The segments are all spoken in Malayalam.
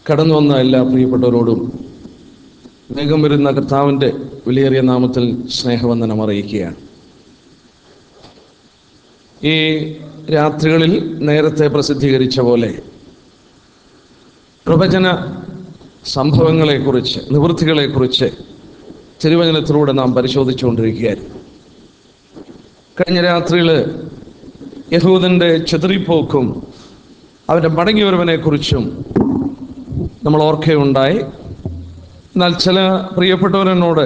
കടന്നു വന്ന എല്ലാ പ്രിയപ്പെട്ടവരോടും വേഗം വരുന്ന കർത്താവിൻ്റെ വിലയേറിയ നാമത്തിൽ സ്നേഹവന്ദനം അറിയിക്കുകയാണ് ഈ രാത്രികളിൽ നേരത്തെ പ്രസിദ്ധീകരിച്ച പോലെ പ്രവചന സംഭവങ്ങളെക്കുറിച്ച് നിവൃത്തികളെക്കുറിച്ച് തിരുവചനത്തിലൂടെ നാം പരിശോധിച്ചുകൊണ്ടിരിക്കുകയായിരുന്നു കഴിഞ്ഞ രാത്രിയിൽ യഹൂദൻ്റെ ചെതറിപ്പോക്കും അവൻ്റെ മടങ്ങിവരവനെക്കുറിച്ചും നമ്മൾ ഓർക്കുകയുണ്ടായി എന്നാൽ ചില പ്രിയപ്പെട്ടവരെന്നോട്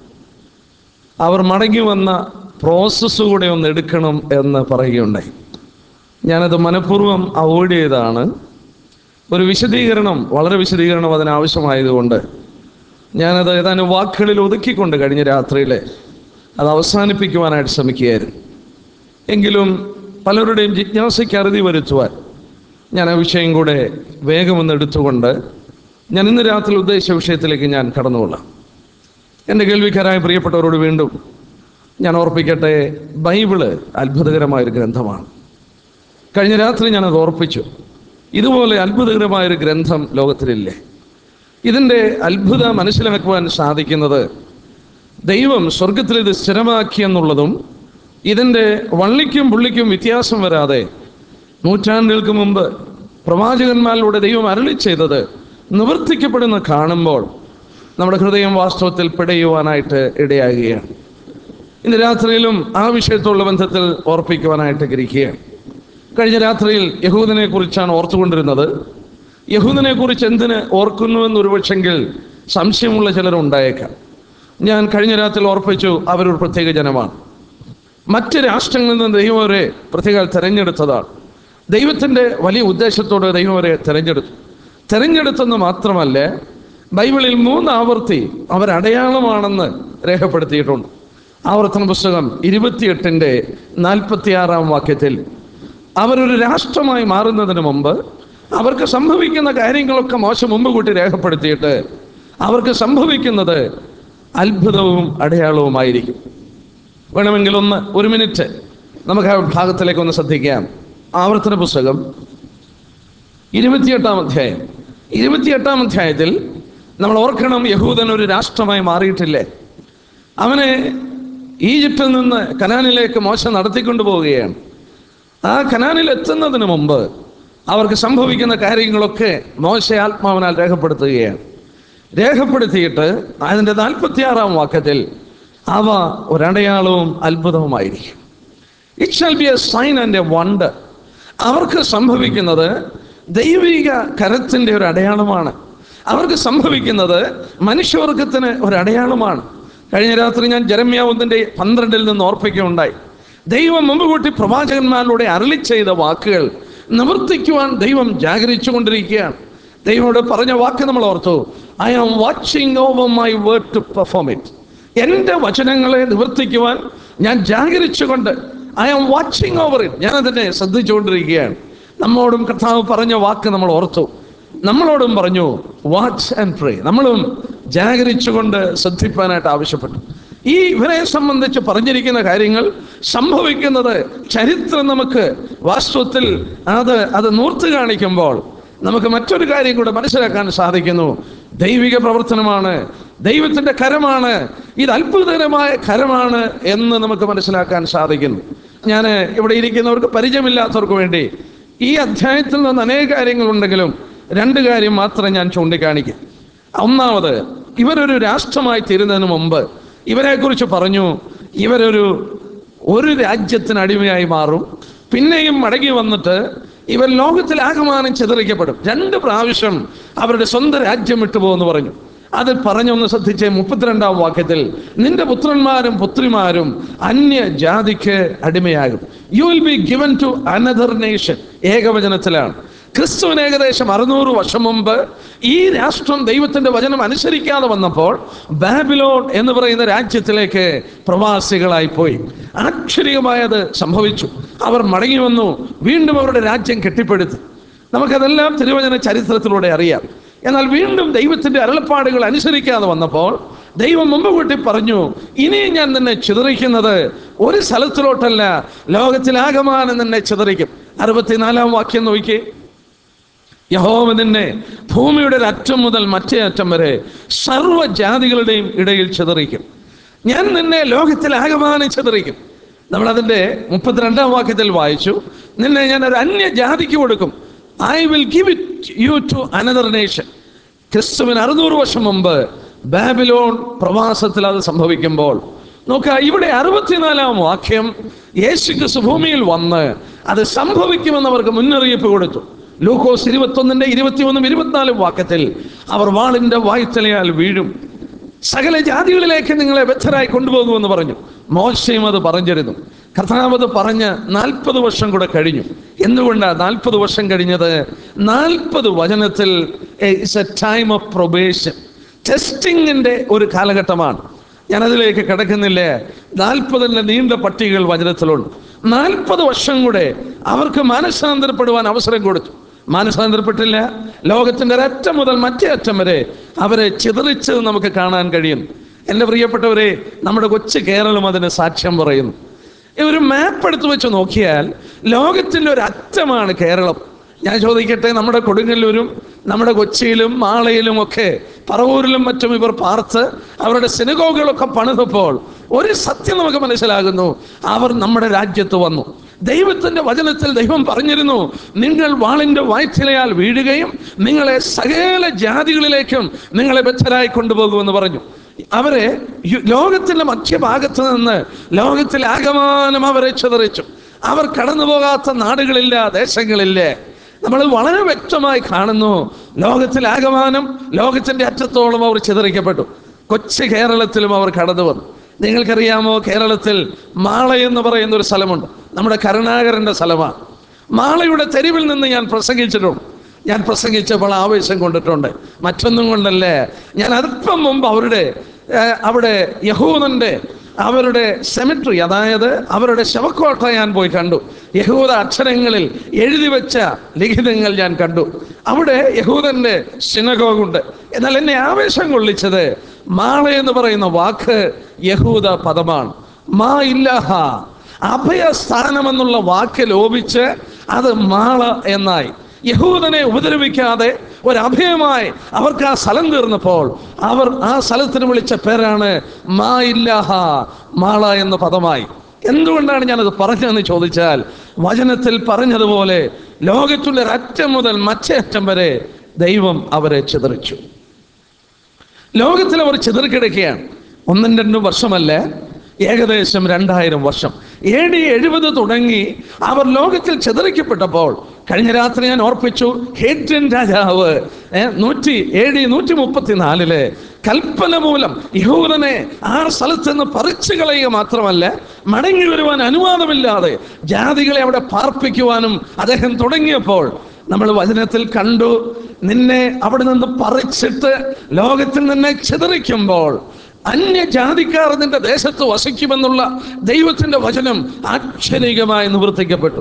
അവർ മടങ്ങി വന്ന പ്രോസസ്സ് കൂടെ ഒന്ന് എടുക്കണം എന്ന് പറയുകയുണ്ടായി ഞാനത് മനഃപൂർവ്വം അവോയ്ഡ് ചെയ്താണ് ഒരു വിശദീകരണം വളരെ വിശദീകരണം അതിനാവശ്യമായതുകൊണ്ട് ഞാനത് ഏതാനും വാക്കുകളിൽ ഒതുക്കിക്കൊണ്ട് കഴിഞ്ഞ രാത്രിയിൽ അത് അവസാനിപ്പിക്കുവാനായിട്ട് ശ്രമിക്കുകയായിരുന്നു എങ്കിലും പലരുടെയും ജിജ്ഞാസയ്ക്ക് അറുതി വരുത്തുവാൻ ഞാൻ ആ വിഷയം കൂടെ വേഗമൊന്ന് എടുത്തുകൊണ്ട് ഞാൻ ഇന്ന് രാത്രി ഉദ്ദേശിച്ച വിഷയത്തിലേക്ക് ഞാൻ കടന്നുകൊള്ളാം എൻ്റെ കേൾവിക്കാരായ പ്രിയപ്പെട്ടവരോട് വീണ്ടും ഞാൻ ഓർപ്പിക്കട്ടെ ബൈബിള് അത്ഭുതകരമായൊരു ഗ്രന്ഥമാണ് കഴിഞ്ഞ രാത്രി ഞാനത് ഓർപ്പിച്ചു ഇതുപോലെ അത്ഭുതകരമായൊരു ഗ്രന്ഥം ലോകത്തിലില്ലേ ഇതിൻ്റെ അത്ഭുത മനസ്സിലാക്കുവാൻ സാധിക്കുന്നത് ദൈവം സ്വർഗത്തിൽ ഇത് സ്ഥിരമാക്കിയെന്നുള്ളതും ഇതിൻ്റെ വള്ളിക്കും പുള്ളിക്കും വ്യത്യാസം വരാതെ നൂറ്റാണ്ടുകൾക്ക് മുമ്പ് പ്രവാചകന്മാരിലൂടെ ദൈവം അരളി ചെയ്തത് നിവർത്തിക്കപ്പെടുന്ന കാണുമ്പോൾ നമ്മുടെ ഹൃദയം വാസ്തവത്തിൽ പിടയുവാനായിട്ട് ഇടയാകുകയാണ് ഇന്ന് രാത്രിയിലും ആ വിഷയത്തോടുള്ള ബന്ധത്തിൽ ഓർപ്പിക്കുവാനായിട്ട് ഗ്രഹിക്കുകയാണ് കഴിഞ്ഞ രാത്രിയിൽ യഹൂദനെ കുറിച്ചാണ് ഓർത്തുകൊണ്ടിരുന്നത് യഹൂദനെ കുറിച്ച് എന്തിന് ഓർക്കുന്നുവെന്ന് ഒരുപക്ഷെങ്കിൽ സംശയമുള്ള ചിലരുണ്ടായേക്കാം ഞാൻ കഴിഞ്ഞ രാത്രിയിൽ ഓർപ്പിച്ചു അവരൊരു പ്രത്യേക ജനമാണ് മറ്റ് രാഷ്ട്രങ്ങളിൽ നിന്ന് ദൈവം അവരെ പ്രത്യേക തെരഞ്ഞെടുത്തതാണ് ദൈവത്തിൻ്റെ വലിയ ഉദ്ദേശത്തോടെ ദൈവം അവരെ തെരഞ്ഞെടുത്തു തെരഞ്ഞെടുത്തെന്ന് മാത്രമല്ല ബൈബിളിൽ മൂന്ന് ആവർത്തി അവരടയാളമാണെന്ന് രേഖപ്പെടുത്തിയിട്ടുണ്ട് ആവർത്തന പുസ്തകം ഇരുപത്തിയെട്ടിൻ്റെ നാൽപ്പത്തിയാറാം വാക്യത്തിൽ അവരൊരു രാഷ്ട്രമായി മാറുന്നതിന് മുമ്പ് അവർക്ക് സംഭവിക്കുന്ന കാര്യങ്ങളൊക്കെ മോശം മുമ്പ് കൂട്ടി രേഖപ്പെടുത്തിയിട്ട് അവർക്ക് സംഭവിക്കുന്നത് അത്ഭുതവും അടയാളവുമായിരിക്കും വേണമെങ്കിൽ ഒന്ന് ഒരു മിനിറ്റ് നമുക്ക് ആ ഭാഗത്തിലേക്ക് ഒന്ന് ശ്രദ്ധിക്കാം ആവർത്തന പുസ്തകം ഇരുപത്തിയെട്ടാം അധ്യായം ഇരുപത്തിയെട്ടാം അധ്യായത്തിൽ നമ്മൾ ഓർക്കണം യഹൂദൻ ഒരു രാഷ്ട്രമായി മാറിയിട്ടില്ലേ അവനെ ഈജിപ്തിൽ നിന്ന് കനാനിലേക്ക് മോശം നടത്തിക്കൊണ്ടു പോവുകയാണ് ആ കനാനിൽ എത്തുന്നതിന് മുമ്പ് അവർക്ക് സംഭവിക്കുന്ന കാര്യങ്ങളൊക്കെ മോശ ആത്മാവിനാൽ രേഖപ്പെടുത്തുകയാണ് രേഖപ്പെടുത്തിയിട്ട് അതിൻ്റെ നാൽപ്പത്തിയാറാം വാക്യത്തിൽ അവ ഒരടയാളവും അത്ഭുതവുമായിരിക്കും it shall be a sign and a wonder അവർക്ക് സംഭവിക്കുന്നത് ദൈവിക കരത്തിൻ്റെ ഒരു അടയാളമാണ് അവർക്ക് സംഭവിക്കുന്നത് മനുഷ്യവർഗത്തിന് ഒരു അടയാളമാണ് കഴിഞ്ഞ രാത്രി ഞാൻ ജരമ്യാവുന്നതിൻ്റെ പന്ത്രണ്ടിൽ നിന്ന് ഓർപ്പിക്കുകയുണ്ടായി ദൈവം മുമ്പ് കൂട്ടി പ്രവാചകന്മാരിലൂടെ അരളി ചെയ്ത വാക്കുകൾ നിവർത്തിക്കുവാൻ ദൈവം ജാഗരിച്ചു കൊണ്ടിരിക്കുകയാണ് ദൈവത്തോട് പറഞ്ഞ വാക്ക് നമ്മൾ ഓർത്തു I am watching over my word to perform it എൻ്റെ വചനങ്ങളെ നിവർത്തിക്കുവാൻ ഞാൻ ജാഗരിച്ചുകൊണ്ട് I am watching over it ഞാൻ അതിനെ ശ്രദ്ധിച്ചുകൊണ്ടിരിക്കുകയാണ് നമ്മോടും കർത്താവ് പറഞ്ഞ വാക്ക് നമ്മൾ ഓർത്തു നമ്മളോടും പറഞ്ഞു വാച്ച് ആൻഡ് പ്രേ നമ്മളും ജാഗരിച്ചുകൊണ്ട് ശ്രദ്ധിപ്പാനായിട്ട് ആവശ്യപ്പെട്ടു ഈ ഇവരെ സംബന്ധിച്ച് പറഞ്ഞിരിക്കുന്ന കാര്യങ്ങൾ സംഭവിക്കുന്നത് ചരിത്രം നമുക്ക് വാസ്തവത്തിൽ അത് അത് നൂർത്ത് കാണിക്കുമ്പോൾ നമുക്ക് മറ്റൊരു കാര്യം കൂടെ മനസ്സിലാക്കാൻ സാധിക്കുന്നു ദൈവിക പ്രവർത്തനമാണ് ദൈവത്തിൻ്റെ കരമാണ് ഇത് അത്ഭുതകരമായ കരമാണ് എന്ന് നമുക്ക് മനസ്സിലാക്കാൻ സാധിക്കുന്നു ഞാൻ ഇവിടെ ഇരിക്കുന്നവർക്ക് പരിചയമില്ലാത്തവർക്ക് വേണ്ടി ഈ അധ്യായത്തിൽ നിന്ന് അനേക കാര്യങ്ങളുണ്ടെങ്കിലും രണ്ട് കാര്യം മാത്രം ഞാൻ ചൂണ്ടിക്കാണിക്കും ഒന്നാമത് ഇവരൊരു രാഷ്ട്രമായി തീരുന്നതിന് മുമ്പ് ഇവരെക്കുറിച്ച് പറഞ്ഞു ഇവരൊരു ഒരു രാജ്യത്തിന് അടിമയായി മാറും പിന്നെയും മടങ്ങി വന്നിട്ട് ഇവർ ലോകത്തിൽ ആകമാനം ചിതറിക്കപ്പെടും രണ്ട് പ്രാവശ്യം അവരുടെ സ്വന്തം രാജ്യം വിട്ടുപോകുമെന്ന് പറഞ്ഞു അത് പറഞ്ഞൊന്ന് ശ്രദ്ധിച്ച് മുപ്പത്തിരണ്ടാം വാക്യത്തിൽ നിന്റെ പുത്രന്മാരും പുത്രിമാരും അന്യ ജാതിക്ക് അടിമയാകും you will be given to another nation ഏകവചനത്തിലാണ് ക്രിസ്തുവിന് ഏകദേശം അറുന്നൂറ് വർഷം മുമ്പ് ഈ രാഷ്ട്രം ദൈവത്തിന്റെ വചനം അനുസരിക്കാതെ വന്നപ്പോൾ ബാബിലോൺ എന്ന് പറയുന്ന രാജ്യത്തിലേക്ക് പ്രവാസികളായി പോയി ആക്ഷരികമായത് സംഭവിച്ചു അവർ മടങ്ങി വന്നു വീണ്ടും അവരുടെ രാജ്യം കെട്ടിപ്പടുത്തി നമുക്കതെല്ലാം തിരുവചന ചരിത്രത്തിലൂടെ അറിയാം എന്നാൽ വീണ്ടും ദൈവത്തിന്റെ അരുളപ്പാടുകൾ അനുസരിക്കാതെ വന്നപ്പോൾ ദൈവം മുമ്പ് കൂട്ടി പറഞ്ഞു ഇനിയും ഞാൻ നിന്നെ ചിതറിക്കുന്നത് ഒരു സ്ഥലത്തിലോട്ടല്ല ലോകത്തിലാകമാനം നിന്നെ ചിതറിക്കും അറുപത്തിനാലാം വാക്യം നോക്കി യഹോവ നിന്നെ ഭൂമിയുടെ ഒരു അറ്റം മുതൽ മറ്റേ അറ്റം വരെ സർവ്വജാതികളുടെയും ഇടയിൽ ചിതറിക്കും ഞാൻ നിന്നെ ലോകത്തിൽ ആകമാനം ചിതറിക്കും നമ്മളതിൻ്റെ മുപ്പത്തിരണ്ടാം വാക്യത്തിൽ വായിച്ചു നിന്നെ ഞാൻ ഒരു അന്യ ജാതിക്ക് കൊടുക്കും I will give it you to another nation ക്രിസ്തുവിന് അറുന്നൂറ് വർഷം മുമ്പ് ബാബിലോൺ പ്രവാസത്തിൽ അത് സംഭവിക്കുമ്പോൾ നോക്കുക ഇവിടെ അറുപത്തിനാലാം വാക്യം യേശു ക്രിസ്തു ഭൂമിയിൽ വന്ന് അത് സംഭവിക്കുമെന്ന് അവർക്ക് മുന്നറിയിപ്പ് കൊടുത്തു ലൂക്കോസ് ഇരുപത്തൊന്നിന്റെ ഇരുപത്തിയൊന്നും ഇരുപത്തിനാലും വാക്യത്തിൽ അവർ വാളിന്റെ വായ്ത്തലയാൽ വീഴും സകല ജാതികളിലേക്ക് നിങ്ങളെ ബദ്ധരായി കൊണ്ടുപോകുമെന്ന് പറഞ്ഞു മോശയും അത് പറഞ്ഞിരുന്നു കർത്താവ് അത് പറഞ്ഞ് നാൽപ്പത് വർഷം കൂടെ കഴിഞ്ഞു എന്തുകൊണ്ടാണ് നാൽപ്പത് വർഷം കഴിഞ്ഞത് നാൽപ്പത് വചനത്തിൽ it's a time of probation ടെസ്റ്റിങ്ങിൻ്റെ ഒരു കാലഘട്ടമാണ് ഞാനതിലേക്ക് കിടക്കുന്നില്ല നാൽപ്പതിൻ്റെ നീണ്ട പട്ടികകൾ വചനത്തിലുണ്ട് നാൽപ്പത് വർഷം കൂടെ അവർക്ക് മാനസാന്തരപ്പെടുവാൻ അവസരം കൊടുത്തു മാനസാന്തരപ്പെട്ടില്ല ലോകത്തിൻ്റെ ഒരറ്റം മുതൽ മറ്റേ അറ്റം വരെ അവരെ ചിതറിച്ചത് നമുക്ക് കാണാൻ കഴിയും എൻ്റെ പ്രിയപ്പെട്ടവരെ നമ്മുടെ കൊച്ചു കേരളം അതിന് സാക്ഷ്യം പറയുന്നു ഈ ഒരു മാപ്പ് എടുത്തു വെച്ച് നോക്കിയാൽ ലോകത്തിൻ്റെ ഒരു അറ്റമാണ് കേരളം ഞാൻ ചോദിക്കട്ടെ നമ്മുടെ കൊടുങ്ങല്ലൂരും നമ്മുടെ കൊച്ചിയിലും മാളയിലും ഒക്കെ പറവൂരിലും മറ്റും ഇവർ പാർത്ത് അവരുടെ സിനഗോഗുകളൊക്കെ പണിതപ്പോൾ ഒരു സത്യം നമുക്ക് മനസ്സിലാകുന്നു അവർ നമ്മുടെ രാജ്യത്ത് വന്നു ദൈവത്തിന്റെ വചനത്തിൽ ദൈവം പറഞ്ഞിരുന്നു നിങ്ങൾ വാളിന്റെ വായ്ത്തലയാൽ വീഴുകയും നിങ്ങളെ സകല ജാതികളിലേക്കും നിങ്ങളെ ബദ്ധരായി കൊണ്ടുപോകുമെന്ന് പറഞ്ഞു അവരെ യു- ലോകത്തിന്റെ മധ്യഭാഗത്ത് നിന്ന് ലോകത്തിൽ ആകമാനം അവരെ ചിതറിച്ചു അവർ കടന്നു പോകാത്ത നാടുകളില്ല ദേശങ്ങളില്ല നമ്മൾ വളരെ വ്യക്തമായി കാണുന്നു ലോകത്തിൽ ആകമാനം ലോകത്തിന്റെ അറ്റത്തോളം അവർ ചിതറിക്കപ്പെട്ടു കൊച്ചു കേരളത്തിലും അവർ കടന്നു വന്നു നിങ്ങൾക്കറിയാമോ കേരളത്തിൽ മാള എന്ന് പറയുന്ന ഒരു സ്ഥലമുണ്ട് നമ്മുടെ കരുണാകരന്റെ സ്ഥലമാണ് മാളയുടെ തെരുവിൽ നിന്ന് ഞാൻ പ്രസംഗിച്ചിട്ടുണ്ട് ഞാൻ പ്രസംഗിച്ചപ്പോൾ ആവേശം കൊണ്ടിട്ടുണ്ട് മറ്റൊന്നും കൊണ്ടല്ലേ ഞാൻ അല്പം മുമ്പ് അവരുടെ ഏഹ്, അവിടെ യഹൂദന്റെ അവരുടെ സെമിട്രി അതായത് അവരുടെ ശവക്കോട്ട ഞാൻ പോയി കണ്ടു യഹൂദ അക്ഷരങ്ങളിൽ എഴുതി വെച്ച ലിഖിതങ്ങൾ ഞാൻ കണ്ടു അവിടെ യഹൂദന്റെ സിനഗോഗുണ്ട് എന്നാൽ എന്നെ ആവേശം കൊള്ളിച്ചത് മാള എന്ന് പറയുന്ന വാക്ക് യഹൂദ പദമാണ് മാ ഇല്ലാഹ അഭയസ്ഥാനമെന്നുള്ള വാക്ക് ലോപിച്ച് അത് മാള എന്നായി യഹൂദനെ ഉപദ്രവിക്കാതെ ഒരു അഭയമായി അവർക്ക് ആ സ്ഥലം തീർന്നപ്പോൾ അവർ ആ സ്ഥലത്തിന് വിളിച്ച പേരാണ് മാ ഇല്ലാഹ മാള എന്ന പദമായി എന്തുകൊണ്ടാണ് ഞാനത് പറഞ്ഞതെന്ന് ചോദിച്ചാൽ വചനത്തിൽ പറഞ്ഞതുപോലെ ലോകത്തുള്ള ഒരറ്റം മുതൽ മറ്റേ അറ്റം വരെ ദൈവം അവരെ ചിതറിച്ചു ലോകത്തിൽ അവർ ചിതറിക്കിടക്കുകയാണ് ഒന്നും രണ്ടും വർഷമല്ല ഏകദേശം രണ്ടായിരം വർഷം എ ഡി എഴുപത് തുടങ്ങി അവർ ലോകത്തിൽ ചിതറിക്കപ്പെട്ടപ്പോൾ കഴിഞ്ഞ രാത്രി ഞാൻ ഓർപ്പിച്ചു ഹേറ്റൻ രാജാവ് ഏ, നൂറ്റി എ ഡി നൂറ്റി മുപ്പത്തിനാലില് കൽപ്പന മൂലം യഹൂദനെ ആ സ്ഥലത്ത് നിന്ന് പറിച്ചു കളയുക മാത്രമല്ല മടങ്ങി വരുവാൻ അനുവാദമില്ലാതെ ജാതികളെ അവിടെ പാർപ്പിക്കുവാനും അദ്ദേഹം തുടങ്ങിയപ്പോൾ നമ്മൾ വചനത്തിൽ കണ്ടു നിന്നെ അവിടെ നിന്ന് പറിച്ചിട്ട് ലോകത്തിൽ നിന്നെ ചിതറിക്കുമ്പോൾ അന്യജാതിക്കാർ നിന്റെ ദേശത്ത് വസിക്കുമെന്നുള്ള ദൈവത്തിന്റെ വചനം ആക്ഷരികമായി നിവർത്തിക്കപ്പെട്ടു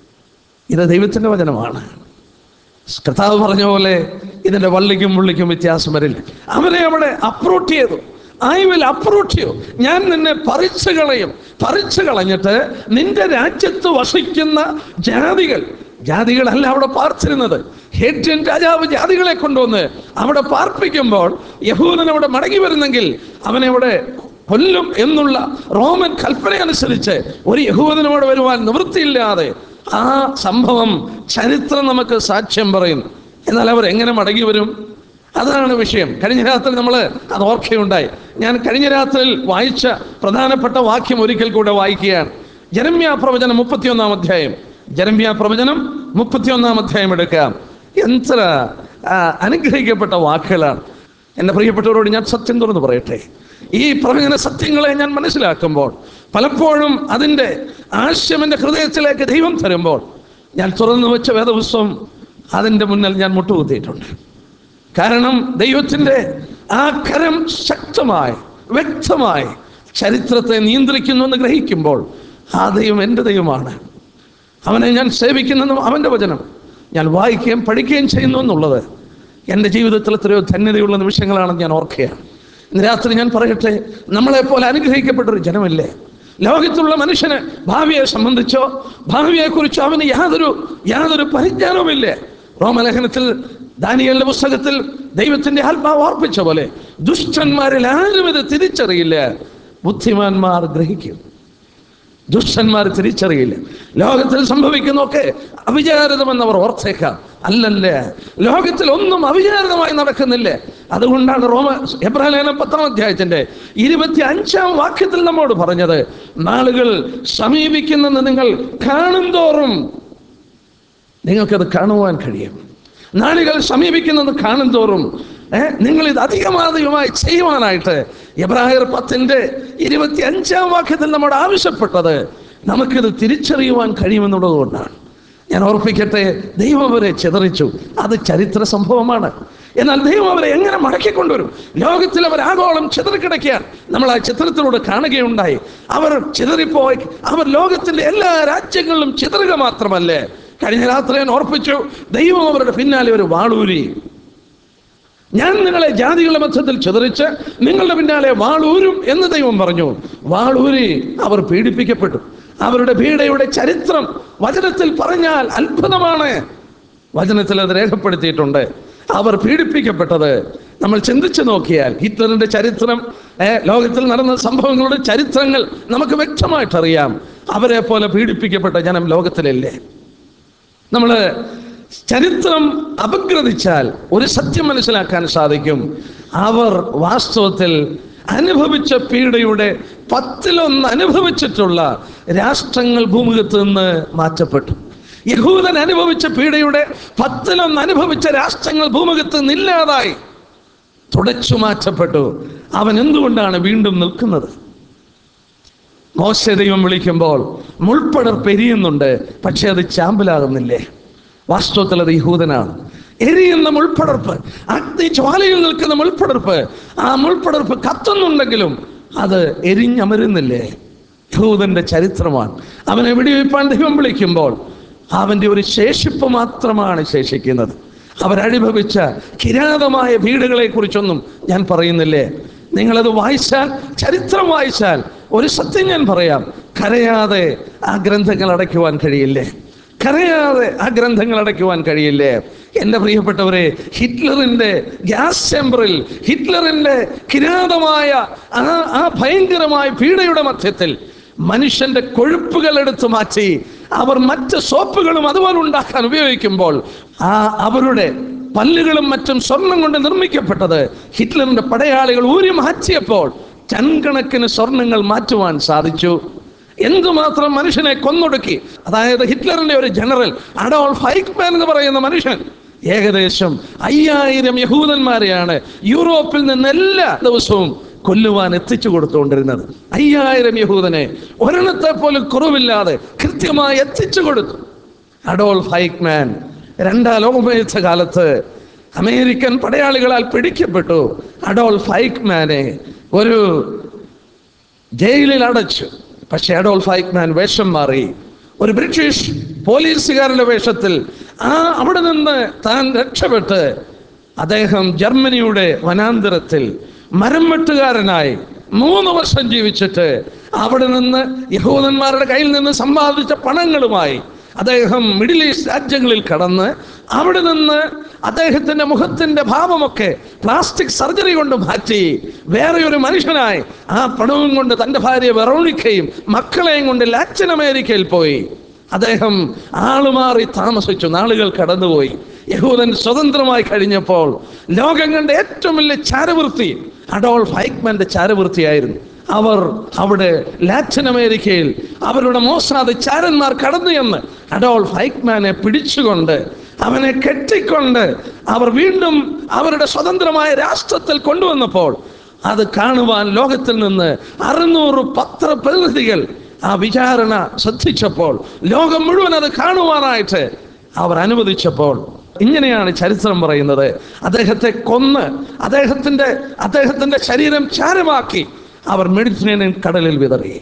ഇത് ദൈവത്തിന്റെ വചനമാണ് കർത്താവ് പറഞ്ഞ പോലെ ഇതിന്റെ വള്ളിക്കും മുള്ളിക്കും വ്യത്യാസം വരില്ല അവരെ അവിടെ അപ്രോട്ട് ചെയ്തു ഐ വിൽ അപ്രോച്ച് യു ഞാൻ നിന്നെ പറിച്ചു കളയും പറിച്ചു കളഞ്ഞിട്ട് നിന്റെ രാജ്യത്ത് വസിക്കുന്ന ജാതികൾ ജാതികളല്ല അവിടെ പാർത്തിരുന്നത് ഹേറ്റ്യൻ രാജാവ് ജാതികളെ കൊണ്ടുവന്ന് അവിടെ പാർപ്പിക്കുമ്പോൾ യഹൂദൻ അവിടെ മടങ്ങി വരുന്നെങ്കിൽ അവനെ അവിടെ കൊല്ലും എന്നുള്ള റോമൻ കൽപ്പന അനുസരിച്ച് ഒരു യഹൂദനും അവിടെ വരുവാൻ നിവൃത്തിയില്ലാതെ ആ സംഭവം ചരിത്രം നമുക്ക് സാക്ഷ്യം പറയുന്നു എന്നാൽ അവർ എങ്ങനെ മടങ്ങി വരും അതാണ് വിഷയം കഴിഞ്ഞ രാത്രി നമ്മൾ അത് ഓർക്കുകയുണ്ടായി ഞാൻ കഴിഞ്ഞ രാത്രിയിൽ വായിച്ച പ്രധാനപ്പെട്ട വാക്യം ഒരിക്കൽ കൂടെ വായിക്കുകയാണ് ജനമ്യ പ്രവചനം മുപ്പത്തിയൊന്നാം അധ്യായം ജനമ്യ പ്രവചനം മുപ്പത്തിയൊന്നാം അധ്യായം എടുക്കാം എത്ര ആ, അനുഗ്രഹിക്കപ്പെട്ട വാക്കുകളാണ് എൻ്റെ പ്രിയപ്പെട്ടവരോട് ഞാൻ സത്യം തുറന്ന് പറയട്ടെ ഈ പ്രവചന സത്യങ്ങളെ ഞാൻ മനസ്സിലാക്കുമ്പോൾ പലപ്പോഴും അതിൻ്റെ ആശയം എൻ്റെ ഹൃദയത്തിലേക്ക് ദൈവം തരുമ്പോൾ ഞാൻ തുറന്നു വെച്ച വേദപുസ്തകം അതിൻ്റെ മുന്നിൽ ഞാൻ മുട്ടുകുത്തിയിട്ടുണ്ട് കാരണം ദൈവത്തിൻ്റെ ആ കരം ശക്തമായി വ്യക്തമായി ചരിത്രത്തെ നിയന്ത്രിക്കുന്നു എന്ന് ഗ്രഹിക്കുമ്പോൾ ആ ദൈവം എൻ്റെ ദൈവമാണ് അവനെ ഞാൻ സേവിക്കുന്നതും അവൻ്റെ വചനം ഞാൻ വായിക്കുകയും പഠിക്കുകയും ചെയ്യുന്നു എന്നുള്ളത് എൻ്റെ ജീവിതത്തിൽ എത്രയോ ധന്യതയുള്ള നിമിഷങ്ങളാണെന്ന് ഞാൻ ഓർക്കുകയാണ് ഇന്ന് രാത്രി ഞാൻ പറയട്ടെ നമ്മളെപ്പോലെ അനുഗ്രഹിക്കപ്പെട്ട ഒരു ജനമല്ലേ ലോകത്തുള്ള മനുഷ്യന് ഭാവിയെ സംബന്ധിച്ചോ ഭാവിയെക്കുറിച്ചോ അവന് യാതൊരു യാതൊരു പരിജ്ഞാനവുമില്ലേ റോമലേഖനത്തിൽ ദാനിയലിന്റെ പുസ്തകത്തിൽ ദൈവത്തിന്റെ ആത്മാവ് ഓർപ്പിച്ച പോലെ ദുഷ്ടന്മാരിൽ ആരും ഇത് തിരിച്ചറിയില്ല ബുദ്ധിമാന്മാർ ഗ്രഹിക്കും ദുഷ്ടന്മാർ തിരിച്ചറിയില്ല ലോകത്തിൽ സംഭവിക്കുന്നൊക്കെ അവിചാരിതമെന്നവർ ഓർത്തേക്കാം അല്ലല്ല ലോകത്തിൽ ഒന്നും അവിചാരിതമായി നടക്കുന്നില്ല അതുകൊണ്ടാണ് റോമ എബ്രാലേനം പത്താം അധ്യായത്തിന്റെ ഇരുപത്തി അഞ്ചാം വാക്യത്തിൽ നമ്മോട് പറഞ്ഞത് നാളുകൾ സമീപിക്കുന്നെന്ന് നിങ്ങൾ കാണും തോറും നിങ്ങൾക്കത് കാണുവാൻ കഴിയും നാളുകൾ സമീപിക്കുന്നത് കാണും തോറും ഏഹ് നിങ്ങൾ ഇത് അധികമാധികമായി ചെയ്യുവാനായിട്ട് എബ്രാഹിർ പത്തിന്റെ ഇരുപത്തി അഞ്ചാം വാക്യത്തിൽ നമ്മോട് ആവശ്യപ്പെട്ടത് നമുക്കിത് തിരിച്ചറിയുവാൻ കഴിയുമെന്നുള്ളത് കൊണ്ടാണ് ഞാൻ ഓർപ്പിക്കട്ടെ ദൈവം അവരെ ചിതറിച്ചു അത് ചരിത്ര സംഭവമാണ് എന്നാൽ ദൈവം അവരെ എങ്ങനെ മടക്കിക്കൊണ്ടുവരും ലോകത്തിൽ അവർ ആഗോളം ചിതറിക്കിടക്കുകയാണ് നമ്മൾ ആ ചിത്രത്തിലൂടെ കാണുകയുണ്ടായി അവർ ചിതറിപ്പോയി അവർ ലോകത്തിന്റെ എല്ലാ രാജ്യങ്ങളിലും ചിതറുക മാത്രമല്ലേ കഴിഞ്ഞ രാത്രി ഞാൻ ഓർപ്പിച്ചു ദൈവം അവരുടെ പിന്നാലെ ഒരു വാളൂരി ഞാൻ നിങ്ങളെ ജാതികളുടെ മധ്യത്തിൽ ചിതറിച്ച് നിങ്ങളുടെ പിന്നാലെ വാളൂരും എന്ന് ദൈവം പറഞ്ഞു വാളൂരി അവർ പീഡിപ്പിക്കപ്പെട്ടു അവരുടെ പീഡയുടെ ചരിത്രം വചനത്തിൽ പറഞ്ഞാൽ അത്ഭുതമാണ് വചനത്തിൽ അത് രേഖപ്പെടുത്തിയിട്ടുണ്ട് അവർ പീഡിപ്പിക്കപ്പെട്ടത് നമ്മൾ ചിന്തിച്ചു നോക്കിയാൽ ഹിറ്റ്ലറിന്റെ ചരിത്രം ഏ, ലോകത്തിൽ നടന്ന സംഭവങ്ങളുടെ ചരിത്രങ്ങൾ നമുക്ക് വ്യക്തമായിട്ടറിയാം അവരെ പോലെ പീഡിപ്പിക്കപ്പെട്ട ജനം ലോകത്തിലല്ലേ നമ്മൾ ചരിത്രം അപഗ്രഥിച്ചാൽ ഒരു സത്യം മനസ്സിലാക്കാൻ സാധിക്കും അവർ വാസ്തവത്തിൽ അനുഭവിച്ച പീഡയുടെ പത്തിലൊന്ന് അനുഭവിച്ചിട്ടുള്ള രാഷ്ട്രങ്ങൾ ഭൂമുഖത്ത് നിന്ന് മാറ്റപ്പെട്ടു യഹൂദൻ അനുഭവിച്ച പീഡയുടെ പത്തിലൊന്ന് അനുഭവിച്ച രാഷ്ട്രങ്ങൾ ഭൂമുഖത്ത് നിന്നില്ലാതായി തുടച്ചു മാറ്റപ്പെട്ടു അവൻ എന്തുകൊണ്ടാണ് വീണ്ടും നിൽക്കുന്നത് മോശ ദൈവം വിളിക്കുമ്പോൾ മുൾപ്പടർപ്പ് എരിയുന്നുണ്ട് പക്ഷെ അത് ചാമ്പലാകുന്നില്ലേ വാസ്തവത്തിൽ അത് യഹൂദനാണ് എരിയുന്ന മുൾപ്പടർപ്പ് അഗ്നി ജ്വാലയിൽ നിൽക്കുന്ന മുൾപ്പടർപ്പ് ആ മുൾപ്പടർപ്പ് കത്തുന്നുണ്ടെങ്കിലും അത് എരിഞ്ഞമരുന്നില്ലേ യഹൂദന്റെ ചരിത്രമാണ് അവനെ വെടിവെപ്പാൻ ദൈവം വിളിക്കുമ്പോൾ അവന്റെ ഒരു ശേഷിപ്പ് മാത്രമാണ് ശേഷിക്കുന്നത് അവരനുഭവിച്ച കിരാതമായ വീടുകളെ കുറിച്ചൊന്നും ഞാൻ പറയുന്നില്ലേ നിങ്ങളത് വായിച്ചാൽ ചരിത്രം വായിച്ചാൽ ഒരു സത്യം ഞാൻ പറയാം കരയാതെ ആ ഗ്രന്ഥങ്ങൾ അടയ്ക്കുവാൻ കഴിയില്ലേ കരയാതെ ആ ഗ്രന്ഥങ്ങൾ അടയ്ക്കുവാൻ കഴിയില്ലേ എൻ്റെ പ്രിയപ്പെട്ടവരെ ഹിറ്റ്ലറിൻ്റെ ഗ്യാസ് ചേമ്പറിൽ ഹിറ്റ്ലറിൻ്റെ കിരാതമായ ആ ആ ഭയങ്കരമായ പീഡയുടെ മധ്യത്തിൽ മനുഷ്യന്റെ കൊഴുപ്പുകൾ എടുത്തു മാറ്റി അവർ മറ്റ് സോപ്പുകളും അതുപോലെ ഉണ്ടാക്കാൻ ഉപയോഗിക്കുമ്പോൾ ആ അവരുടെ പല്ലുകളും മറ്റും സ്വർണം കൊണ്ട് നിർമ്മിക്കപ്പെട്ടത് ഹിറ്റ്ലറിന്റെ പടയാളികൾ ഊരി മാറ്റിയപ്പോൾ ടൺകണക്കിന് സ്വർണങ്ങൾ മാറ്റുവാൻ സാധിച്ചു എന്തുമാത്രം മനുഷ്യനെ കൊന്നൊടുക്കി അതായത് ഹിറ്റ്ലറിന്റെ ഒരു ജനറൽ അഡോൾഫ് ഹൈക്മാൻ എന്ന് പറയുന്ന മനുഷ്യൻ ഏകദേശം അയ്യായിരം യഹൂദന്മാരെയാണ് യൂറോപ്പിൽ നിന്ന് എല്ലാ ദിവസവും കൊല്ലുവാൻ എത്തിച്ചു കൊടുത്തുകൊണ്ടിരുന്നത് അയ്യായിരം യഹൂദനെ ഒരെണ്ണത്തെ പോലും കുറവില്ലാതെ കൃത്യമായി എത്തിച്ചു കൊടുത്തു അഡോൾഫ് ഹൈക്മാൻ രണ്ടാം ലോകയുദ്ധ കാലത്ത് അമേരിക്കൻ പടയാളികളാൽ പിടിക്കപ്പെട്ടു അഡോൾഫ് ഹൈക്മാനെ ഒരു ജയിലിൽ അടച്ചു പക്ഷെ അഡോൾഫ് ഹൈക്മാൻ വേഷം മാറി ഒരു ബ്രിട്ടീഷ് പോലീസുകാരുടെ വേഷത്തിൽ ആ അവിടെ നിന്ന് താൻ രക്ഷപ്പെട്ട് അദ്ദേഹം ജർമ്മനിയുടെ വനാന്തരത്തിൽ മരം വെട്ടുകാരനായി മൂന്ന് വർഷം ജീവിച്ചിട്ട് അവിടെ നിന്ന് യഹൂദന്മാരുടെ കയ്യിൽ നിന്ന് സമ്പാദിച്ച പണങ്ങളുമായി അദ്ദേഹം മിഡിൽ ഈസ്റ്റ് രാജ്യങ്ങളിൽ കടന്ന് അവിടെ നിന്ന് അദ്ദേഹത്തിന്റെ മുഖത്തിന്റെ ഭാവമൊക്കെ പ്ലാസ്റ്റിക് സർജറി കൊണ്ട് മാറ്റി വേറെ ഒരു മനുഷ്യനായി ആ പണവും കൊണ്ട് തന്റെ ഭാര്യ വെറോണിക്കയും മക്കളെയും കൊണ്ട് ലാറ്റിൻ അമേരിക്കയിൽ പോയി അദ്ദേഹം ആളുമാറി താമസിച്ചു നാളുകൾ കടന്നുപോയി യഹൂദൻ സ്വതന്ത്രമായി കഴിഞ്ഞപ്പോൾ ലോകം കണ്ട ഏറ്റവും വലിയ ചാരവൃത്തി അഡോൾഫ് ഹൈക്മാന്റെ ചാരവൃത്തിയായിരുന്നു അവർ അവിടെ ലാറ്റിൻ അമേരിക്കയിൽ അവരുടെ മോസാദ് ചാരന്മാർ കടന്നു എന്ന് അഡോൾഫ് ഹൈക്മാനെ പിടിച്ചുകൊണ്ട് അവനെ കെട്ടിക്കൊണ്ട് അവർ വീണ്ടും അവരുടെ സ്വതന്ത്രമായ രാഷ്ട്രത്തിൽ കൊണ്ടുവന്നപ്പോൾ അത് കാണുവാൻ ലോകത്തിൽ നിന്ന് അറുന്നൂറ് പത്രപ്രതിനിധികൾ ആ വിചാരണ ശ്രദ്ധിച്ചപ്പോൾ ലോകം മുഴുവൻ അത് കാണുവാനായിട്ട് അവർ അനുവദിച്ചപ്പോൾ ഇങ്ങനെയാണ് ചരിത്രം പറയുന്നത് അദ്ദേഹത്തെ കൊന്ന് അദ്ദേഹത്തിന്റെ അദ്ദേഹത്തിന്റെ ശരീരം ചാരമാക്കി അവർ മെഡിറ്ററേനിയൻ കടലിൽ വിതറി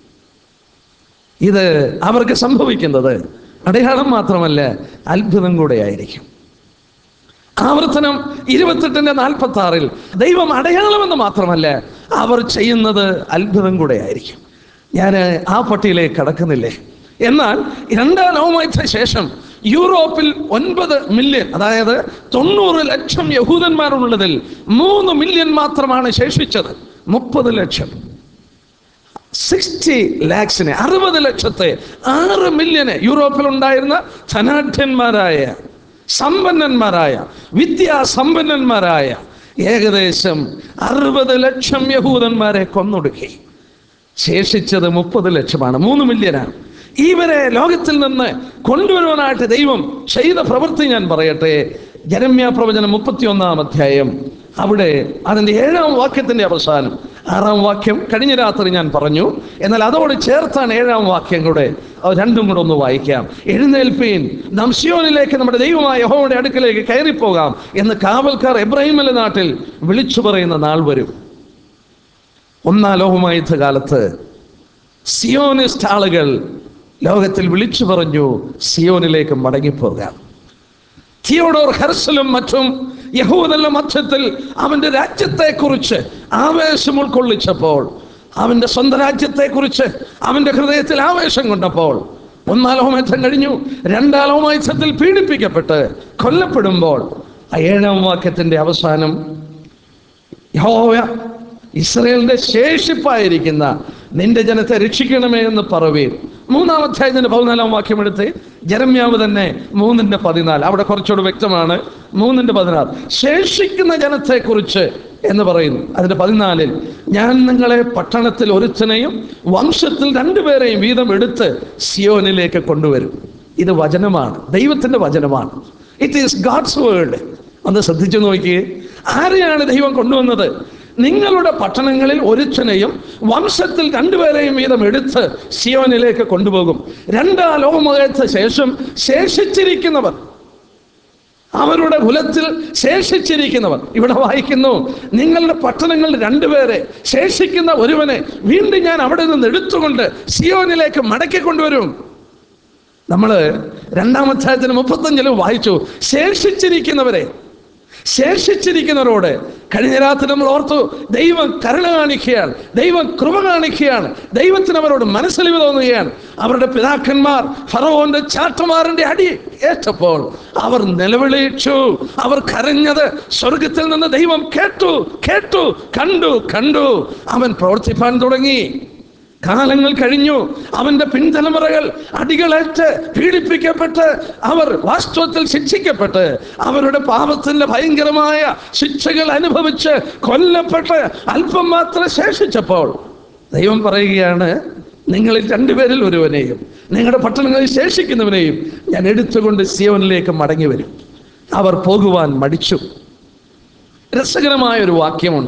ഇത് അവർക്ക് സംഭവിക്കുന്നത് അടയാളം മാത്രമല്ല അത്ഭുതം കൂടെയായിരിക്കും ആവർത്തനം ഇരുപത്തെട്ടിന്റെ നാൽപ്പത്തി ആറിൽ ദൈവം അടയാളമെന്ന് മാത്രമല്ല അവർ ചെയ്യുന്നത് അത്ഭുതം കൂടെയായിരിക്കും ഞാൻ ആ പട്ടിയിലേക്ക് കടക്കുന്നില്ലേ എന്നാൽ രണ്ടാം നവമായത്തിന് ശേഷം യൂറോപ്പിൽ ഒൻപത് മില്യൺ അതായത് തൊണ്ണൂറ് ലക്ഷം യഹൂദന്മാരുള്ളതിൽ മൂന്ന് മില്യൺ മാത്രമാണ് ശേഷിച്ചത് മുപ്പത് ലക്ഷം സിക്സ്റ്റി ലാക്സിനെ അറുപത് ലക്ഷത്തെ ആറ് മില്യന് യൂറോപ്പിൽ ഉണ്ടായിരുന്ന ധനാഢ്യന്മാരായ സമ്പന്നന്മാരായ വിദ്യാസമ്പന്നന്മാരായ ഏകദേശം അറുപത് ലക്ഷം യഹൂദന്മാരെ കൊന്നൊടുക്കി ശേഷിച്ചത് മുപ്പത് ലക്ഷമാണ് മൂന്ന് മില്യനാണ് ഇവരെ ലോകത്തിൽ നിന്ന് കൊണ്ടുവരുവാനായിട്ട് ദൈവം ചെയ്ത പ്രവൃത്തി ഞാൻ പറയട്ടെ ജരമ്യ പ്രവചനം മുപ്പത്തിയൊന്നാം അധ്യായം അവിടെ അതിൻ്റെ ഏഴാം വാക്യത്തിൻ്റെ അവസാനം ആറാം വാക്യം കഴിഞ്ഞ രാത്രി ഞാൻ പറഞ്ഞു എന്നാൽ അതോട് ചേർത്താണ് ഏഴാം വാക്യം കൂടെ അത് രണ്ടും കൂടെ ഒന്ന് വായിക്കാം എഴുന്നേൽപ്പീൻ നാം സിയോനിലേക്ക് നമ്മുടെ ദൈവമായ യഹോവയുടെ അടുക്കലേക്ക് കയറിപ്പോകാം എന്ന് കാവൽക്കാർ എബ്രാഹിമല നാട്ടിൽ വിളിച്ചു പറയുന്ന നാൾ വരും ഒന്നാം ലോകമായുദ്ധ കാലത്ത് സിയോനിസ്റ്റ് ആളുകൾ ലോകത്തിൽ വിളിച്ചു പറഞ്ഞു സിയോനിലേക്ക് മടങ്ങിപ്പോകാം തിയോഡോർ ഹെർസലും മറ്റും യഹൂദല്ല മധ്യത്തിൽ അവന്റെ രാജ്യത്തെക്കുറിച്ച് ആവേശം ഉൾക്കൊള്ളിച്ചപ്പോൾ അവന്റെ സ്വന്തം രാജ്യത്തെക്കുറിച്ച് അവന്റെ ഹൃദയത്തിൽ ആവേശം കൊണ്ടപ്പോൾ ഒന്നാം ലോകമയുദ്ധം കഴിഞ്ഞു രണ്ടാം ലോകമയുദ്ധത്തിൽ പീഡിപ്പിക്കപ്പെട്ട് കൊല്ലപ്പെടുമ്പോൾ ആ ഏഴാം വാക്യത്തിന്റെ അവസാനം യഹോവ ഇസ്രയേലിന്റെ ശേഷിപ്പായിരിക്കുന്ന നിന്റെ ജനത്തെ രക്ഷിക്കണമേ എന്ന് പറവീൻ മൂന്നാം അധ്യായത്തിന്റെ പതിനാലാം വാക്യം എടുത്ത് ജരമ്യാവ് തന്നെ മൂന്നിന്റെ പതിനാല് അവിടെ കുറച്ചുകൂടെ വ്യക്തമാണ് മൂന്നിന്റെ പതിനാറ് ശേഷിക്കുന്ന ജനത്തെക്കുറിച്ച് എന്ന് പറയുന്നു അതിന്റെ പതിനാലിൽ ഞാൻ നിങ്ങളെ പട്ടണത്തിൽ ഒരുത്തനെയും വംശത്തിൽ രണ്ടുപേരെയും വീതം എടുത്ത് സിയോനിലേക്ക് കൊണ്ടുവരും ഇത് വചനമാണ് ദൈവത്തിന്റെ വചനമാണ് ഇറ്റ് ഈസ് ഗാഡ്സ് വേൾഡ് ഒന്ന് ശ്രദ്ധിച്ചു നോക്കിയേ ആരെയാണ് ദൈവം കൊണ്ടുവന്നത് നിങ്ങളുടെ പട്ടണങ്ങളിൽ ഒരുത്തനെയും വംശത്തിൽ രണ്ടുപേരെയും വീതം എടുത്ത് സിയോനിലേക്ക് കൊണ്ടുപോകും രണ്ടാം ലോകമകത്തിന് ശേഷം ശേഷിച്ചിരിക്കുന്നവർ അവരുടെ കുലത്തിൽ ശേഷിച്ചിരിക്കുന്നവർ ഇവിടെ വായിക്കുന്നു നിങ്ങളുടെ പട്ടണങ്ങളിൽ രണ്ടുപേരെ ശേഷിക്കുന്ന ഒരുവനെ വീണ്ടും ഞാൻ അവിടെ നിന്ന് എടുത്തുകൊണ്ട് സിയോനിലേക്ക് മടക്കി കൊണ്ടുവരും നമ്മൾ രണ്ടാമധ്യായത്തിന് മുപ്പത്തഞ്ചിലും വായിച്ചു ശേഷിച്ചിരിക്കുന്നവരെ ശേഷിച്ചിരിക്കുന്നവരോട് കഴിഞ്ഞ രാത്രി നമ്മൾ ഓർത്തു ദൈവം കരുണ കാണിക്കുകയാണ് ദൈവം കൃപ കാണിക്കുകയാണ് ദൈവത്തിന് അവരോട് മനസ്സലിവ് തോന്നുകയാണ് അവരുടെ പിതാക്കന്മാർ ഫറവോന്റെ ചാട്ടമാറിന്റെ അടി ഏറ്റപ്പോൾ അവർ നിലവിളിച്ചു അവർ കരഞ്ഞത് സ്വർഗത്തിൽ നിന്ന് ദൈവം കേട്ടു കേട്ടു കണ്ടു കണ്ടു അവൻ പ്രവർത്തിപ്പാൻ തുടങ്ങി കാലങ്ങൾ കഴിഞ്ഞു അവന്റെ പിൻതലമുറകൾ അടികളേറ്റ് പീഡിപ്പിക്കപ്പെട്ട് അവർ വാസ്തവത്തിൽ ശിക്ഷിക്കപ്പെട്ട് അവരുടെ പാപത്തിന്റെ ഭയങ്കരമായ ശിക്ഷകൾ അനുഭവിച്ച് കൊല്ലപ്പെട്ട് അല്പം മാത്രം ശേഷിച്ചപ്പോൾ ദൈവം പറയുകയാണ് നിങ്ങളിൽ രണ്ടുപേരിൽ ഒരുവനെയും നിങ്ങളുടെ പട്ടണങ്ങളിൽ ശേഷിക്കുന്നവനെയും ഞാൻ എടുത്തുകൊണ്ട് സിയോനിലേക്ക് മടങ്ങി വരും അവർ പോകുവാൻ മടിച്ചു രസകരമായ ഒരു വാക്യമുണ്ട്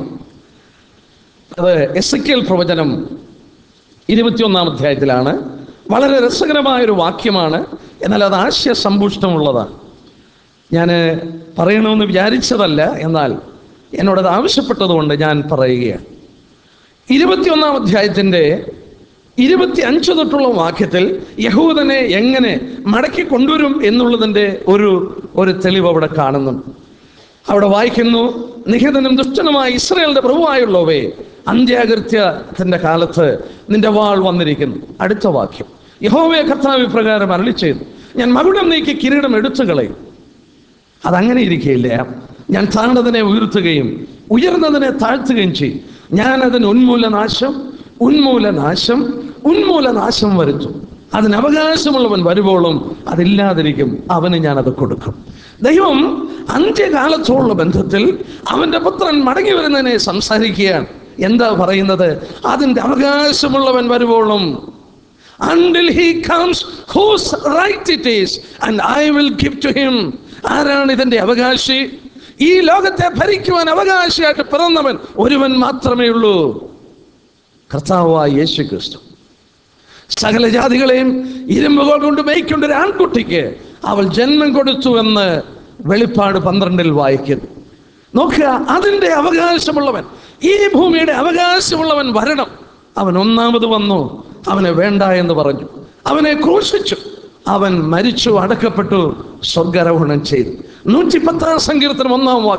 അത് എസ് പ്രവചനം ഇരുപത്തിയൊന്നാം അധ്യായത്തിലാണ് വളരെ രസകരമായ ഒരു വാക്യമാണ് എന്നാൽ അത് ആശയസമ്പുഷ്ടമുള്ളതാണ് ഞാൻ പറയണമെന്ന് വിചാരിച്ചതല്ല എന്നാൽ എന്നോടത് ആവശ്യപ്പെട്ടതുകൊണ്ട് ഞാൻ പറയുകയാണ് ഇരുപത്തിയൊന്നാം അധ്യായത്തിൻ്റെ ഇരുപത്തി അഞ്ച് തൊട്ടുള്ള വാക്യത്തിൽ യഹൂദനെ എങ്ങനെ മടക്കി കൊണ്ടുവരും എന്നുള്ളതിൻ്റെ ഒരു ഒരു തെളിവ് അവിടെ കാണുന്നുണ്ട് അവിടെ വായിക്കുന്നു നിഹിതനും ദുഷ്ടനുമായ ഇസ്രയേലിന്റെ പ്രഭുവായുള്ളവേ അന്ത്യാകൃത്യത്തിന്റെ കാലത്ത് നിന്റെ വാൾ വന്നിരിക്കുന്നു അടുത്ത വാക്യം യഹോവയെ കർത്താവ് ഇപ്രകാരം അരളി ചെയ്തു ഞാൻ മകുടം നീക്കി കിരീടം എടുത്തു കളയും അതങ്ങനെ ഇരിക്കുകയില്ല ഞാൻ താഴ്ന്നതിനെ ഉയർത്തുകയും ഉയർന്നതിനെ താഴ്ത്തുകയും ചെയ്യും ഞാൻ അതിന് ഉന്മൂലനാശം ഉന്മൂലനാശം ഉന്മൂലനാശം വരുത്തും അതിന് അവകാശമുള്ളവൻ വരുവോളും അതില്ലാതിരിക്കും അവന് ഞാൻ അത് കൊടുക്കും ദൈവം അന്ത്യകാലത്തോടുള്ള ബന്ധത്തിൽ അവന്റെ പുത്രൻ മടങ്ങി വരുന്നതിനെ സംസാരിക്കുകയാണ് എന്താ പറയുന്നത് അതിന്റെ അവകാശമുള്ളവൻ വരുവോളും until he comes whose right it is and I will give to him ആരാണ് ഇതിന്റെ അവകാശി ഈ ലോകത്തെ ഭരിക്കുവാൻ അവകാശിയായിട്ട് പിറന്നവൻ ഒരുവൻ മാത്രമേ ഉള്ളൂ കർത്താവായ യേശു ക്രിസ്തു സകല ജാതികളെയും ഇരുമ്പുകൾ കൊണ്ട് മേയ്ക്കൊണ്ട ഒരു ആൺകുട്ടിക്ക് അവൾ ജന്മം കൊടുത്തു എന്ന് വെളിപ്പാട് പന്ത്രണ്ടിൽ വായിക്കുന്നു നോക്കുക അതിൻ്റെ അവകാശമുള്ളവൻ ഈ ഭൂമിയുടെ അവകാശമുള്ളവൻ വരണം അവൻ ഒന്നാമത് വന്നു അവനെ വേണ്ട എന്ന് പറഞ്ഞു അവനെ ക്രൂശിച്ചു അവൻ മരിച്ചു അടക്കപ്പെട്ടു സ്വർഗാരോഹണം ചെയ്തു നൂറ്റി പത്താം സങ്കീർത്തനം ഒന്നാം വാക്യം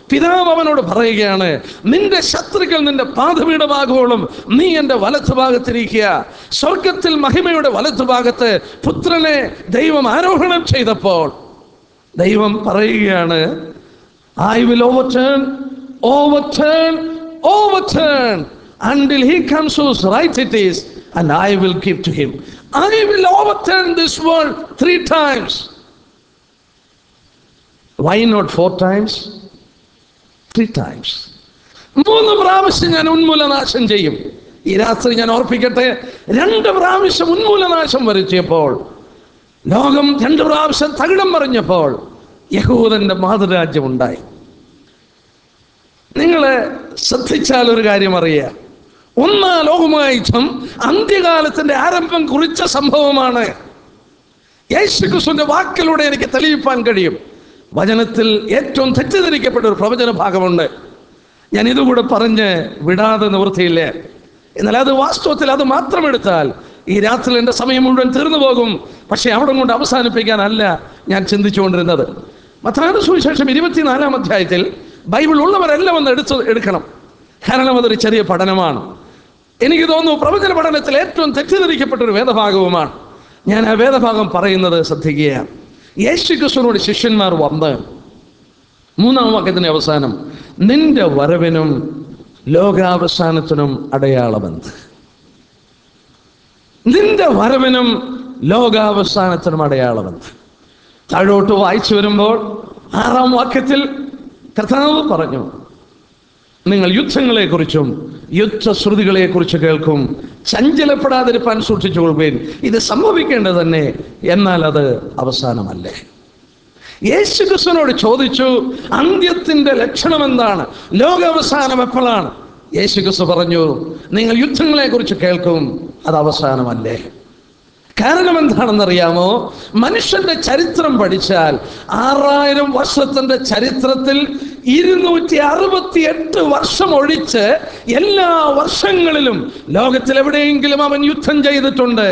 പിതാവ് അവനോട് പറയുകയാണ് നിന്റെ ശത്രുക്കൾ നിന്റെ പാതപീഠമാകുവോളും നീ എൻ്റെ വലത്ത് ഭാഗത്തിരിക്കുക സ്വർഗത്തിൽ മഹിമയുടെ വലത്ത് ഭാഗത്ത് പുത്രനെ ദൈവം ആരോഹണം ചെയ്തപ്പോൾ ദൈവം പറയുകയാണ് I will overturn overturn overturn until he comes whose right it is and I will give to him. I will overturn this world three times. Why not four times? Three times. മൂന്ന് പ്രാവശ്യം ഞാൻ ഉന്മൂലനാശം ചെയ്യും ഈ രാത്രി ഞാൻ ഓർപ്പിക്കട്ടെ രണ്ട് പ്രാവശ്യം ഉന്മൂലനാശം വരുത്തിയപ്പോൾ ലോകം രണ്ട് പ്രാവശ്യം തകിടം പറഞ്ഞപ്പോൾ യഹൂദന്റെ മാതൃരാജ്യം ഉണ്ടായി നിങ്ങൾ ശ്രദ്ധിച്ചാൽ ഒരു കാര്യം അറിയുക ഒന്നാം ലോകമായുധം അന്ത്യകാലത്തിന്റെ ആരംഭം കുറിച്ച സംഭവമാണ് യേശുക്രിസ്തുവിന്റെ വാക്കിലൂടെ എനിക്ക് തെളിയിപ്പാൻ കഴിയും വചനത്തിൽ ഏറ്റവും തെറ്റിദ്ധരിക്കപ്പെട്ട ഒരു പ്രവചന ഭാഗമുണ്ട് ഞാൻ ഇതുകൂടെ പറഞ്ഞ് വിടാതെ നിവൃത്തിയില്ല എന്നാൽ അത് വാസ്തവത്തിൽ അത് മാത്രം എടുത്താൽ ഈ രാത്രി എൻ്റെ സമയം മുഴുവൻ തീർന്നു പോകും പക്ഷേ അവിടെ കൊണ്ട് അവസാനിപ്പിക്കാനല്ല ഞാൻ ചിന്തിച്ചുകൊണ്ടിരുന്നത് മത്താന സുവിശേഷം ഇരുപത്തിനാലാം അധ്യായത്തിൽ ബൈബിൾ ഉള്ളവരെല്ലാം ഒന്ന് എടുത്ത് എടുക്കണം കാരണം അതൊരു ചെറിയ പഠനമാണ് എനിക്ക് തോന്നുന്നു പ്രവചന പഠനത്തിൽ ഏറ്റവും തെറ്റിദ്ധരിക്കപ്പെട്ട ഒരു വേദഭാഗവുമാണ് ഞാൻ ആ വേദഭാഗം പറയുന്നത് ശ്രദ്ധിക്കുകയാണ് യേശു ക്രിസ്തുവിനോട് ശിഷ്യന്മാർ വന്ന് മൂന്നാം വാക്യത്തിന്റെ അവസാനം നിന്റെ വരവിനും ലോകാവസാനത്തിനും അടയാളമെന്ത് നിന്റെ വരവിനും ലോകാവസാനത്തിനും അടയാളമെന്ത് താഴോട്ട് വായിച്ചു വരുമ്പോൾ ആറാം വാക്യത്തിൽ കർത്താവ് പറഞ്ഞു നിങ്ങൾ യുദ്ധങ്ങളെക്കുറിച്ചും യുദ്ധശ്രുതികളെക്കുറിച്ച് കേൾക്കും ചഞ്ചലപ്പെടാതിരിപ്പാൻ സൂക്ഷിച്ചുകൊള്ളുകയും ഇത് സംഭവിക്കേണ്ടത് തന്നെ എന്നാൽ അത് അവസാനമല്ലേ യേശു ക്രിസ്തുവിനോട് ചോദിച്ചു അന്ത്യത്തിന്റെ ലക്ഷണം എന്താണ് ലോകാവസാനം എപ്പോഴാണ് യേശു ക്രിസ്തു പറഞ്ഞു നിങ്ങൾ യുദ്ധങ്ങളെക്കുറിച്ച് കേൾക്കും അത് അവസാനമല്ലേ കാരണം എന്താണെന്നറിയാമോ മനുഷ്യന്റെ ചരിത്രം പഠിച്ചാൽ ആറായിരം വർഷത്തിന്റെ ചരിത്രത്തിൽ ഇരുന്നൂറ്റി അറുപത്തി എട്ട് വർഷം ഒഴിച്ച് എല്ലാ വർഷങ്ങളിലും ലോകത്തിൽ എവിടെയെങ്കിലും അവൻ യുദ്ധം ചെയ്തിട്ടുണ്ട്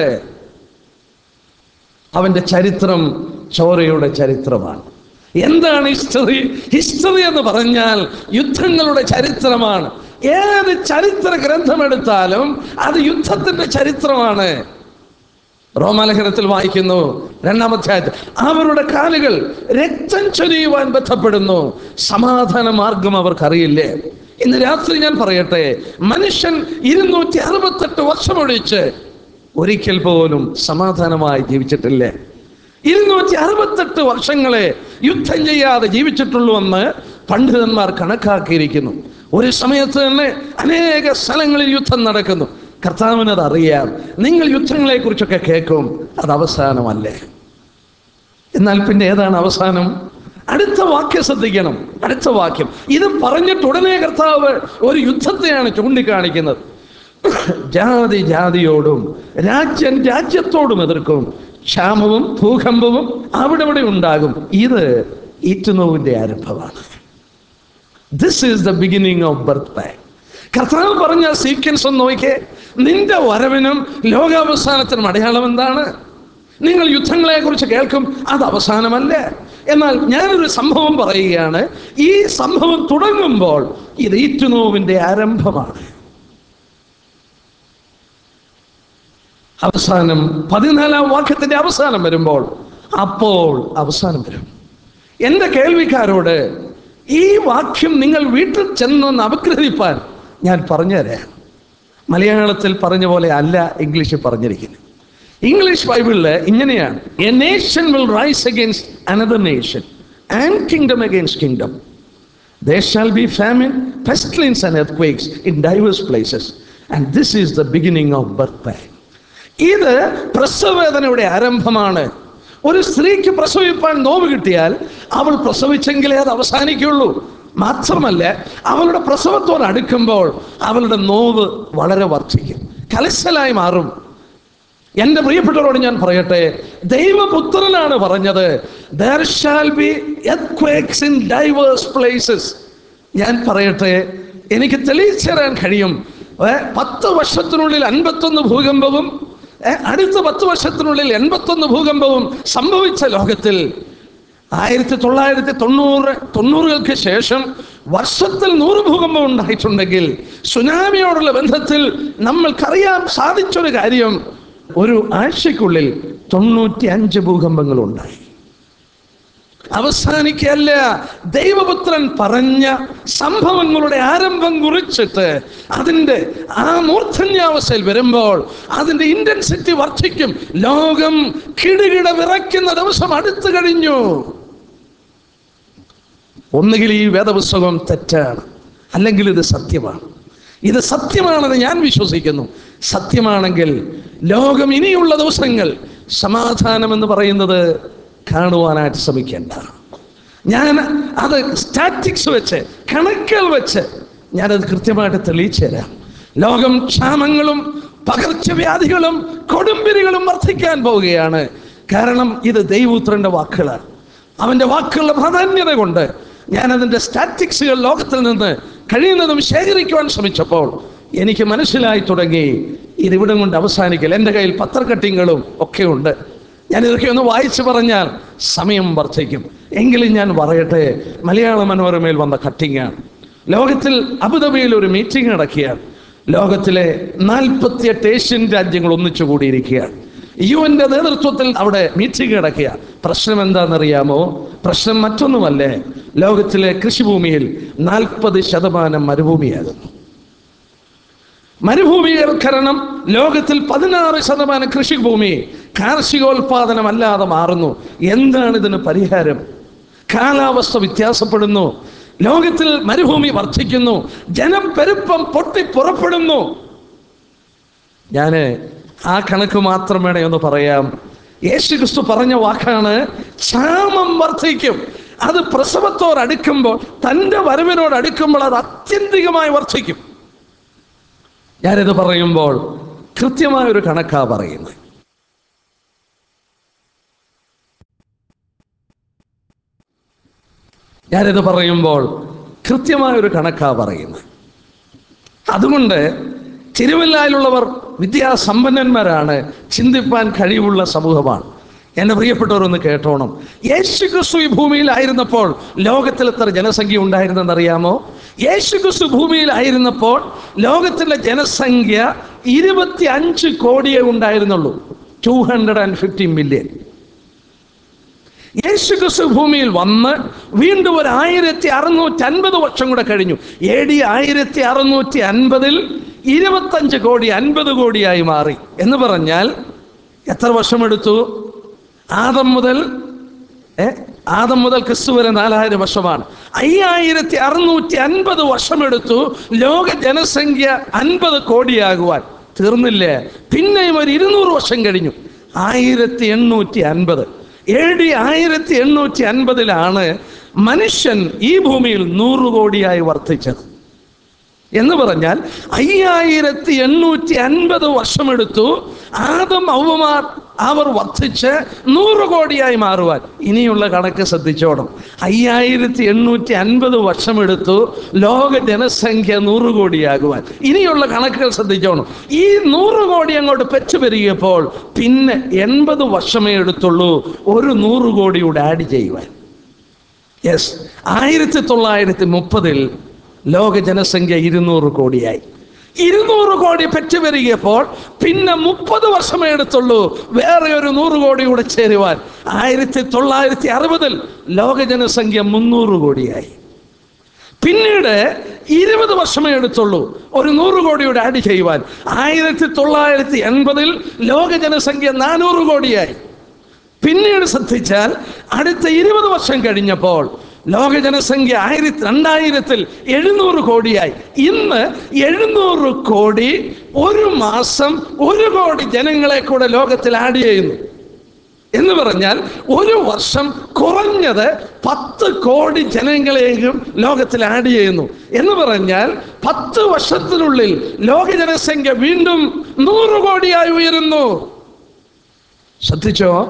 അവന്റെ ചരിത്രം ചോരയുടെ ചരിത്രമാണ് എന്താണ് ഹിസ്റ്ററി ഹിസ്റ്ററി എന്ന് പറഞ്ഞാൽ യുദ്ധങ്ങളുടെ ചരിത്രമാണ് ഏത് ചരിത്ര ഗ്രന്ഥമെടുത്താലും അത് യുദ്ധത്തിന്റെ ചരിത്രമാണ് റോമാലേഖനത്തിൽ വായിക്കുന്നു രണ്ടാമധ്യായത്തിൽ അവരുടെ കാലുകൾ രക്തം ചൊരിയുവാൻ ബന്ധപ്പെടുന്നു സമാധാന മാർഗം അവർക്കറിയില്ലേ ഇന്ന് രാത്രി ഞാൻ പറയട്ടെ മനുഷ്യൻ ഇരുന്നൂറ്റി അറുപത്തെട്ട് വർഷമൊഴിച്ച് ഒരിക്കൽ പോലും സമാധാനമായി ജീവിച്ചിട്ടില്ലേ ഇരുന്നൂറ്റി അറുപത്തെട്ട് വർഷങ്ങളെ യുദ്ധം ചെയ്യാതെ ജീവിച്ചിട്ടുള്ളൂ എന്ന് പണ്ഡിതന്മാർ കണക്കാക്കിയിരിക്കുന്നു ഒരു സമയത്ത് തന്നെ അനേക സ്ഥലങ്ങളിൽ യുദ്ധം നടക്കുന്നു കർത്താവിന് അത് അറിയാം നിങ്ങൾ യുദ്ധങ്ങളെ കുറിച്ചൊക്കെ കേൾക്കും അത് അവസാനമല്ലേ എന്നാൽ പിന്നെ ഏതാണ് അവസാനം അടുത്ത വാക്യം ശ്രദ്ധിക്കണം അടുത്ത വാക്യം ഇത് പറഞ്ഞിട്ട് ഉടനെ കർത്താവ് ഒരു യുദ്ധത്തെയാണ് ചൂണ്ടിക്കാണിക്കുന്നത് ജാതി ജാതിയോടും രാജ്യം രാജ്യത്തോടും എതിർക്കും ക്ഷാമവും ഭൂകമ്പവും അവിടെ ഇവിടെ ഉണ്ടാകും ഇത് ഈറ്റുനോവിന്റെ ആരംഭമാണ് this is the beginning of birth pangs കർത്താവ് പറഞ്ഞ സീക്വൻസ് ഒന്ന് നോക്കിയേ നിന്റെ വരവിനും ലോകാവസാനത്തിനും അടയാളം എന്താണ് നിങ്ങൾ യുദ്ധങ്ങളെ കുറിച്ച് കേൾക്കും അത് അവസാനമല്ല എന്നാൽ ഞാനൊരു സംഭവം പറയുകയാണ് ഈ സംഭവം തുടങ്ങുമ്പോൾ ഇത് ഈറ്റുനോവിന്റെ ആരംഭമാണ് അവസാനം പതിനാലാം വാക്യത്തിന്റെ അവസാനം വരുമ്പോൾ അപ്പോൾ അവസാനം വരും എൻ്റെ കേൾവിക്കാരോട് ഈ വാക്യം നിങ്ങൾ വീട്ടിൽ ചെന്നൊന്ന് അപഗ്രഹിപ്പാൻ ഞാൻ പറഞ്ഞുതരാം മലയാളത്തിൽ പറഞ്ഞ പോലെ അല്ല ഇംഗ്ലീഷിൽ പറഞ്ഞിരിക്കുന്നത് ഇംഗ്ലീഷ് ബൈബിളില് ഇങ്ങനെയാണ് a nation will rise against another nation and kingdom against kingdom There shall be famine, pestilence, and earthquakes in diverse places. And this is the beginning of birth pain. ഇത് പ്രസവവേദനയുടെ ആരംഭമാണ് ഒരു സ്ത്രീക്ക് പ്രസവിപ്പാൻ നോവ് കിട്ടിയാൽ അവൾ പ്രസവിച്ചെങ്കിലേ അത് അവസാനിക്കുള്ളൂ മാത്രമല്ല അവളുടെ പ്രസവത്തോട് അടുക്കുമ്പോൾ അവളുടെ നോവ് വളരെ വർദ്ധിക്കും കലശലായി മാറും എൻ്റെ പ്രിയപ്പെട്ടവരോട് ഞാൻ പറയട്ടെ ദൈവപുത്രനാണ് പറഞ്ഞത് there shall be earth in divers places ഞാൻ പറയട്ടെ എനിക്ക് തെളിയിച്ചു തരാൻ കഴിയും ഏ, പത്ത് വർഷത്തിനുള്ളിൽ അൻപത്തൊന്ന് ഭൂകമ്പവും ഏ, അടുത്ത പത്ത് വർഷത്തിനുള്ളിൽ എൺപത്തൊന്ന് ഭൂകമ്പവും സംഭവിച്ച ലോകത്തിൽ ആയിരത്തി തൊള്ളായിരത്തി തൊണ്ണൂറ് തൊണ്ണൂറുകൾക്ക് ശേഷം വർഷത്തിൽ നൂറ് ഭൂകമ്പം ഉണ്ടായിട്ടുണ്ടെങ്കിൽ സുനാമിയോടുള്ള ബന്ധത്തിൽ നമ്മൾക്കറിയാൻ സാധിച്ചൊരു കാര്യം ഒരു ആഴ്ചക്കുള്ളിൽ തൊണ്ണൂറ്റി അഞ്ച് ഭൂകമ്പങ്ങൾ ഉണ്ടായി അവസാനിക്കല്ല ദൈവപുത്രൻ പറഞ്ഞ സംഭവങ്ങളുടെ ആരംഭം കുറിച്ചിട്ട് അതിൻ്റെ ആ മൂർധന്യാവസ്ഥയിൽ വരുമ്പോൾ അതിൻ്റെ ഇന്റൻസിറ്റി വർദ്ധിക്കും ലോകം കിടുകിട വിറയ്ക്കുന്ന ദിവസം അടുത്തു കഴിഞ്ഞു ഒന്നുകിൽ ഈ വേദപുസ്തകം തെറ്റാണ് അല്ലെങ്കിൽ ഇത് സത്യമാണ് ഇത് സത്യമാണെന്ന് ഞാൻ വിശ്വസിക്കുന്നു സത്യമാണെങ്കിൽ ലോകം ഇനിയുള്ള ദിവസങ്ങൾ സമാധാനം എന്ന് പറയുന്നത് കാണുവാനായിട്ട് ശ്രമിക്കേണ്ട ഞാൻ അത് സ്റ്റാറ്റിക്സ് വെച്ച് കണക്കുകൾ വെച്ച് ഞാനത് കൃത്യമായിട്ട് തെളിയിച്ചു തരാം ലോകം ക്ഷാമങ്ങളും പകർച്ചവ്യാധികളും കൊടുമ്പിരികളും വർദ്ധിക്കാൻ പോവുകയാണ് കാരണം ഇത് ദൈവപുത്രന്റെ വാക്കുകളാണ് അവന്റെ വാക്കുകളുടെ പ്രാധാന്യത കൊണ്ട് ഞാൻ അതിന്റെ സ്റ്റാറ്റിക്സുകൾ ലോകത്തിൽ നിന്ന് കഴിയുന്നതും ശേഖരിക്കുവാൻ ശ്രമിച്ചപ്പോൾ എനിക്ക് മനസ്സിലായി തുടങ്ങി ഇതിവിടം കൊണ്ട് അവസാനിക്കില്ല എൻ്റെ കയ്യിൽ പത്രക്കട്ടിങ്ങളും ഒക്കെ ഉണ്ട് ഞാൻ ഇതൊക്കെ ഒന്ന് വായിച്ചു പറഞ്ഞാൽ സമയം വർദ്ധിക്കും എങ്കിലും ഞാൻ പറയട്ടെ മലയാള മനോരമയിൽ വന്ന കട്ടിങ്ങാണ് ലോകത്തിൽ അബുദാബിയിൽ ഒരു മീറ്റിംഗ് നടക്കുകയാണ് ലോകത്തിലെ നാൽപ്പത്തിയെട്ട് ഏഷ്യൻ രാജ്യങ്ങൾ ഒന്നിച്ചു കൂടിയിരിക്കുകയാണ് യു എൻ്റെ നേതൃത്വത്തിൽ അവിടെ മീറ്റിംഗ് നടക്കുക പ്രശ്നം എന്താണെന്നറിയാമോ പ്രശ്നം മറ്റൊന്നുമല്ലേ ലോകത്തിലെ കൃഷിഭൂമിയിൽ നാൽപ്പത് ശതമാനം മരുഭൂമിയാകുന്നു മരുഭൂമീകരണം ലോകത്തിൽ പതിനാറ് ശതമാനം കൃഷിഭൂമി കാർഷികോൽപാദനം അല്ലാതെ മാറുന്നു എന്താണ് ഇതിന് പരിഹാരം കാലാവസ്ഥ വ്യത്യാസപ്പെടുന്നു ലോകത്തിൽ മരുഭൂമി വർദ്ധിക്കുന്നു ജനപ്പെരുപ്പം പൊട്ടി പുറപ്പെടുന്നു ഞാൻ ആ കണക്ക് മാത്രം വേണേ ഒന്ന് പറയാം യേശു ക്രിസ്തു പറഞ്ഞ വാക്കാണ് ക്ഷാമം വർദ്ധിക്കും അത് പ്രസവത്തോട് അടുക്കുമ്പോൾ തൻ്റെ വരവിനോട് അടുക്കുമ്പോൾ അത് അത്യന്തികമായി വർദ്ധിക്കും ഞാനിത് പറയുമ്പോൾ കൃത്യമായ ഒരു കണക്കാ പറയുന്നത് ഞാനിത് പറയുമ്പോൾ കൃത്യമായ ഒരു കണക്കാ പറയുന്നത് അതുകൊണ്ട് തിരുവല്ലായിലുള്ളവർ വിദ്യാസമ്പന്നന്മാരാണ് ചിന്തിപ്പാൻ കഴിവുള്ള സമൂഹമാണ് എന്നെ പ്രിയപ്പെട്ടവരൊന്ന് കേട്ടോണം യേശു ക്രിസ്തു ഈ ഭൂമിയിലായിരുന്നപ്പോൾ ലോകത്തിൽ എത്ര ജനസംഖ്യ ഉണ്ടായിരുന്നെന്നറിയാമോ യേശു ക്രിസ്തു ഭൂമിയിലായിരുന്നപ്പോൾ ലോകത്തിലെ ജനസംഖ്യ ഇരുപത്തി അഞ്ച് കോടിയേ ഉണ്ടായിരുന്നുള്ളൂ two hundred and fifty million യേശു ക്രിസ്തു ഭൂമിയിൽ വന്ന് വീണ്ടും ഒരു ആയിരത്തി അറുന്നൂറ്റി അൻപത് വർഷം കൂടെ കഴിഞ്ഞു എ ഡി ആയിരത്തി അറുന്നൂറ്റി അൻപതിൽ ഇരുപത്തഞ്ച് കോടി അൻപത് കോടിയായി മാറി എന്ന് പറഞ്ഞാൽ എത്ര വർഷമെടുത്തു ആദം മുതൽ ഏ ആദം മുതൽ ക്രിസ്തു വരെ നാലായിരം വർഷമാണ് അയ്യായിരത്തി അറുന്നൂറ്റി അൻപത് വർഷമെടുത്തു ലോക ജനസംഖ്യ അൻപത് കോടിയാകുവാൻ തീർന്നില്ലേ പിന്നെയും ഒരു ഇരുന്നൂറ് വർഷം കഴിഞ്ഞു ആയിരത്തി എണ്ണൂറ്റി അൻപത് എ ഡി ആയിരത്തി എണ്ണൂറ്റി അൻപതിലാണ് മനുഷ്യൻ ഈ ഭൂമിയിൽ നൂറ് കോടിയായി വർദ്ധിച്ചത് എന്ന് പറഞ്ഞാൽ അയ്യായിരത്തി എണ്ണൂറ്റി അൻപത് വർഷമെടുത്തു ആദം ഔവമാർ അവർ വർദ്ധിച്ച് നൂറ് കോടിയായി മാറുവാൻ ഇനിയുള്ള കണക്ക് ശ്രദ്ധിച്ചോണം അയ്യായിരത്തി എണ്ണൂറ്റി അൻപത് വർഷമെടുത്തു ലോക ജനസംഖ്യ നൂറ് കോടിയാകുവാൻ ഇനിയുള്ള കണക്കുകൾ ശ്രദ്ധിച്ചോണം ഈ നൂറ് കോടി അങ്ങോട്ട് പെറ്റുപെരുകിയപ്പോൾ പിന്നെ എൺപത് വർഷമേ എടുത്തുള്ളൂ ഒരു നൂറ് കോടിയുടെ ആഡ് ചെയ്യുവാൻ യെസ് ആയിരത്തി തൊള്ളായിരത്തി മുപ്പതിൽ ലോക ജനസംഖ്യ ഇരുന്നൂറ് കോടിയായി ഇരുന്നൂറ് കോടി പെറ്റുപെരുകിയപ്പോൾ പിന്നെ മുപ്പത് വർഷമേ എടുത്തുള്ളൂ വേറെ ഒരു നൂറ് കോടി കൂടെ ചേരുവാൻ ആയിരത്തി തൊള്ളായിരത്തി അറുപതിൽ ലോക ജനസംഖ്യ മുന്നൂറ് കോടിയായി പിന്നീട് ഇരുപത് വർഷമേ എടുത്തുള്ളൂ ഒരു നൂറ് കോടിയുടെ ആഡ് ചെയ്യുവാൻ ആയിരത്തി തൊള്ളായിരത്തി എൺപതിൽ ലോക ജനസംഖ്യ നാനൂറ് കോടിയായി പിന്നീട് ശ്രദ്ധിച്ചാൽ അടുത്ത ഇരുപത് വർഷം കഴിഞ്ഞപ്പോൾ ലോക ജനസംഖ്യ ആയിരത്തി രണ്ടായിരത്തിൽ എഴുന്നൂറ് കോടിയായി ഇന്ന് എഴുന്നൂറ് കോടി ഒരു മാസം ഒരു കോടി ജനങ്ങളെ കൂടെ ലോകത്തിൽ ആഡ് ചെയ്യുന്നു എന്ന് പറഞ്ഞാൽ ഒരു വർഷം കുറഞ്ഞത് പത്ത് കോടി ജനങ്ങളെയും ലോകത്തിൽ ആഡ് ചെയ്യുന്നു എന്ന് പറഞ്ഞാൽ പത്ത് വർഷത്തിനുള്ളിൽ ലോക ജനസംഖ്യ വീണ്ടും നൂറ് കോടിയായി ഉയരുന്നു ശ്രദ്ധിച്ചോ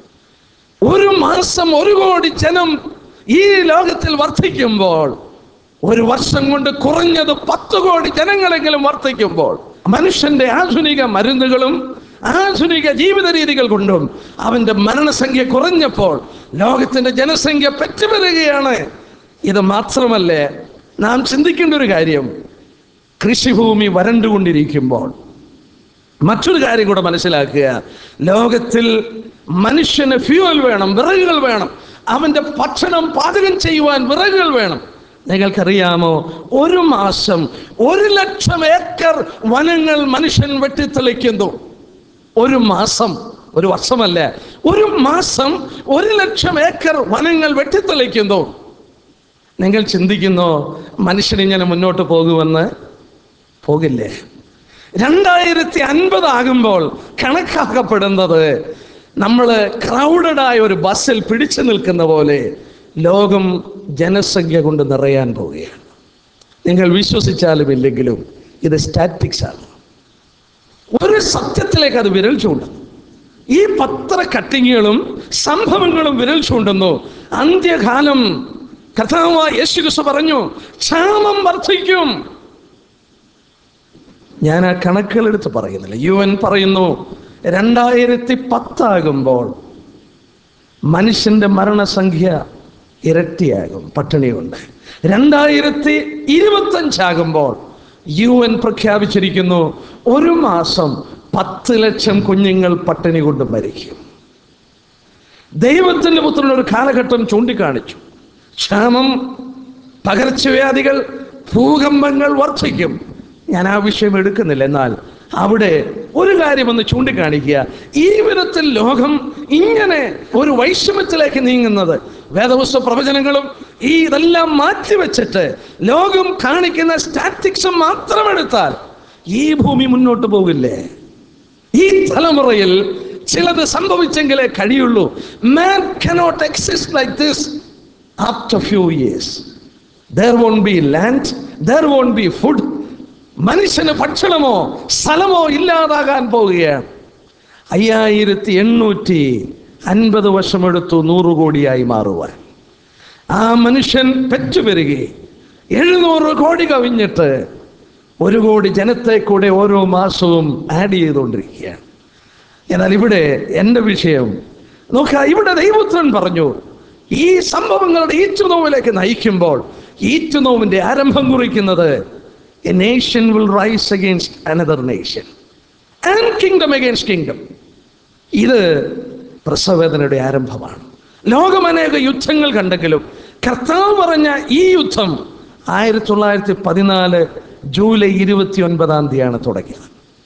ഒരു മാസം ഒരു കോടി ജനം ഈ ലോകത്തിൽ വർദ്ധിക്കുമ്പോൾ ഒരു വർഷം കൊണ്ട് കുറഞ്ഞത് പത്ത് കോടി ജനങ്ങളെങ്കിലും വർദ്ധിക്കുമ്പോൾ മനുഷ്യന്റെ ആധുനിക മരുന്നുകളും ആധുനിക ജീവിത രീതികൾ കൊണ്ടും അവന്റെ മരണസംഖ്യ കുറഞ്ഞപ്പോൾ ലോകത്തിന്റെ ജനസംഖ്യ പെറ്റുവരികയാണ് ഇത് മാത്രമല്ലേ നാം ചിന്തിക്കേണ്ട ഒരു കാര്യം കൃഷിഭൂമി വരണ്ടുകൊണ്ടിരിക്കുമ്പോൾ മറ്റൊരു കാര്യം കൂടെ മനസ്സിലാക്കുക ലോകത്തിൽ മനുഷ്യന് ഫ്യൂവൽ വേണം വിറകുകൾ വേണം അവന്റെ ഭക്ഷണം പാചകം ചെയ്യുവാൻ വിറകുകൾ വേണം നിങ്ങൾക്കറിയാമോ ഒരു മാസം ഒരു ലക്ഷം ഏക്കർ വനങ്ങൾ മനുഷ്യൻ വെട്ടിത്തെളിക്കുന്നു ഒരു മാസം ഒരു വർഷമല്ല ഒരു മാസം ഒരു ലക്ഷം ഏക്കർ വനങ്ങൾ വെട്ടിത്തെളിക്കുന്നു നിങ്ങൾ ചിന്തിക്കുന്നോ മനുഷ്യൻ ഇങ്ങനെ മുന്നോട്ട് പോകുമെന്ന് പോകില്ലേ രണ്ടായിരത്തി അൻപത് ആകുമ്പോൾ കണക്കാക്കപ്പെടുന്നത് നമ്മൾ ക്രൗഡഡായ ഒരു ബസ്സിൽ പിടിച്ചു നിൽക്കുന്ന പോലെ ലോകം ജനസംഖ്യ കൊണ്ട് നിറയാൻ പോവുകയാണ് നിങ്ങൾ വിശ്വസിച്ചാലും ഇല്ലെങ്കിലും ഇത് സ്റ്റാറ്റിക്സ് ആണ് ഒരു സത്യത്തിലേക്ക് അത് വിരൽ ചൂണ്ടുന്നു ഈ പത്ര കട്ടിങ്ങുകളും സംഭവങ്ങളും വിരൽ ചൂണ്ടുന്നു അന്ത്യകാലം കഥാവായ യേശു ക്രിസ്തു പറഞ്ഞു ക്ഷാമം വർദ്ധിക്കും ഞാൻ ആ കണക്കുകൾ എടുത്ത് പറയുന്നില്ല യു എൻ പറയുന്നു രണ്ടായിരത്തി പത്താകുമ്പോൾ മനുഷ്യന്റെ മരണസംഖ്യ ഇരട്ടിയാകും പട്ടിണി കൊണ്ട് രണ്ടായിരത്തി ഇരുപത്തഞ്ചാകുമ്പോൾ യു എൻ പ്രഖ്യാപിച്ചിരിക്കുന്നു ഒരു മാസം പത്ത് ലക്ഷം കുഞ്ഞുങ്ങൾ പട്ടിണി കൊണ്ട് മരിക്കും ദൈവത്തിന്റെ പുത്രൻ ഒരു കാലഘട്ടം ചൂണ്ടിക്കാണിച്ചു ക്ഷാമം പകർച്ചവ്യാധികൾ ഭൂകമ്പങ്ങൾ വർദ്ധിക്കും ഞാൻ ആ വിഷയം എടുക്കുന്നില്ല എന്നാൽ അവിടെ ഒരു കാര്യം ഒന്ന് ചൂണ്ടിക്കാണിക്കുക ഈ വിധത്തിൽ ലോകം ഇങ്ങനെ ഒരു വൈഷമ്യത്തിലേക്ക് നീങ്ങുന്നത് വേദപുസ്തക പ്രവചനങ്ങളും ഈ ഇതെല്ലാം മാറ്റിവെച്ചിട്ട് ലോകം കാണിക്കുന്ന സ്റ്റാറ്റിക്സും മാത്രം എടുത്താൽ ഈ ഭൂമി മുന്നോട്ട് പോകില്ലേ ഈ തലമുറയിൽ ചിലത് സംഭവിച്ചെങ്കിലേ കഴിയുള്ളൂ man cannot exist like this after few years there won't be land there won't be food മനുഷ്യന് ഭക്ഷണമോ സ്ഥലമോ ഇല്ലാതാകാൻ പോവുകയാണ് അയ്യായിരത്തി എണ്ണൂറ്റി അൻപത് വർഷമെടുത്തു നൂറ് കോടിയായി മാറുവാൻ ആ മനുഷ്യൻ പെറ്റുപെരുകി എഴുന്നൂറ് കോടി കവിഞ്ഞിട്ട് ഒരു കോടി ജനത്തെ കൂടെ ഓരോ മാസവും ആഡ് ചെയ്തുകൊണ്ടിരിക്കുകയാണ് എന്നാൽ ഇവിടെ എൻ്റെ വിഷയം നോക്കുക ഇവിടെ ദൈവപുത്രൻ പറഞ്ഞു ഈ സംഭവങ്ങളുടെ ഈറ്റുനോവിലേക്ക് നയിക്കുമ്പോൾ ഈറ്റുനോവിന്റെ ആരംഭം കുറിക്കുന്നത് a nation will rise against another nation and kingdom against kingdom ഇത് പ്രസവവേദനയുടെ ആരംഭമാണ് ലോകം അനേക യുദ്ധങ്ങൾ കണ്ടെങ്കിലും കർത്താവ് പറഞ്ഞ ഈ യുദ്ധം ആയിരത്തി തൊള്ളായിരത്തി പതിനാല് ജൂലൈ ഇരുപത്തി ഒൻപതാം തീയതിയാണ് തുടങ്ങിയത്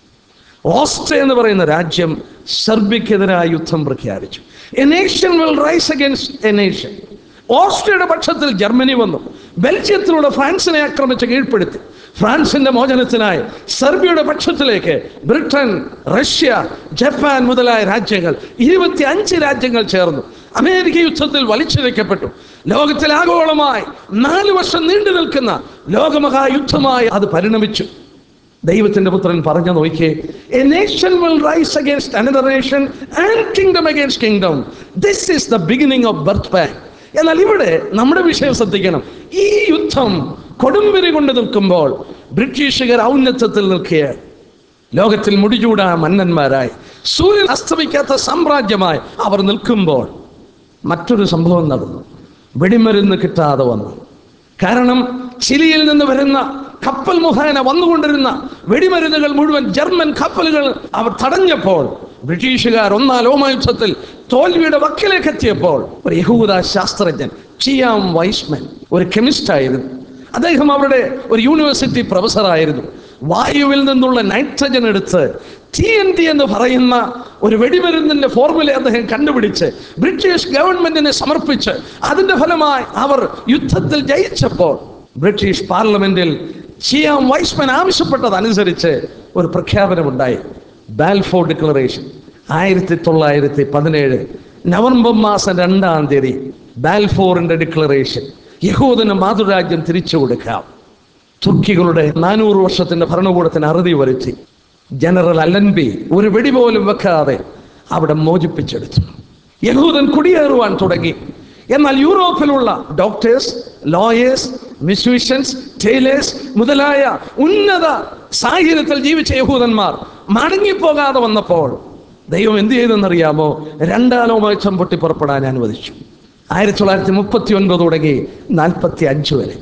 ഓസ്ട്രിയ എന്ന് പറയുന്ന രാജ്യം സെർബിയക്കെതിരായ യുദ്ധം പ്രഖ്യാപിച്ചു a nation will rise against a nation ഓസ്ട്രിയയുടെ പക്ഷത്തിൽ ജർമ്മനി വന്നു ബെൽജിയത്തിലൂടെ ഫ്രാൻസിനെ ആക്രമിച്ച് കീഴ്പ്പെടുത്തി ഫ്രാൻസിന്റെ മോചനത്തിനായി സെർബിയയുടെ പക്ഷത്തിലേക്ക് ബ്രിട്ടൻ റഷ്യ ജപ്പാൻ മുതലായ രാജ്യങ്ങൾ ഇരുപത്തി അഞ്ച് രാജ്യങ്ങൾ ചേർന്നു അമേരിക്ക യുദ്ധത്തിൽ വലിച്ചിഴക്കപ്പെട്ടു ലോകത്തിൽ ആഗോളമായി നാല് വർഷം നീണ്ടു നിൽക്കുന്ന ലോകമഹായുദ്ധമായി അത് പരിണമിച്ചു ദൈവത്തിന്റെ പുത്രൻ പറഞ്ഞു നോക്കിയേ a nation will rise against another nation and kingdom against kingdom this is the beginning of birth pangs എന്നാൽ ഇവിടെ നമ്മുടെ വിഷയം ശ്രദ്ധിക്കണം ഈ യുദ്ധം കൊടുമ്പിരി കൊണ്ട് നിൽക്കുമ്പോൾ ബ്രിട്ടീഷുകാർ ഔന്നത്യത്തിൽ നിൽക്കുകയാണ് ലോകത്തിൽ മുടിചൂടാ മന്നന്മാരായി സൂര്യൻ അസ്തമിക്കാത്ത സാമ്രാജ്യമായി അവർ നിൽക്കുമ്പോൾ മറ്റൊരു സംഭവം നടന്നു വെടിമരുന്ന് കിട്ടാതെ വന്നു കാരണം ചിലിയിൽ നിന്ന് വരുന്ന കപ്പൽ മുഖേന വന്നുകൊണ്ടിരുന്ന വെടിമരുന്നുകൾ മുഴുവൻ ജർമ്മൻ കപ്പലുകൾ അവർ തടഞ്ഞപ്പോൾ ബ്രിട്ടീഷുകാർ ഒന്നാം ലോകയുദ്ധത്തിൽ തോൽവിയുടെ വക്കിലേക്ക് എത്തിയപ്പോൾ ഒരു യഹൂദ ശാസ്ത്രജ്ഞൻ ചിയാം വൈസ്മൻ ഒരു കെമിസ്റ്റ് ആയിരുന്നു അദ്ദേഹം അവരുടെ ഒരു യൂണിവേഴ്സിറ്റി പ്രൊഫസറായിരുന്നു വായുവിൽ നിന്നുള്ള നൈട്രജൻ എടുത്ത് ടി എൻ ടി എന്ന് പറയുന്ന ഒരു വെടിമരുന്നിന്റെ ഫോർമുല അദ്ദേഹം കണ്ടുപിടിച്ച് ബ്രിട്ടീഷ് ഗവൺമെന്റിനെ സമർപ്പിച്ച് അതിന്റെ ഫലമായി അവർ യുദ്ധത്തിൽ ജയിച്ചപ്പോൾ ബ്രിട്ടീഷ് പാർലമെന്റിൽ ചിയാം വൈസ്മൻ ആവശ്യപ്പെട്ടതനുസരിച്ച് ഒരു പ്രഖ്യാപനമുണ്ടായി ബാൽഫോർ ഡിക്ലറേഷൻ ആയിരത്തി തൊള്ളായിരത്തി പതിനേഴ് നവംബർ മാസം രണ്ടാം തീയതി ബാൽഫോറിന്റെ ഡിക്ലറേഷൻ യഹൂദന് മാതൃരാജ്യം തിരിച്ചു കൊടുക്കാം തുർക്കികളുടെ നാനൂറ് വർഷത്തിന്റെ ഭരണകൂടത്തിന് അറുതി വരുത്തി ജനറൽ അലൻബി ഒരു വെടി പോലും വെക്കാതെ അവിടെ മോചിപ്പിച്ചെടുത്തു യഹൂദൻ കുടിയേറുവാൻ തുടങ്ങി എന്നാൽ യൂറോപ്പിലുള്ള ഡോക്ടേഴ്സ് ലോയേഴ്സ് മ്യൂസീഷ്യൻസ് ടൈലേഴ്സ് മുതലായ ഉന്നത സാഹചര്യത്തിൽ ജീവിച്ച യഹൂദന്മാർ മടങ്ങിപ്പോകാതെ വന്നപ്പോൾ ദൈവം എന്ത് ചെയ്തെന്നറിയാമോ രണ്ടാം ലോകയുദ്ധം പൊട്ടി പുറപ്പെടാൻ അനുവദിച്ചു ആയിരത്തി തൊള്ളായിരത്തി മുപ്പത്തി ഒൻപത് തുടങ്ങി നാൽപ്പത്തി അഞ്ച് വരെ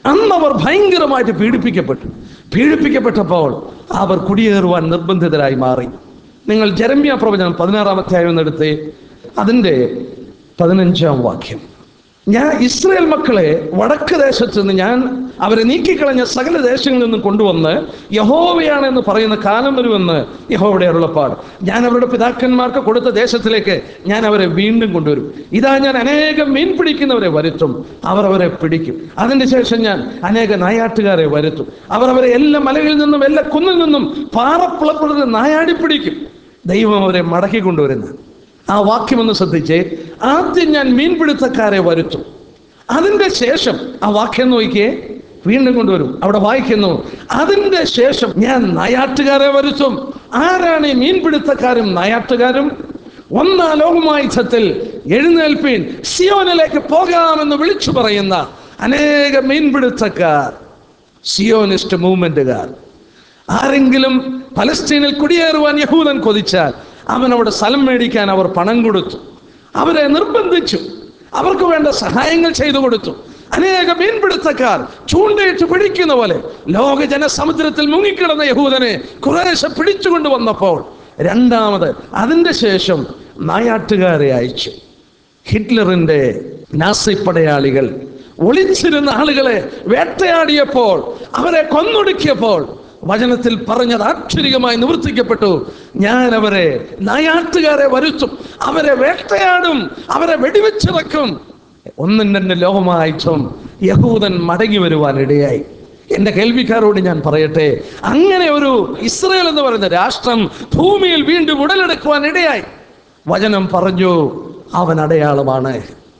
അന്ന് അവർ ഭയങ്കരമായിട്ട് പീഡിപ്പിക്കപ്പെട്ടു പീഡിപ്പിക്കപ്പെട്ടപ്പോൾ അവർ കുടിയേറുവാൻ നിർബന്ധിതരായി മാറി നിങ്ങൾ ജരമ്യ പ്രവചനം പതിനാറാം അധ്യായം എന്നെടുത്ത് അതിൻ്റെ പതിനഞ്ചാം വാക്യം ഞാൻ ഇസ്രയേൽ മക്കളെ വടക്ക് ദേശത്ത് നിന്ന് ഞാൻ അവരെ നീക്കിക്കളഞ്ഞ സകല ദേശങ്ങളിൽ നിന്നും കൊണ്ടുവന്ന് യഹോവയാണ് എന്ന് പറയുന്ന കാലം വരുമെന്ന് യഹോവയുടെ അരുളപ്പാട് ഞാൻ അവരുടെ പിതാക്കന്മാർക്ക് കൊടുത്ത ദേശത്തിലേക്ക് ഞാൻ അവരെ വീണ്ടും കൊണ്ടുവരും ഇതാ ഞാൻ അനേകം മീൻ പിടിക്കുന്നവരെ വരുത്തും അവർ അവരെ പിടിക്കും അതിന് ശേഷം ഞാൻ അനേക നായാട്ടുകാരെ വരുത്തും അവർ അവരെ എല്ലാ മലകളിൽ നിന്നും എല്ലാ കുന്നിൽ നിന്നും പാറപ്പുളപ്പെടുന്ന നായാടി പിടിക്കും ദൈവം അവരെ മടക്കി കൊണ്ടുവരുന്നത് ആ വാക്യമൊന്ന് ശ്രദ്ധിച്ച് ആദ്യം ഞാൻ മീൻപിടുത്തക്കാരെ വരുത്തും അതിൻ്റെ ശേഷം ആ വാക്യം നോക്കിയേ വീണ്ടും കൊണ്ടുവരും അവിടെ വായിക്കുന്നു അതിൻ്റെ ശേഷം ഞാൻ നായാട്ടുകാരെ വരുത്തും ആരാണ് ഈ മീൻപിടുത്തക്കാരും നായാട്ടുകാരും ഒന്നാം ലോകമായുധത്തിൽ എഴുന്നേൽപ്പീൻ സിയോനിലേക്ക് പോകാമെന്ന് വിളിച്ചു പറയുന്ന അനേക മീൻപിടുത്തക്കാർ സിയോനിസ്റ്റ് മൂവ്മെന്റുകാർ ആരെങ്കിലും പലസ്തീനിൽ കുടിയേറുവാൻ യഹൂദൻ കൊതിച്ചാൽ അവൻ അവിടെ സ്ഥലം മേടിക്കാൻ അവർ പണം കൊടുത്തു അവരെ നിർബന്ധിച്ചു അവർക്ക് വേണ്ട സഹായങ്ങൾ ചെയ്തു കൊടുത്തു അനേക മീൻപിടുത്തക്കാർ ചൂണ്ടയിട്ട് പിടിക്കുന്ന പോലെ ലോക ജനസമുദ്രത്തിൽ മുങ്ങിക്കിടന്ന യഹൂദനെ കുറേശ്ശെ പിടിച്ചുകൊണ്ട് വന്നപ്പോൾ രണ്ടാമത് അതിൻ്റെ ശേഷം നായാട്ടുകാരെ അയച്ചു ഹിറ്റ്ലറിന്റെ നാസി പടയാളികൾ ഒളിച്ചിരുന്ന ആളുകളെ വേട്ടയാടിയപ്പോൾ അവരെ കൊന്നൊടുക്കിയപ്പോൾ വചനത്തിൽ പറഞ്ഞത് ആക്ഷരികമായി നിവർത്തിക്കപ്പെട്ടു ഞാൻ അവരെ നായാട്ടുകാരെ വരുത്തും അവരെ വേട്ടയാടും അവരെ വെടിവെച്ചിറക്കും ഒന്നും രണ്ട് ലോകമായിട്ടും യഹൂദൻ മടങ്ങി വരുവാൻ ഇടയായി എന്റെ കേൾവിക്കാരോട് ഞാൻ പറയട്ടെ അങ്ങനെ ഒരു ഇസ്രയേൽ എന്ന് പറയുന്ന രാഷ്ട്രം ഭൂമിയിൽ വീണ്ടും ഉടലെടുക്കുവാൻ ഇടയായി വചനം പറഞ്ഞു അവൻ അടയാളമാണ്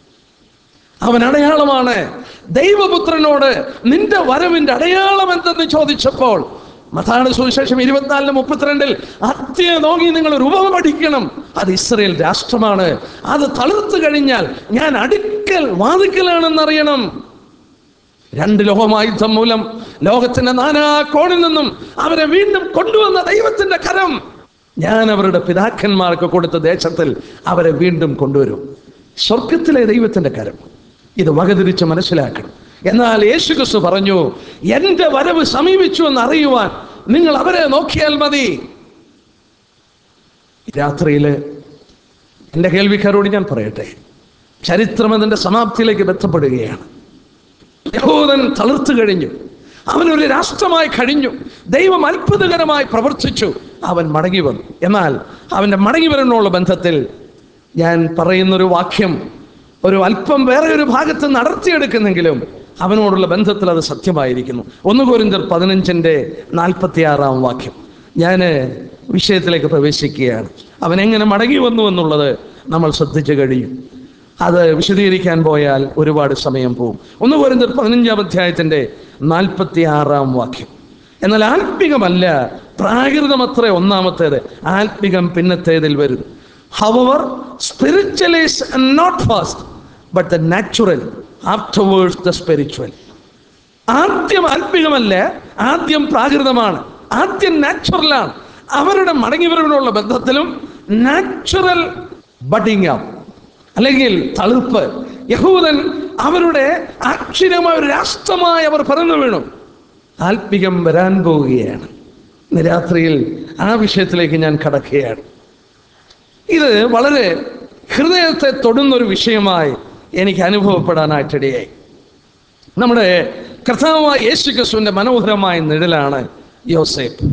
അവൻ അടയാളമാണ് ദൈവപുത്രനോട് നിന്റെ വരവിന്റെ അടയാളം എന്തെന്ന് ചോദിച്ചപ്പോൾ മഥാണ് സുവിശേഷം ഇരുപത്തിനാലിന് മുപ്പത്തിരണ്ടിൽ അത്യ നോക്കി നിങ്ങൾ ഒരു ഉപമ പഠിക്കണം അത് ഇസ്രയേൽ രാഷ്ട്രമാണ് അത് തളിർത്തു കഴിഞ്ഞാൽ ഞാൻ അടുക്കൽ വാതിക്കലാണെന്നറിയണം രണ്ട് ലോകമായുധം മൂലം ലോകത്തിന്റെ നാനാ കോണിൽ നിന്നും അവരെ വീണ്ടും കൊണ്ടുവന്ന ദൈവത്തിന്റെ കരം ഞാൻ അവരുടെ പിതാക്കന്മാർക്ക് കൊടുത്ത ദേശത്തിൽ അവരെ വീണ്ടും കൊണ്ടുവരും സ്വർഗത്തിലെ ദൈവത്തിന്റെ കരം ഇത് വകതിരിച്ച് മനസ്സിലാക്കണം എന്നാൽ യേശു ക്രിസ്തു പറഞ്ഞു എന്റെ വരവ് സമീപിച്ചു എന്ന് അറിയുവാൻ നിങ്ങൾ അവരെ നോക്കിയാൽ മതി രാത്രിയില് എൻ്റെ കേൾവിക്കാരോട് ഞാൻ പറയട്ടെ ചരിത്രം അതിൻ്റെ സമാപ്തിയിലേക്ക് ബന്ധപ്പെടുകയാണ് യഹൂദൻ തളിർത്തു കഴിഞ്ഞു അവനൊരു രാഷ്ട്രമായി കഴിഞ്ഞു ദൈവം അത്ഭുതകരമായി പ്രവർത്തിച്ചു അവൻ മടങ്ങി വന്നു എന്നാൽ അവൻ്റെ മടങ്ങി വരണമുള്ള ബന്ധത്തിൽ ഞാൻ പറയുന്നൊരു വാക്യം ഒരു അല്പം വേറെ ഒരു ഭാഗത്ത് നടത്തിയെടുക്കുന്നെങ്കിലും അവനോടുള്ള ബന്ധത്തിൽ അത് സത്യമായിരിക്കുന്നു ഒന്ന് കോരിന്തർ പതിനഞ്ചിൻ്റെ നാൽപ്പത്തിയാറാം വാക്യം ഞാൻ വിഷയത്തിലേക്ക് പ്രവേശിക്കുകയാണ് അവൻ എങ്ങനെ മടങ്ങി വന്നു എന്നുള്ളത് നമ്മൾ ശ്രദ്ധിച്ചു കഴിയും അത് വിശദീകരിക്കാൻ പോയാൽ ഒരുപാട് സമയം പോകും ഒന്ന് കോരിന്തർ പതിനഞ്ചാം അധ്യായത്തിൻ്റെ നാൽപ്പത്തി ആറാം വാക്യം എന്നാൽ ആത്മികമല്ല പ്രാകൃതമത്രേ ഒന്നാമത്തേത് ആത്മികം പിന്നത്തേതിൽ വരും however spiritual is not first but the natural afterwards the spiritual ആദ്യം ആത്മികമല്ല ആദ്യം പ്രാകൃതമാണ് ആദ്യം നാച്ചുറലാണ് അവരുടെ മടങ്ങിവരവിനുള്ള ബന്ധത്തിലും നാച്ചുറൽ ബഡിങ് അപ്പ് അല്ലെങ്കിൽ തളിർപ്പ് യഹൂദൻ അവരുടെ അക്ഷരമായ ഒരു രാഷ്ട്രമായി അവർ പറഞ്ഞു വീണു ആത്മികം വരാൻ പോവുകയാണ് ഇന്ന് രാത്രിയിൽ ആ വിഷയത്തിലേക്ക് ഞാൻ കടക്കുകയാണ് ഇത് വളരെ ഹൃദയത്തെ തൊടുന്നൊരു വിഷയമായി എനിക്ക് അനുഭവപ്പെടാനായിട്ടിടയായി നമ്മുടെ കർത്താവായ യേശു ക്രിസ്തുവിൻ്റെ മനോഹരമായ നിഴലാണ് യോസേപ്പ്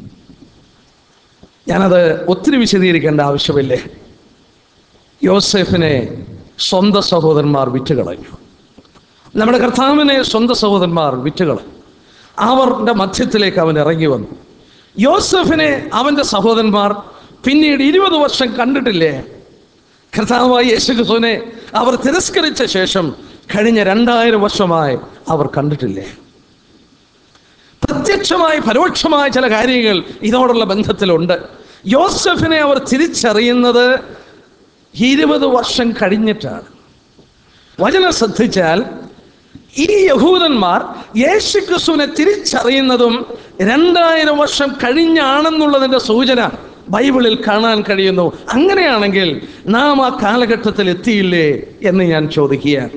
ഞാനത് ഒത്തിരി വിശദീകരിക്കേണ്ട ആവശ്യമില്ലേ യോസേഫിനെ സ്വന്തം സഹോദരന്മാർ വിറ്റുകളഞ്ഞു നമ്മുടെ കർത്താവിനെ സ്വന്തം സഹോദരന്മാർ വിറ്റുകളഞ്ഞു അവരുടെ മധ്യത്തിലേക്ക് അവൻ ഇറങ്ങി വന്നു യോസഫിനെ അവൻ്റെ സഹോദരന്മാർ പിന്നീട് ഇരുപത് വർഷം കണ്ടിട്ടില്ലേ കർത്താവായ യേശുക്രിസ്തുവിനെ അവർ തിരസ്കരിച്ച ശേഷം കഴിഞ്ഞ രണ്ടായിരം വർഷമായി അവർ കണ്ടിട്ടില്ലേ പ്രത്യക്ഷമായി പരോക്ഷമായ ചില കാര്യങ്ങൾ ഇതോടുള്ള ബന്ധത്തിലുണ്ട് യോസഫിനെ അവർ തിരിച്ചറിയുന്നത് ഇരുപത് വർഷം കഴിഞ്ഞിട്ടാണ് വചനം ശ്രദ്ധിച്ചാൽ ഈ യഹൂദന്മാർ യേശു ക്രിസ്തുവിനെ തിരിച്ചറിയുന്നതും രണ്ടായിരം വർഷം കഴിഞ്ഞാണെന്നുള്ളതിൻ്റെ സൂചന ബൈബിളിൽ കാണാൻ കഴിയുന്നു അങ്ങനെയാണെങ്കിൽ നാം ആ കാലഘട്ടത്തിൽ എത്തിയില്ലേ എന്ന് ഞാൻ ചോദിക്കുകയാണ്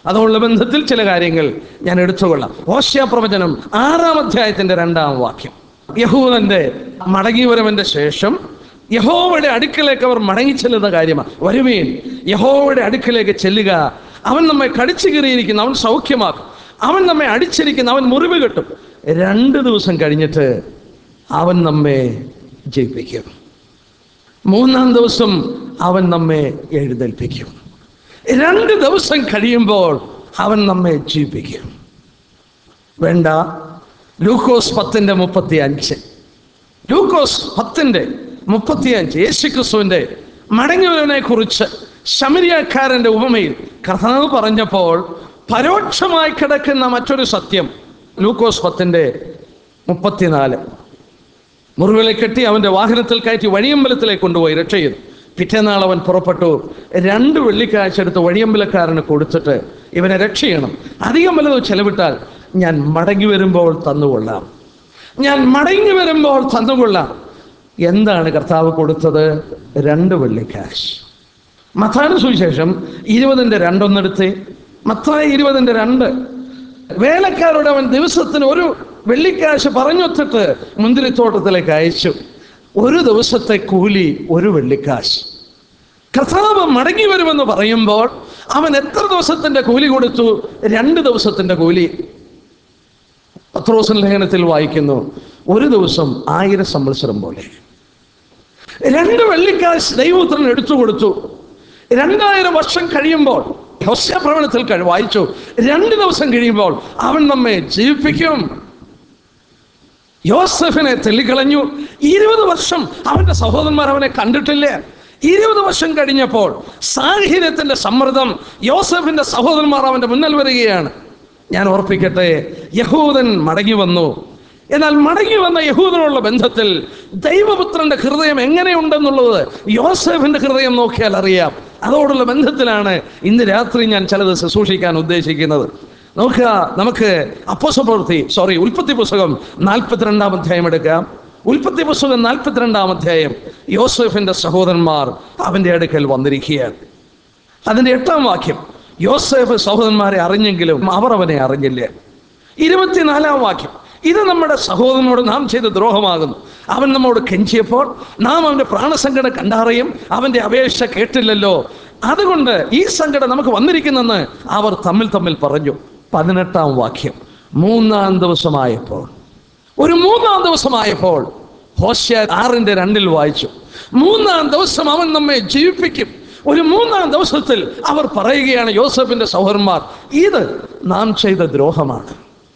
അതുള്ള ബന്ധത്തിൽ ചില കാര്യങ്ങൾ ഞാൻ എടുത്തുകൊള്ളാം ഓശ്യ പ്രവചനം ആറാം അധ്യായത്തിന്റെ രണ്ടാം വാക്യം യഹൂദന്റെ മടങ്ങിവരവന്റെ ശേഷം യഹോവയുടെ അടുക്കലേക്ക് അവർ മടങ്ങിച്ചെല്ലുന്ന കാര്യമാണ് വരുവീൻ യഹോവയുടെ അടുക്കലേക്ക് ചെല്ലുക അവൻ നമ്മെ കടിച്ചു കീറിയിരിക്കുന്നു അവൻ സൗഖ്യമാക്കും അവൻ നമ്മെ അടിച്ചിരിക്കുന്നു അവൻ മുറിവ് കെട്ടും രണ്ട് ദിവസം കഴിഞ്ഞിട്ട് അവൻ നമ്മെ ജയിപ്പിക്കും മൂന്നാം ദിവസം അവൻ നമ്മെ എഴുന്നേൽപ്പിക്കും രണ്ട് ദിവസം കഴിയുമ്പോൾ അവൻ നമ്മെ ജീവിപ്പിക്കും വേണ്ട ലൂക്കോസ് പത്തിന്റെ മുപ്പത്തി അഞ്ച് ലൂക്കോസ് പത്തിന്റെ മുപ്പത്തി അഞ്ച് യേശുക്രിസ്തുവിന്റെ മടങ്ങിവരവനെ കുറിച്ച് ശമരിയക്കാരന്റെ ഉപമയിൽ കർത്താവ് പറഞ്ഞപ്പോൾ പരോക്ഷമായി കിടക്കുന്ന മറ്റൊരു സത്യം ലൂക്കോസ് പത്തിന്റെ മുപ്പത്തിനാല് മുറിവിലെ കെട്ടി അവന്റെ വാഹനത്തിൽ കയറ്റി വഴിയമ്പലത്തിലേക്ക് കൊണ്ടുപോയി രക്ഷ ചെയ്തു പിറ്റേന്നാൾ അവൻ പുറപ്പെട്ടു രണ്ട് വെള്ളിക്കാഴ്ച എടുത്ത് വഴിയമ്പലക്കാരന് കൊടുത്തിട്ട് ഇവനെ രക്ഷ ചെയ്യണം അധികം വല്ലതും ചെലവിട്ടാൽ ഞാൻ മടങ്ങി വരുമ്പോൾ തന്നുകൊള്ളാം ഞാൻ മടങ്ങി വരുമ്പോൾ തന്നുകൊള്ളാം എന്താണ് കർത്താവ് കൊടുത്തത് രണ്ട് വെള്ളിക്കാശ് മത്താന സുവിശേഷം ഇരുപതിൻ്റെ രണ്ടൊന്നെടുത്ത് മത്തായ ഇരുപതിൻ്റെ രണ്ട് വേലക്കാരോട് അവൻ ദിവസത്തിന് ഒരു വെള്ളിക്കാശ് പറഞ്ഞൊത്തിട്ട് മുന്തിരിത്തോട്ടത്തിലേക്ക് അയച്ചു ഒരു ദിവസത്തെ കൂലി ഒരു വെള്ളിക്കാശ് കർത്താവ് മടങ്ങി വരുമെന്ന് പറയുമ്പോൾ അവൻ എത്ര ദിവസത്തിന്റെ കൂലി കൊടുത്തു രണ്ട് ദിവസത്തിന്റെ കൂലി പത്രോസൻ ലേഖനത്തിൽ വായിക്കുന്നു ഒരു ദിവസം ആയിരം സംവത്സരം പോലെ രണ്ട് വെള്ളിക്കാശ് ദൈവപുത്രൻ എടുത്തു കൊടുത്തു രണ്ടായിരം വർഷം കഴിയുമ്പോൾ ഹൊസ്യപ്രവണത്തിൽ കഴി വായിച്ചു രണ്ട് ദിവസം കഴിയുമ്പോൾ അവൻ നമ്മെ ജീവിപ്പിക്കും യോസഫിനെ തെല്ലിക്കളഞ്ഞു ഇരുപത് വർഷം അവന്റെ സഹോദരന്മാർ അവനെ കണ്ടിട്ടില്ല ഇരുപത് വർഷം കഴിഞ്ഞപ്പോൾ സാഹചര്യത്തിന്റെ സമ്മർദ്ദം യോസഫിന്റെ സഹോദരന്മാർ അവന്റെ മുന്നിൽ വരികയാണ് ഞാൻ ഓർപ്പിക്കട്ടെ യഹൂദൻ മടങ്ങി വന്നു എന്നാൽ മടങ്ങി വന്ന യഹൂദനുള്ള ബന്ധത്തിൽ ദൈവപുത്രന്റെ ഹൃദയം എങ്ങനെയുണ്ടെന്നുള്ളത് യോസഫിന്റെ ഹൃദയം നോക്കിയാൽ അറിയാം അതോടുള്ള ബന്ധത്തിലാണ് ഇന്ന് രാത്രി ഞാൻ ചിലത് ശുശ്രൂഷിക്കാൻ ഉദ്ദേശിക്കുന്നത് നോക്കുക നമുക്ക് അപ്പോസ പ്രവൃത്തി സോറി ഉൽപ്പത്തി പുസ്തകം നാൽപ്പത്തിരണ്ടാം അധ്യായം എടുക്കാം ഉൽപ്പത്തി പുസ്തകം നാൽപ്പത്തിരണ്ടാം അധ്യായം യോസഫിന്റെ സഹോദരന്മാർ അവന്റെ അടുക്കൽ വന്നിരിക്കുകയാണ് അതിന്റെ എട്ടാം വാക്യം യോസേഫ് സഹോദരന്മാരെ അറിഞ്ഞെങ്കിലും അവർ അവനെ അറിഞ്ഞില്ല ഇരുപത്തിനാലാം വാക്യം ഇത് നമ്മുടെ സഹോദരനോട് നാം ചെയ്ത ദ്രോഹമാകുന്നു അവൻ നമ്മോട് കെഞ്ചിയപ്പോൾ നാം അവന്റെ പ്രാണസങ്കടം കണ്ടറിയും അവന്റെ അപേക്ഷ കേട്ടില്ലല്ലോ അതുകൊണ്ട് ഈ സങ്കടം നമുക്ക് വന്നിരിക്കുന്നെന്ന് അവർ തമ്മിൽ തമ്മിൽ പറഞ്ഞു പതിനെട്ടാം വാക്യം മൂന്നാം ദിവസമായപ്പോൾ ഒരു മൂന്നാം ദിവസമായപ്പോൾ ഹോശ്യ ആറിന്റെ രണ്ടിൽ വായിച്ചു മൂന്നാം ദിവസം അവൻ നമ്മെ ജീവിപ്പിക്കും ഒരു മൂന്നാം ദിവസത്തിൽ അവർ പറയുകയാണ് യോസഫിന്റെ സഹോദരന്മാർ ഇത് നാം ചെയ്ത ദ്രോഹമാണ്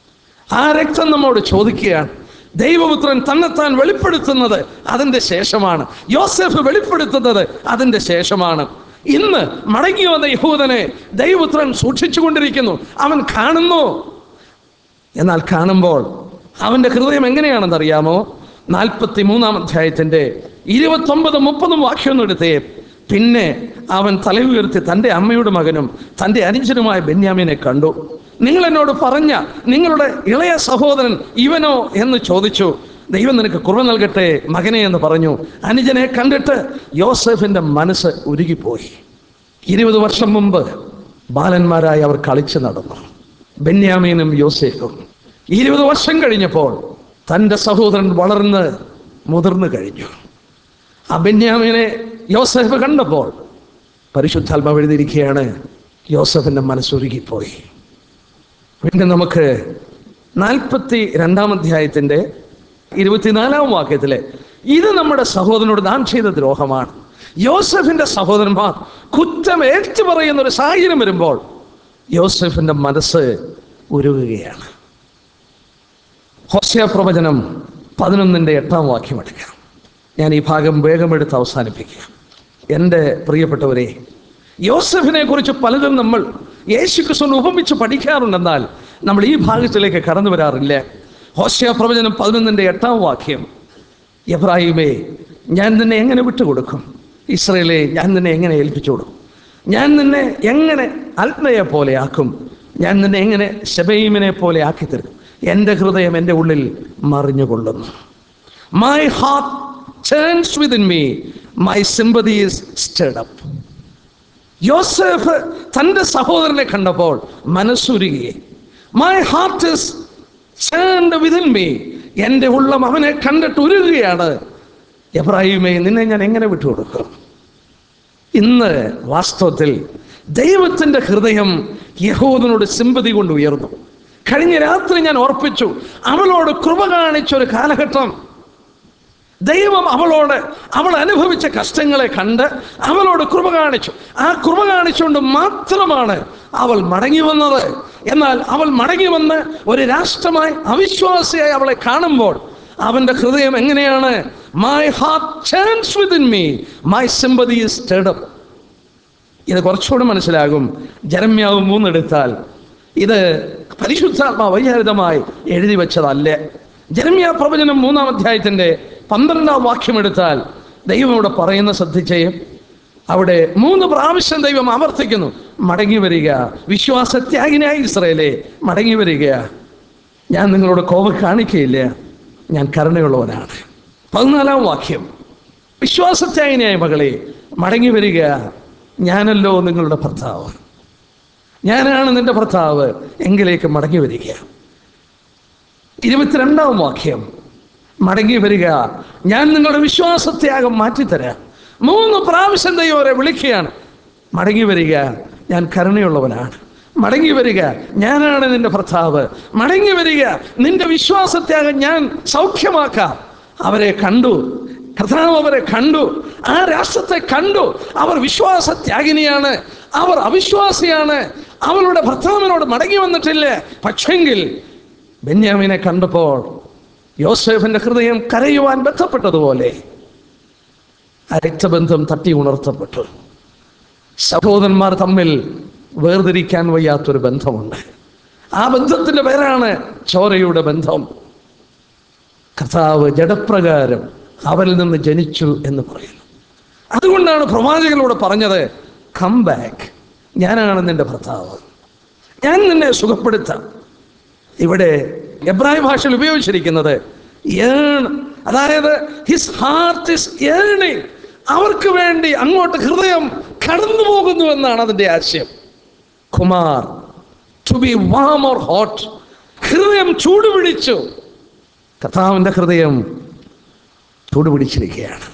ആ രക്തം നമ്മോട് ചോദിക്കുകയാണ് ദൈവപുത്രൻ തന്നെത്താൻ വെളിപ്പെടുത്തുന്നത് അതിന്റെ ശേഷമാണ് യോസഫ് വെളിപ്പെടുത്തുന്നത് അതിന്റെ ശേഷമാണ് ഇന്ന് മടങ്ങി വന്ന യഹൂദനെ ദൈവപുത്രൻ സൂക്ഷിച്ചുകൊണ്ടിരിക്കുന്നു അവൻ കാണുന്നു എന്നാൽ കാണുമ്പോൾ അവന്റെ ഹൃദയം എങ്ങനെയാണെന്ന് അറിയാമോ നാൽപ്പത്തി മൂന്നാം അധ്യായത്തിന്റെ ഇരുപത്തൊമ്പത് മുപ്പതും വാക്യം എടുത്തേ പിന്നെ അവൻ തല ഉയർത്തി തൻ്റെ അമ്മയുടെ മകനും തൻ്റെ അനുജനുമായ ബെന്യാമിനെ കണ്ടു നിങ്ങൾ എന്നോട് പറഞ്ഞ നിങ്ങളുടെ ഇളയ സഹോദരൻ ഇവനോ എന്ന് ചോദിച്ചു ദൈവം നിനക്ക് കുറവ് നൽകട്ടെ മകനെ എന്ന് പറഞ്ഞു അനുജനെ കണ്ടിട്ട് യോസഫിന്റെ മനസ്സ് ഉരുകിപ്പോയി ഇരുപത് വർഷം മുമ്പ് ബാലന്മാരായി അവർ കളിച്ചു നടന്നു ബെന്യാമീനും യോസേഫും ഇരുപത് വർഷം കഴിഞ്ഞപ്പോൾ തൻ്റെ സഹോദരൻ വളർന്ന് മുതിർന്നു കഴിഞ്ഞു ആ ബെന്യാമീനെ യോസഫ് കണ്ടപ്പോൾ പരിശുദ്ധാത്മാവ് എഴുതിയിരിക്കുകയാണ് യോസഫിന്റെ മനസ്സുരുകിപ്പോയി വീണ്ടും നമുക്ക് നാൽപ്പത്തി രണ്ടാം അധ്യായത്തിന്റെ ഇരുപത്തിനാലാം വാക്യത്തിലെ ഇത് നമ്മുടെ സഹോദരനോട് നാം ചെയ്ത ദ്രോഹമാണ് യോസഫിന്റെ സഹോദരന്മാർ കുറ്റം ഏറ്റു പറയുന്ന ഒരു സാഹചര്യം വരുമ്പോൾ യോസഫിന്റെ മനസ്സ് ഉരുകുകയാണ് ഹോസ്യ പ്രവചനം പതിനൊന്നിൻ്റെ എട്ടാം വാക്യം എടുക്കാം ഞാൻ ഈ ഭാഗം വേഗമെടുത്ത് അവസാനിപ്പിക്കുക എൻ്റെ പ്രിയപ്പെട്ടവരെ യോസഫിനെ കുറിച്ച് പലതും നമ്മൾ യേശു ക്രിസ്തുവിനെ ഉപമിച്ച് പഠിക്കാറുണ്ടെന്നാൽ നമ്മൾ ഈ ഭാഗത്തിലേക്ക് കടന്നു വരാറില്ല ഹോസ്യ പ്രവചനം പതിനൊന്നിൻ്റെ എട്ടാം വാക്യം എബ്രാഹിമേ ഞാൻ നിന്നെ എങ്ങനെ വിട്ടുകൊടുക്കും ഇസ്രയേലെ ഞാൻ നിന്നെ എങ്ങനെ ഏൽപ്പിച്ചു കൊടുക്കും ഞാൻ നിന്നെ എങ്ങനെ അൽമയെ പോലെ ആക്കും ഞാൻ നിന്നെ എങ്ങനെ ശബൈമിനെ പോലെ ആക്കി തരും എൻ്റെ ഹൃദയം എൻ്റെ ഉള്ളിൽ മറിഞ്ഞുകൊള്ളുന്നു my heart turns within me my sympathy is stirred up യോസേഫ് തൻ്റെ സഹോദരനെ കണ്ടപ്പോൾ മനസ്സുരുകി my heart is churned within me എൻ്റെ ഉള്ളം അവനെ കണ്ടിട്ട് ഉരുകുകയാണ് എബ്രാഹിമേ നിന്നെ ഞാൻ എങ്ങനെ വിട്ടുകൊടുക്കും ഇന്ന് വാസ്തവത്തിൽ ദൈവത്തിൻ്റെ ഹൃദയം യഹൂദനോട് സിമ്പതി കൊണ്ട് ഉയർന്നു കഴിഞ്ഞ രാത്രി ഞാൻ ഓർപ്പിച്ചു അവളോട് കൃപ കാണിച്ച ഒരു കാലഘട്ടം ദൈവം അവളോട് അവൾ അനുഭവിച്ച കഷ്ടങ്ങളെ കണ്ട് അവളോട് കൃപ കാണിച്ചു ആ കൃപ കാണിച്ചുകൊണ്ട് മാത്രമാണ് അവൾ മടങ്ങി വന്നത് എന്നാൽ അവൾ മടങ്ങി വന്ന് ഒരു രാഷ്ട്രമായി അവിശ്വാസിയായി അവളെ കാണുമ്പോൾ അവന്റെ ഹൃദയം എങ്ങനെയാണ് my heart churns within me my sympathy is stirred up ഇത് കുറച്ചുകൂടി മനസ്സിലാകും ജരമ്യാവ് മൂന്നെടുത്താൽ ഇത് പരിശുദ്ധാത്മാ വൈചാരിതമായി എഴുതി വെച്ചതല്ല ജരമ്യ പ്രവചനം മൂന്നാം അധ്യായത്തിന്റെ പന്ത്രണ്ടാം വാക്യം എടുത്താൽ ദൈവം ഇവിടെ പറയുന്ന ശ്രദ്ധിച്ചേ അവിടെ മൂന്ന് പ്രാവശ്യം ദൈവം ആവർത്തിക്കുന്നു മടങ്ങി വരിക വിശ്വാസത്യാഗിനായ ഇസ്രയേലെ മടങ്ങി വരിക ഞാൻ നിങ്ങളോട് കോപം കാണിക്കയില്ല ഞാൻ കരുണയുള്ളവനാണ് പതിനാലാം വാക്യം വിശ്വാസത്യാഗിനായ മകളെ മടങ്ങി വരിക ഞാനല്ലോ നിങ്ങളുടെ ഭർത്താവ് ഞാനാണ് നിന്റെ ഭർത്താവ് എങ്കിലേക്ക് മടങ്ങി വരിക ഇരുപത്തിരണ്ടാം വാക്യം മടങ്ങി വരിക ഞാൻ നിങ്ങളുടെ വിശ്വാസത്യാഗം മാറ്റിത്തരാം മൂന്ന് പ്രാവശ്യം ദൈവം അവരെ വിളിക്കുകയാണ് മടങ്ങി വരിക ഞാൻ കരുണയുള്ളവനാണ് മടങ്ങി വരിക ഞാനാണ് നിന്റെ ഭർത്താവ് മടങ്ങി വരിക നിന്റെ വിശ്വാസത്യാഗം ഞാൻ സൗഖ്യമാക്കാം അവരെ കണ്ടു കർത്താവ് അവരെ കണ്ടു ആ രാഷ്ട്രത്തെ കണ്ടു അവർ വിശ്വാസത്യാഗിനിയാണ് അവർ അവിശ്വാസിയാണ് അവളുടെ ഭർത്താവിനോട് മടങ്ങി വന്നിട്ടില്ല പക്ഷെങ്കിൽ ബെന്യാമിനെ കണ്ടപ്പോൾ യോസേഫിന്റെ ഹൃദയം കരയുവാൻ ബന്ധപ്പെട്ടതുപോലെ ആ രക്തബന്ധം തട്ടി ഉണർത്തപ്പെട്ടു സഹോദരന്മാർ തമ്മിൽ വേർതിരിക്കാൻ വയ്യാത്തൊരു ബന്ധമുണ്ട് ആ ബന്ധത്തിന്റെ പേരാണ് ചോരയുടെ ബന്ധം കർത്താവ് ജഡപ്രകാരം അവരിൽ നിന്ന് ജനിച്ചു എന്ന് പറയുന്നു അതുകൊണ്ടാണ് പ്രവാചകനോട് പറഞ്ഞത് കം ബാക്ക് ഞാനാണ് നിന്റെ ഭർത്താവ് ഞാൻ നിന്നെ സുഖപ്പെടുത്താം ഇവിടെ എബ്രാഹിം ഭാഷയിൽ ഉപയോഗിച്ചിരിക്കുന്നത് ഏൺ അതായത് ഹിസ് ഹാർട്ട് ഇസ് ഏണിങ് അവർക്ക് വേണ്ടി അങ്ങോട്ട് ഹൃദയം കടന്നു പോകുന്നു എന്നാണ് അതിന്റെ ആശയം come to be warm or hot ഹൃദയം ചൂടുപിടിച്ചു കർത്താവിൻ്റെ ഹൃദയം ചൂടുപിടിച്ചിരിക്കുകയാണ്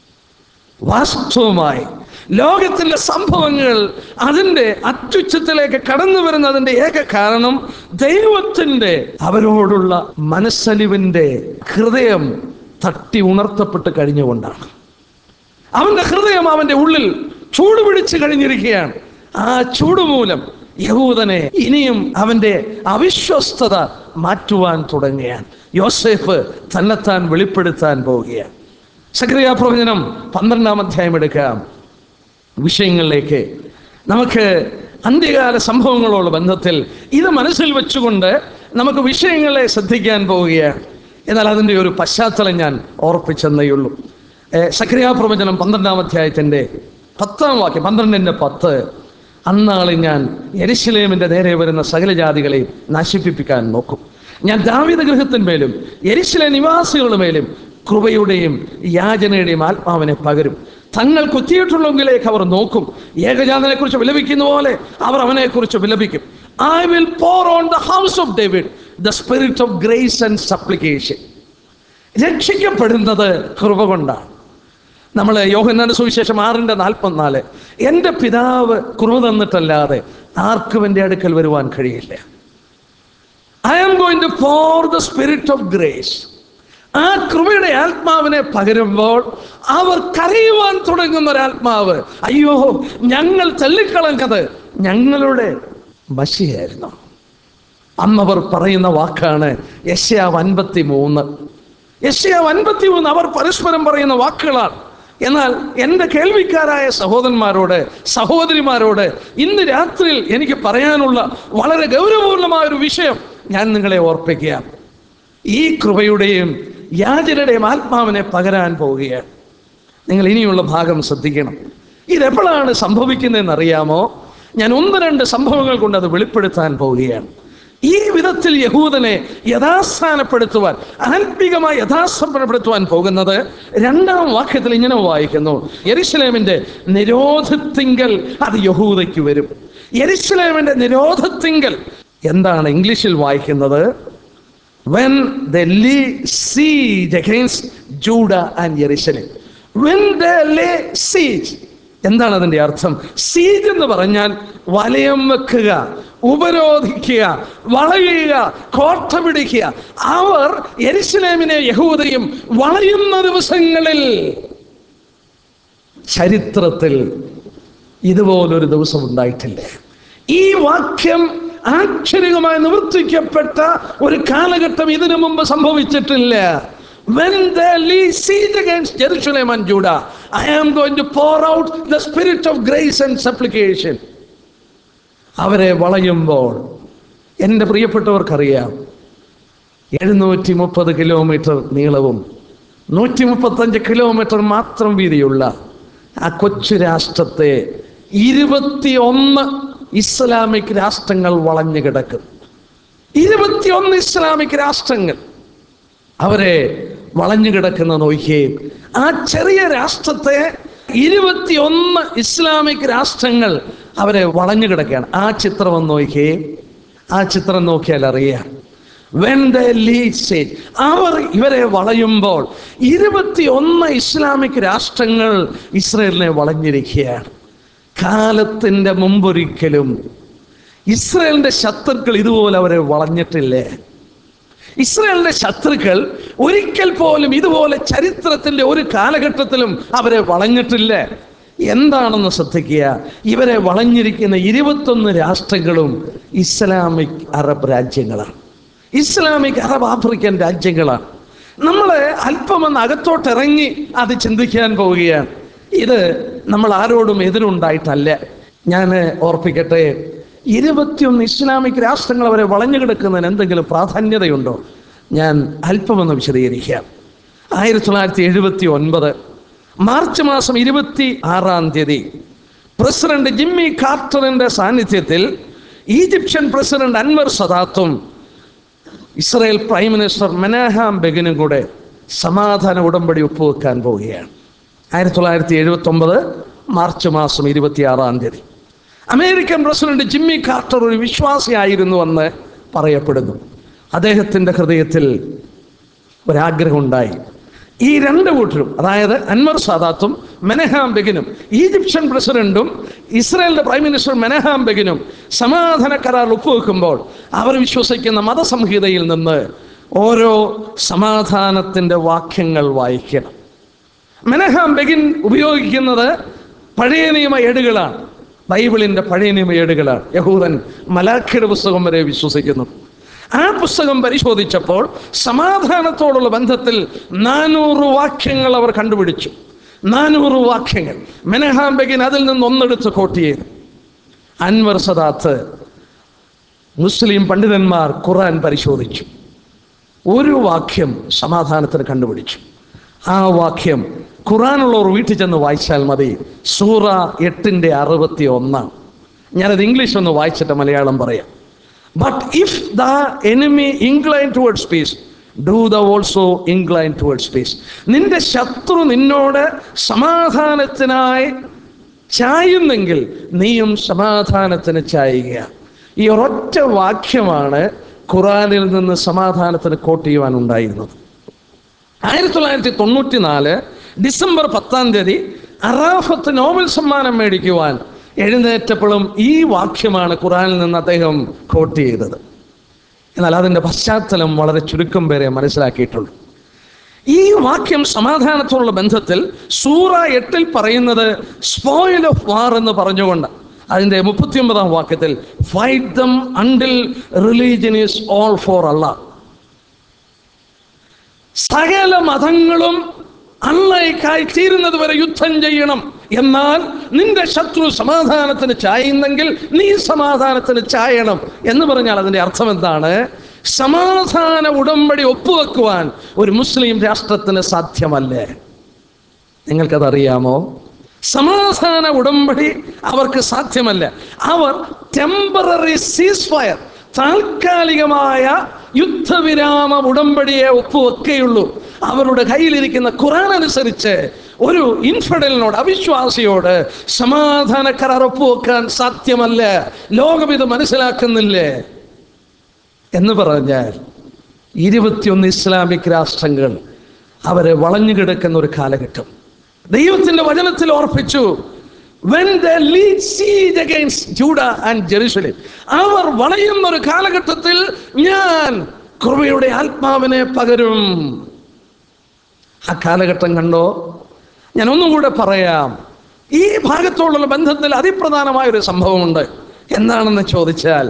വാസ്തവമായി ലോകത്തിലെ സംഭവങ്ങൾ അതിൻ്റെ അത്യുച്ചത്തിലേക്ക് കടന്നു വരുന്നതിൻ്റെ ഏക കാരണം ദൈവത്തിൻ്റെ അവരോടുള്ള മനസ്സലിവിൻ്റെ ഹൃദയം തട്ടി ഉണർത്തപ്പെട്ട് കഴിഞ്ഞുകൊണ്ടാണ് അവന്റെ ഹൃദയം അവന്റെ ഉള്ളിൽ ചൂടുപിടിച്ച് കഴിഞ്ഞിരിക്കുകയാണ് ആ ചൂട് മൂലം യഹൂദനെ ഇനിയും അവന്റെ അവിശ്വസ്തത മാറ്റുവാൻ തുടങ്ങുകയാണ് യോസേഫ് തന്നെത്താൻ വെളിപ്പെടുത്താൻ പോവുകയാണ് സക്രിയ പ്രവചനം പന്ത്രണ്ടാം അധ്യായം എടുക്കാം വിഷയങ്ങളിലേക്ക് നമുക്ക് അന്ത്യകാല സംഭവങ്ങളോട് ബന്ധത്തിൽ ഇത് മനസ്സിൽ വെച്ചുകൊണ്ട് നമുക്ക് വിഷയങ്ങളെ ശ്രദ്ധിക്കാൻ പോവുകയാണ് എന്നാൽ അതിൻ്റെ ഒരു പശ്ചാത്തലം ഞാൻ ഓർപ്പിച്ചെന്നേയുള്ളൂ സക്രിയ പ്രവചനം പന്ത്രണ്ടാം അധ്യായത്തിൻ്റെ പത്താം വാക്യം പന്ത്രണ്ടിൻ്റെ പത്ത് അന്നാളിൽ ഞാൻ എരിശിലേമിൻ്റെ നേരെ വരുന്ന സകല ജാതികളെയും നശിപ്പിപ്പിക്കാൻ നോക്കും ഞാൻ ദാവിത ഗൃഹത്തിന്മേലും എരിശിലെ നിവാസികളുടെ മേലും കൃപയുടെയും യാചനയുടെയും ആത്മാവിനെ പകരും തങ്ങൾ കുത്തിയിട്ടുള്ളെങ്കിലേക്ക് അവർ നോക്കും ഏകജാതനെ കുറിച്ച് വിലപിക്കുന്ന പോലെ അവർ അവനെ കുറിച്ച് വിലപിക്കും I will pour on the house of David the spirit of grace and supplication രക്ഷിക്കപ്പെടുന്നത് കൃപ കൊണ്ടാണ് നമ്മൾ യോഹന്നാന്റെ സുവിശേഷം ആറിന്റെ നാൽപ്പത്തിനാല് എൻ്റെ പിതാവ് കൃപ തന്നിട്ടല്ലാതെ ആർക്കും എൻ്റെ അടുക്കൽ വരുവാൻ കഴിയില്ല I am going to for the spirit of grace ആ കൃപയുടെ ആത്മാവിനെ പകരുമ്പോൾ അവർ കരയുവാൻ തുടങ്ങുന്ന ഒരാത്മാവ് അയ്യോ ഞങ്ങൾ തള്ളിക്കളഞ്ഞത് ഞങ്ങളുടെ മഷിയായിരുന്നു അന്നവർ പറയുന്ന വാക്കാണ് യശ്യാവ് അൻപത്തി മൂന്ന് യശ്യാവ് അൻപത്തി മൂന്ന് അവർ പരസ്പരം പറയുന്ന വാക്കുകളാണ് എന്നാൽ എൻ്റെ കേൾവിക്കാരായ സഹോദരന്മാരോട് സഹോദരിമാരോട് ഇന്ന് രാത്രിയിൽ എനിക്ക് പറയാനുള്ള വളരെ ഗൗരവപൂർണമായ ഒരു വിഷയം ഞാൻ നിങ്ങളെ ഓർപ്പിക്കുക ഈ കൃപയുടെയും യാചനയുടെയും ആത്മാവിനെ പകരാൻ പോവുകയാണ് നിങ്ങൾ ഇനിയുള്ള ഭാഗം ശ്രദ്ധിക്കണം ഇതെപ്പോഴാണ് സംഭവിക്കുന്നതെന്ന് അറിയാമോ ഞാൻ ഒന്ന് രണ്ട് സംഭവങ്ങൾ കൊണ്ട് അത് വെളിപ്പെടുത്താൻ പോവുകയാണ് ഈ വിധത്തിൽ യഹൂദനെ യഥാസ്ഥാനപ്പെടുത്തുവാൻ ആത്മീകമായി യഥാസ്ഥാനപ്പെടുത്തുവാൻ പോകുന്നത് രണ്ടാം വാക്യത്തിൽ ഇങ്ങനെ വായിക്കുന്നു യെരുശലേമിന്റെ നിരോധത്തിങ്കൽ അത് യഹൂദയ്ക്ക് വരും യെരുശലേമിന്റെ നിരോധത്തിങ്കൽ എന്താണ് ഇംഗ്ലീഷിൽ വായിക്കുന്നത് when they lay siege against Judah and Jerusalem. When they lay siege എന്താണ് അതിന്റെ അർത്ഥം സീജ് എന്ന് പറഞ്ഞാൽ വലയം വെക്കുക ഉപരോധിക്കുക വളയുക കോട്ട പിടിക്കുക അവർ യെരുശലേമിനെ യഹൂദയും വളയുന്ന ദിവസങ്ങളിൽ ചരിത്രത്തിൽ ഇതുപോലൊരു ദിവസം ഉണ്ടായിട്ടില്ല ഈ വാക്യം ആക്ഷരികമായി നിവർത്തിക്കപ്പെട്ട ഒരു കാലഘട്ടം ഇതിനു മുമ്പ് സംഭവിച്ചിട്ടില്ല When they lay siege against Jerusalem and Judah, I am going to pour out the spirit of grace and supplication. അവരെ വളയുമ്പോൾ എൻ്റെ പ്രിയപ്പെട്ടവർക്കറിയാം എഴുന്നൂറ്റി മുപ്പത് കിലോമീറ്റർ നീളവും നൂറ്റി മുപ്പത്തഞ്ച് കിലോമീറ്റർ മാത്രം വീതിയുള്ള ആ കൊച്ചു രാഷ്ട്രത്തെ ഇരുപത്തിയൊന്ന് ഇസ്ലാമിക് രാഷ്ട്രങ്ങൾ വളഞ്ഞു കിടക്കും ഇരുപത്തിയൊന്ന് ഇസ്ലാമിക് രാഷ്ട്രങ്ങൾ അവരെ വളഞ്ഞു കിടക്കുന്ന നോക്കിയേ ആ ചെറിയ രാഷ്ട്രത്തെ ഇരുപത്തിയൊന്ന് ഇസ്ലാമിക് രാഷ്ട്രങ്ങൾ അവരെ വളഞ്ഞു കിടക്കുകയാണ് ആ ചിത്രം ഒന്ന് നോക്കിയേ ആ ചിത്രം നോക്കിയാൽ അറിയാം When they lead stage, അവർ ഇവരെ വളയുമ്പോൾ ഇരുപത്തിയൊന്ന് ഇസ്ലാമിക് രാഷ്ട്രങ്ങൾ ഇസ്രയേലിനെ വളഞ്ഞിരിക്കുകയാണ് കാലത്തിന്റെ മുമ്പൊരിക്കലും ഇസ്രയേലിന്റെ ശത്രുക്കൾ ഇതുപോലെ അവരെ വളഞ്ഞിട്ടില്ലേ ഇസ്രയേലിന്റെ ശത്രുക്കൾ ഒരിക്കൽ പോലും ഇതുപോലെ ചരിത്രത്തിന്റെ ഒരു കാലഘട്ടത്തിലും അവരെ വളഞ്ഞിട്ടില്ല എന്താണെന്ന് ശ്രദ്ധിക്കുക ഇവരെ വളഞ്ഞിരിക്കുന്ന ഇരുപത്തൊന്ന് രാഷ്ട്രങ്ങളും ഇസ്ലാമിക് അറബ് രാജ്യങ്ങളാണ് ഇസ്ലാമിക് അറബ് ആഫ്രിക്കൻ രാജ്യങ്ങളാണ് നമ്മൾ അല്പമൊന്ന് അകത്തോട്ടിറങ്ങി അത് ചിന്തിക്കാൻ പോവുകയാണ് ഇത് നമ്മൾ ആരോടും എതിരുണ്ടായിട്ടല്ല ഞാൻ ഓർപ്പിക്കട്ടെ ഇരുപത്തിയൊന്ന് ഇസ്ലാമിക് രാഷ്ട്രങ്ങൾ അവരെ വളഞ്ഞു കിടക്കുന്നതിന് എന്തെങ്കിലും പ്രാധാന്യതയുണ്ടോ ഞാൻ അല്പമൊന്ന് വിശദീകരിക്കാം ആയിരത്തി തൊള്ളായിരത്തി എഴുപത്തി ഒൻപത് മാർച്ച് മാസം ഇരുപത്തി ആറാം തീയതി പ്രസിഡന്റ് ജിമ്മി കാർട്ടറിന്റെ സാന്നിധ്യത്തിൽ ഈജിപ്ഷ്യൻ പ്രസിഡന്റ് അൻവർ സദാത്തും ഇസ്രായേൽ പ്രൈം മിനിസ്റ്റർ മെനാഹാം ബെഗിനും കൂടെ സമാധാന ഉടമ്പടി ഒപ്പുവെക്കാൻ പോവുകയാണ് ആയിരത്തി തൊള്ളായിരത്തി എഴുപത്തി ഒമ്പത് മാർച്ച് മാസം ഇരുപത്തിയാറാം തീയതി അമേരിക്കൻ പ്രസിഡന്റ് ജിമ്മി കാർട്ടർ ഒരു വിശ്വാസിയായിരുന്നുവെന്ന് പറയപ്പെടുന്നു അദ്ദേഹത്തിൻ്റെ ഹൃദയത്തിൽ ഒരാഗ്രഹമുണ്ടായി ഈ രണ്ട് കൂട്ടരും അതായത് അൻവർ സാദാത്തും മെനഹാം ബെഗിനും ഈജിപ്ഷ്യൻ പ്രസിഡന്റും ഇസ്രായേലിന്റെ പ്രൈം മിനിസ്റ്റർ മെനഹാം ബെഗിനും സമാധാന കരാർ ഒപ്പുവെക്കുമ്പോൾ അവർ വിശ്വസിക്കുന്ന മതസംഹിതയിൽ നിന്ന് ഓരോ സമാധാനത്തിന്റെ വാക്യങ്ങൾ വായിക്കണം മെനഹാം ബെഗിൻ ഉപയോഗിക്കുന്നത് പഴയ നിയമ ഏടുകളാണ് ബൈബിളിന്റെ പഴയ നിയമ ഏടുകളാണ് യഹൂദൻ മലാഖിയുടെ പുസ്തകം വരെ വിശ്വസിക്കുന്നു ആ പുസ്തകം പരിശോധിച്ചപ്പോൾ സമാധാനത്തോടുള്ള ബന്ധത്തിൽ നാനൂറ് വാക്യങ്ങൾ അവർ കണ്ടുപിടിച്ചു നാനൂറ് വാക്യങ്ങൾ മെനഹാം ബെഗിൻ അതിൽ നിന്ന് ഒന്നെടുത്ത് കോട്ട് ചെയ്തു അൻവർ സദാത്ത് മുസ്ലിം പണ്ഡിതന്മാർ ഖുറാൻ പരിശോധിച്ചു ഒരു വാക്യം സമാധാനത്തിന് കണ്ടുപിടിച്ചു ആ വാക്യം ഖുറാനുള്ളവർ വീട്ടിൽ ചെന്ന് വായിച്ചാൽ മതി സൂറ എട്ടിൻ്റെ അറുപത്തി ഒന്നാണ് ഞാനത് ഇംഗ്ലീഷ് ഒന്ന് വായിച്ചിട്ട് മലയാളം പറയാം but if the enemy incline towards peace do the also incline towards peace നിന്റെ ശത്രു നിന്നോട് സമാധാനത്തിനായി ചായുന്നെങ്കിൽ നീയും സമാധാനത്തിന് ചായുക ഈ ഒരൊറ്റ വാക്യമാണ് ഖുറാനിൽ നിന്ന് സമാധാനത്തിന് കോട്ട് ചെയ്യുവാൻ ഉണ്ടായിരുന്നത് ആയിരത്തി തൊള്ളായിരത്തി തൊണ്ണൂറ്റി നാല് ഡിസംബർ പത്താം തീയതി അറാഫത്ത് നോബൽ സമ്മാനം മേടിക്കുവാൻ എഴുന്നേറ്റപ്പോഴും ഈ വാക്യമാണ് ഖുറാനിൽ നിന്ന് അദ്ദേഹം കോട്ട് ചെയ്തത് എന്നാൽ അതിൻ്റെ പശ്ചാത്തലം വളരെ ചുരുക്കം പേരെ മനസ്സിലാക്കിയിട്ടുള്ളൂ ഈ വാക്യം സമാധാനത്തോടുള്ള ബന്ധത്തിൽ സൂറ എട്ടിൽ പറയുന്നത് സ്പോയിൽ ഓഫ് വാർ എന്ന് പറഞ്ഞുകൊണ്ട് അതിൻ്റെ മുപ്പത്തിയൊമ്പതാം വാക്യത്തിൽ fight them until religion is all for Allah സകല മതങ്ങളും അള്ളയ്ക്കായി തീരുന്നത് വരെ യുദ്ധം ചെയ്യണം എന്നാൽ നിന്റെ ശത്രു സമാധാനത്തിന് ചായുന്നെങ്കിൽ നീ സമാധാനത്തിന് ചായണം എന്ന് പറഞ്ഞാൽ അതിന്റെ അർത്ഥം എന്താണ് സമാധാന ഉടമ്പടി ഒപ്പുവെക്കുവാൻ ഒരു മുസ്ലിം രാഷ്ട്രത്തിന് സാധ്യമല്ലേ നിങ്ങൾക്കതറിയാമോ സമാധാന ഉടമ്പടി അവർക്ക് സാധ്യമല്ല അവർ ടെമ്പററി സീസ് ഫയർ താൽക്കാലികമായ യുദ്ധവിരാമ ഉടമ്പടിയെ ഒപ്പുവെക്കുകയുള്ളൂ അവരുടെ കയ്യിലിരിക്കുന്ന ഖുറാൻ അനുസരിച്ച് ഒരു ഇൻഫിഡലിനോട് അവിശ്വാസിയോട് സമാധാന കരാർ ഒപ്പുവെക്കാൻ സാധ്യമല്ല ലോകം ഇത് മനസ്സിലാക്കുന്നില്ലേ എന്ന് പറഞ്ഞാൽ ഇരുപത്തിയൊന്ന് ഇസ്ലാമിക് രാഷ്ട്രങ്ങൾ അവരെ വളഞ്ഞു കിടക്കുന്ന ഒരു കാലഘട്ടം ദൈവത്തിന്റെ വചനത്തിൽ ഓർപ്പിച്ചു when they lead siege against Judah and Jerusalem അവർ വളയുന്ന ഒരു കാലഘട്ടത്തിൽ ഞാൻ കൃപയുടെ ആത്മാവിനെ പകരും ആ കാലഘട്ടം കണ്ടോ ഞാൻ ഒന്നും കൂടെ പറയാം ഈ ഭാഗത്തോടുള്ള ബന്ധത്തിൽ അതിപ്രധാനമായ ഒരു സംഭവമുണ്ട് എന്താണെന്ന് ചോദിച്ചാൽ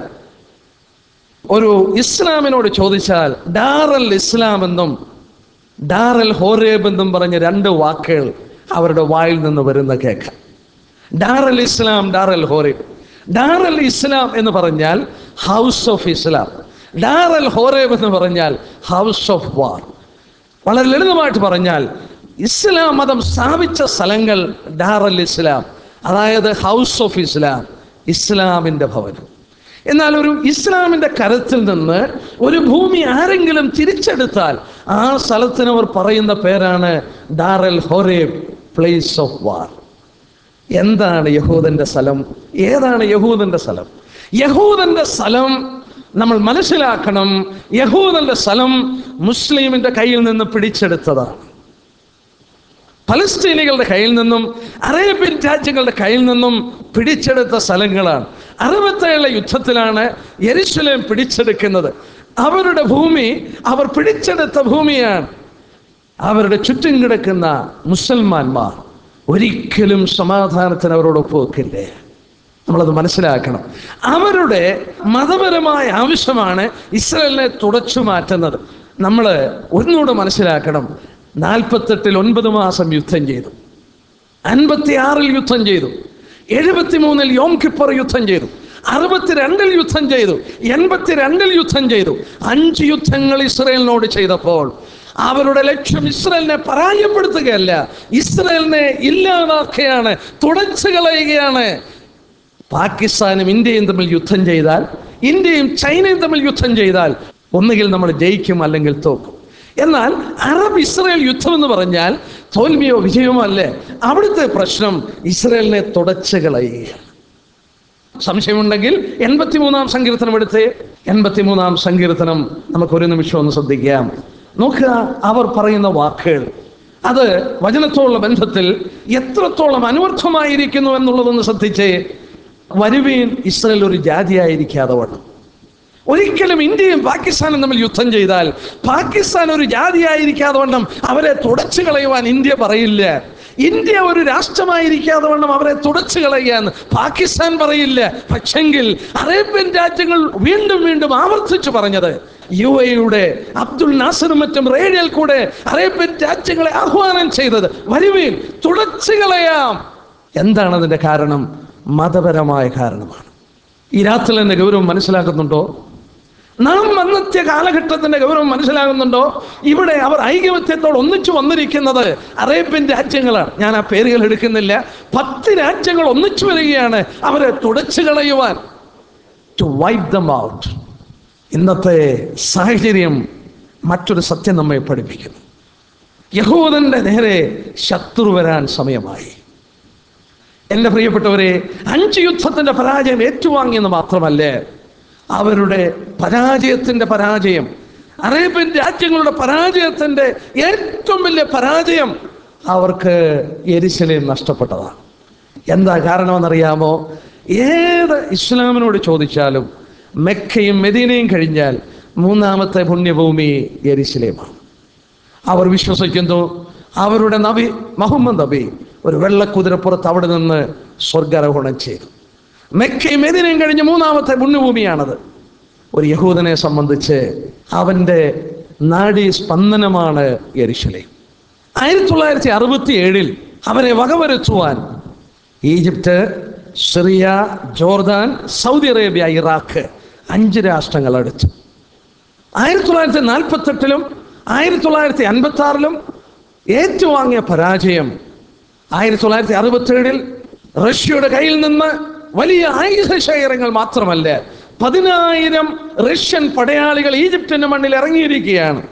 ഒരു ഇസ്ലാമിനോട് ചോദിച്ചാൽ ഡാറൽ ഇസ്ലാം എന്നും ഡാറൽ ഹോരേബ് എന്നും പറഞ്ഞ രണ്ട് വാക്കുകൾ അവരുടെ വായിൽ നിന്ന് വരുന്ന കേൾക്കാം ഡാറൽ ഇസ്ലാം ഡാറൽ ഹോരേബ് ഡാറൽ ഇസ്ലാം എന്ന് പറഞ്ഞാൽ ഹൗസ് ഓഫ് ഇസ്ലാം ഡാറൽ ഹോരേബ് എന്ന് പറഞ്ഞാൽ ഹൗസ് ഓഫ് വാർ വളരെ ലളിതമായിട്ട് പറഞ്ഞാൽ ഇസ്ലാം മതം സ്ഥാപിച്ച സ്ഥലങ്ങൾ ഡാറൽ ഇസ്ലാം അതായത് ഹൗസ് ഓഫ് ഇസ്ലാം ഇസ്ലാമിൻ്റെ ഭവനം എന്നാൽ ഒരു ഇസ്ലാമിൻ്റെ കരത്തിൽ നിന്ന് ഒരു ഭൂമി ആരെങ്കിലും തിരിച്ചെടുത്താൽ ആ സ്ഥലത്തിന് അവർ പറയുന്ന പേരാണ് ഡാറൽ ഹൊറേബ് പ്ലേസ് ഓഫ് വാർ എന്താണ് യഹൂദന്റെ സ്ഥലം ഏതാണ് യഹൂദന്റെ സ്ഥലം യഹൂദന്റെ സ്ഥലം നമ്മൾ മനസ്സിലാക്കണം യഹൂദന്റെ സ്ഥലം മുസ്ലിമിന്റെ കയ്യിൽ നിന്ന് പിടിച്ചെടുത്തതാണ് പലസ്തീനികളുടെ കയ്യിൽ നിന്നും അറേബ്യൻ രാജ്യങ്ങളുടെ കയ്യിൽ നിന്നും പിടിച്ചെടുത്ത സ്ഥലങ്ങളാണ് അറുപത്തേഴ് യുദ്ധത്തിലാണ് യെരുശലേം പിടിച്ചെടുക്കുന്നത് അവരുടെ ഭൂമി അവർ പിടിച്ചെടുത്ത ഭൂമിയാണ് അവരുടെ ചുറ്റും കിടക്കുന്ന മുസൽമാന്മാർ ഒരിക്കലും സമാധാനത്തിന് അവരോട് ഒപ്പുവെക്കില്ലേ നമ്മളത് മനസ്സിലാക്കണം അവരുടെ മതപരമായ ആവശ്യമാണ് ഇസ്രയേലിനെ തുടച്ചു മാറ്റുന്നത് നമ്മൾ ഒന്നുകൂടെ മനസ്സിലാക്കണം നാൽപ്പത്തെട്ടിൽ ഒൻപത് മാസം യുദ്ധം ചെയ്തു അൻപത്തിയാറിൽ യുദ്ധം ചെയ്തു എഴുപത്തിമൂന്നിൽ യോം കിപ്പർ യുദ്ധം ചെയ്തു അറുപത്തിരണ്ടിൽ യുദ്ധം ചെയ്തു എൺപത്തിരണ്ടിൽ യുദ്ധം ചെയ്തു അഞ്ച് യുദ്ധങ്ങൾ ഇസ്രയേലിനോട് ചെയ്തപ്പോൾ അവരുടെ ലക്ഷ്യം ഇസ്രയേലിനെ പരാജയപ്പെടുത്തുകയല്ല ഇസ്രയേലിനെ ഇല്ലാതാക്കുകയാണ് തുടച്ചു കളയുകയാണ് പാകിസ്ഥാനും ഇന്ത്യയും തമ്മിൽ യുദ്ധം ചെയ്താൽ ഇന്ത്യയും ചൈനയും തമ്മിൽ യുദ്ധം ചെയ്താൽ ഒന്നുകിൽ നമ്മൾ ജയിക്കും അല്ലെങ്കിൽ തോക്കും എന്നാൽ അറബ് ഇസ്രയേൽ യുദ്ധം എന്ന് പറഞ്ഞാൽ തോൽവിയോ വിജയമോ അല്ലേ അവിടുത്തെ പ്രശ്നം ഇസ്രയേലിനെ തുടച്ചു കളയുകയാണ് സംശയമുണ്ടെങ്കിൽ എൺപത്തിമൂന്നാം സങ്കീർത്തനം എടുത്ത് എൺപത്തിമൂന്നാം സങ്കീർത്തനം നമുക്ക് ഒരു നിമിഷം ഒന്ന് ശ്രദ്ധിക്കാം നോക്കുക അവർ പറയുന്ന വാക്കുകൾ അത് വചനത്തോടുള്ള ബന്ധത്തിൽ എത്രത്തോളം അനർത്ഥമായിരിക്കുന്നു എന്നുള്ളതൊന്ന് ശ്രദ്ധിച്ച് വരുവീൻ ഇസ്രയേൽ ഒരു ജാതിയായിരിക്കാതെ വണ്ണം ഒരിക്കലും ഇന്ത്യയും പാകിസ്ഥാനും തമ്മിൽ യുദ്ധം ചെയ്താൽ പാകിസ്ഥാൻ ഒരു ജാതിയായിരിക്കാതെ വണ്ണം അവരെ തുടച്ചു കളയുവാൻ ഇന്ത്യ പറയില്ല ഇന്ത്യ ഒരു രാഷ്ട്രമായിരിക്കാതെ വണ്ണം അവരെ തുടച്ചു കളയാന്ന് പാകിസ്ഥാൻ പറയില്ല പക്ഷെങ്കിൽ അറേബ്യൻ രാജ്യങ്ങൾ വീണ്ടും വീണ്ടും ആവർത്തിച്ചു പറഞ്ഞത് യു എയുടെ അബ്ദുൽ നാസറും മറ്റും റേഡിയൽ കൂടെ അറേബ്യൻ രാജ്യങ്ങളെ ആഹ്വാനം ചെയ്തത് വരുവീൻ തുടച്ചു കളയാം എന്താണ് അതിന്റെ കാരണം മതപരമായ കാരണമാണ് ഈ രാത്രി എന്നെ ഗൗരവം മനസ്സിലാക്കുന്നുണ്ടോ നാം അന്നത്തെ കാലഘട്ടത്തിന്റെ ഗൗരവം മനസ്സിലാകുന്നുണ്ടോ ഇവിടെ അവർ ഐകമത്യത്തോട് ഒന്നിച്ചു വന്നിരിക്കുന്നത് അറേബ്യൻ രാജ്യങ്ങളാണ് ഞാൻ ആ പേരുകൾ എടുക്കുന്നില്ല പത്ത് രാജ്യങ്ങൾ ഒന്നിച്ചു വരികയാണ് അവരെ തുടച്ചു കളയുവാൻ ടു വൈപ്പ് ദം ഔട്ട് ഇന്നത്തെ സാഹചര്യം മറ്റൊരു സത്യം നമ്മെ പഠിപ്പിക്കുന്നു യഹൂദന്റെ നേരെ ശത്രു വരാൻ സമയമായി എൻ്റെ പ്രിയപ്പെട്ടവരെ അഞ്ച് യുദ്ധത്തിന്റെ പരാജയം ഏറ്റുവാങ്ങിയെന്ന് മാത്രമല്ലേ അവരുടെ പരാജയത്തിന്റെ പരാജയം അറേബ്യൻ രാജ്യങ്ങളുടെ പരാജയത്തിന്റെ ഏറ്റവും വലിയ പരാജയം അവർക്ക് എരിശലേം നഷ്ടപ്പെട്ടതാണ് എന്താ കാരണമെന്നറിയാമോ ഏത് ഇസ്ലാമിനോട് ചോദിച്ചാലും മെക്കയും മെദീനയും കഴിഞ്ഞാൽ മൂന്നാമത്തെ പുണ്യഭൂമി എരിശിലേമാണ് അവർ വിശ്വസിക്കുന്നു അവരുടെ നബി മുഹമ്മദ് നബി ഒരു വെള്ളക്കുതിരപ്പുറത്ത് അവിടെ നിന്ന് സ്വർഗാരോഹണം ചെയ്തു മെക്കയും മെദിനയും കഴിഞ്ഞ് മൂന്നാമത്തെ പുണ്യഭൂമിയാണത് ഒരു യഹൂദനെ സംബന്ധിച്ച് അവൻ്റെ നാഡീ സ്പന്ദനമാണ് യെരുശലേം ആയിരത്തി തൊള്ളായിരത്തി അറുപത്തി ഏഴിൽ അവരെ വകവരുത്തുവാൻ Egypt Syria Jordan Saudi Arabia Iraq അഞ്ച് രാഷ്ട്രങ്ങൾ അടുത്തു ആയിരത്തി തൊള്ളായിരത്തി നാൽപ്പത്തെട്ടിലും ആയിരത്തി തൊള്ളായിരത്തി അൻപത്തി ആറിലും ഏറ്റുവാങ്ങിയ പരാജയം ആയിരത്തി തൊള്ളായിരത്തി അറുപത്തേഴിൽ റഷ്യയുടെ കയ്യിൽ നിന്ന് വലിയ ആയുധ ശേഖരങ്ങൾ മാത്രമല്ല പതിനായിരം റഷ്യൻ പടയാളികൾ ഈജിപ്തിന്റെ മണ്ണിൽ ഇറങ്ങിയിരിക്കുകയാണ്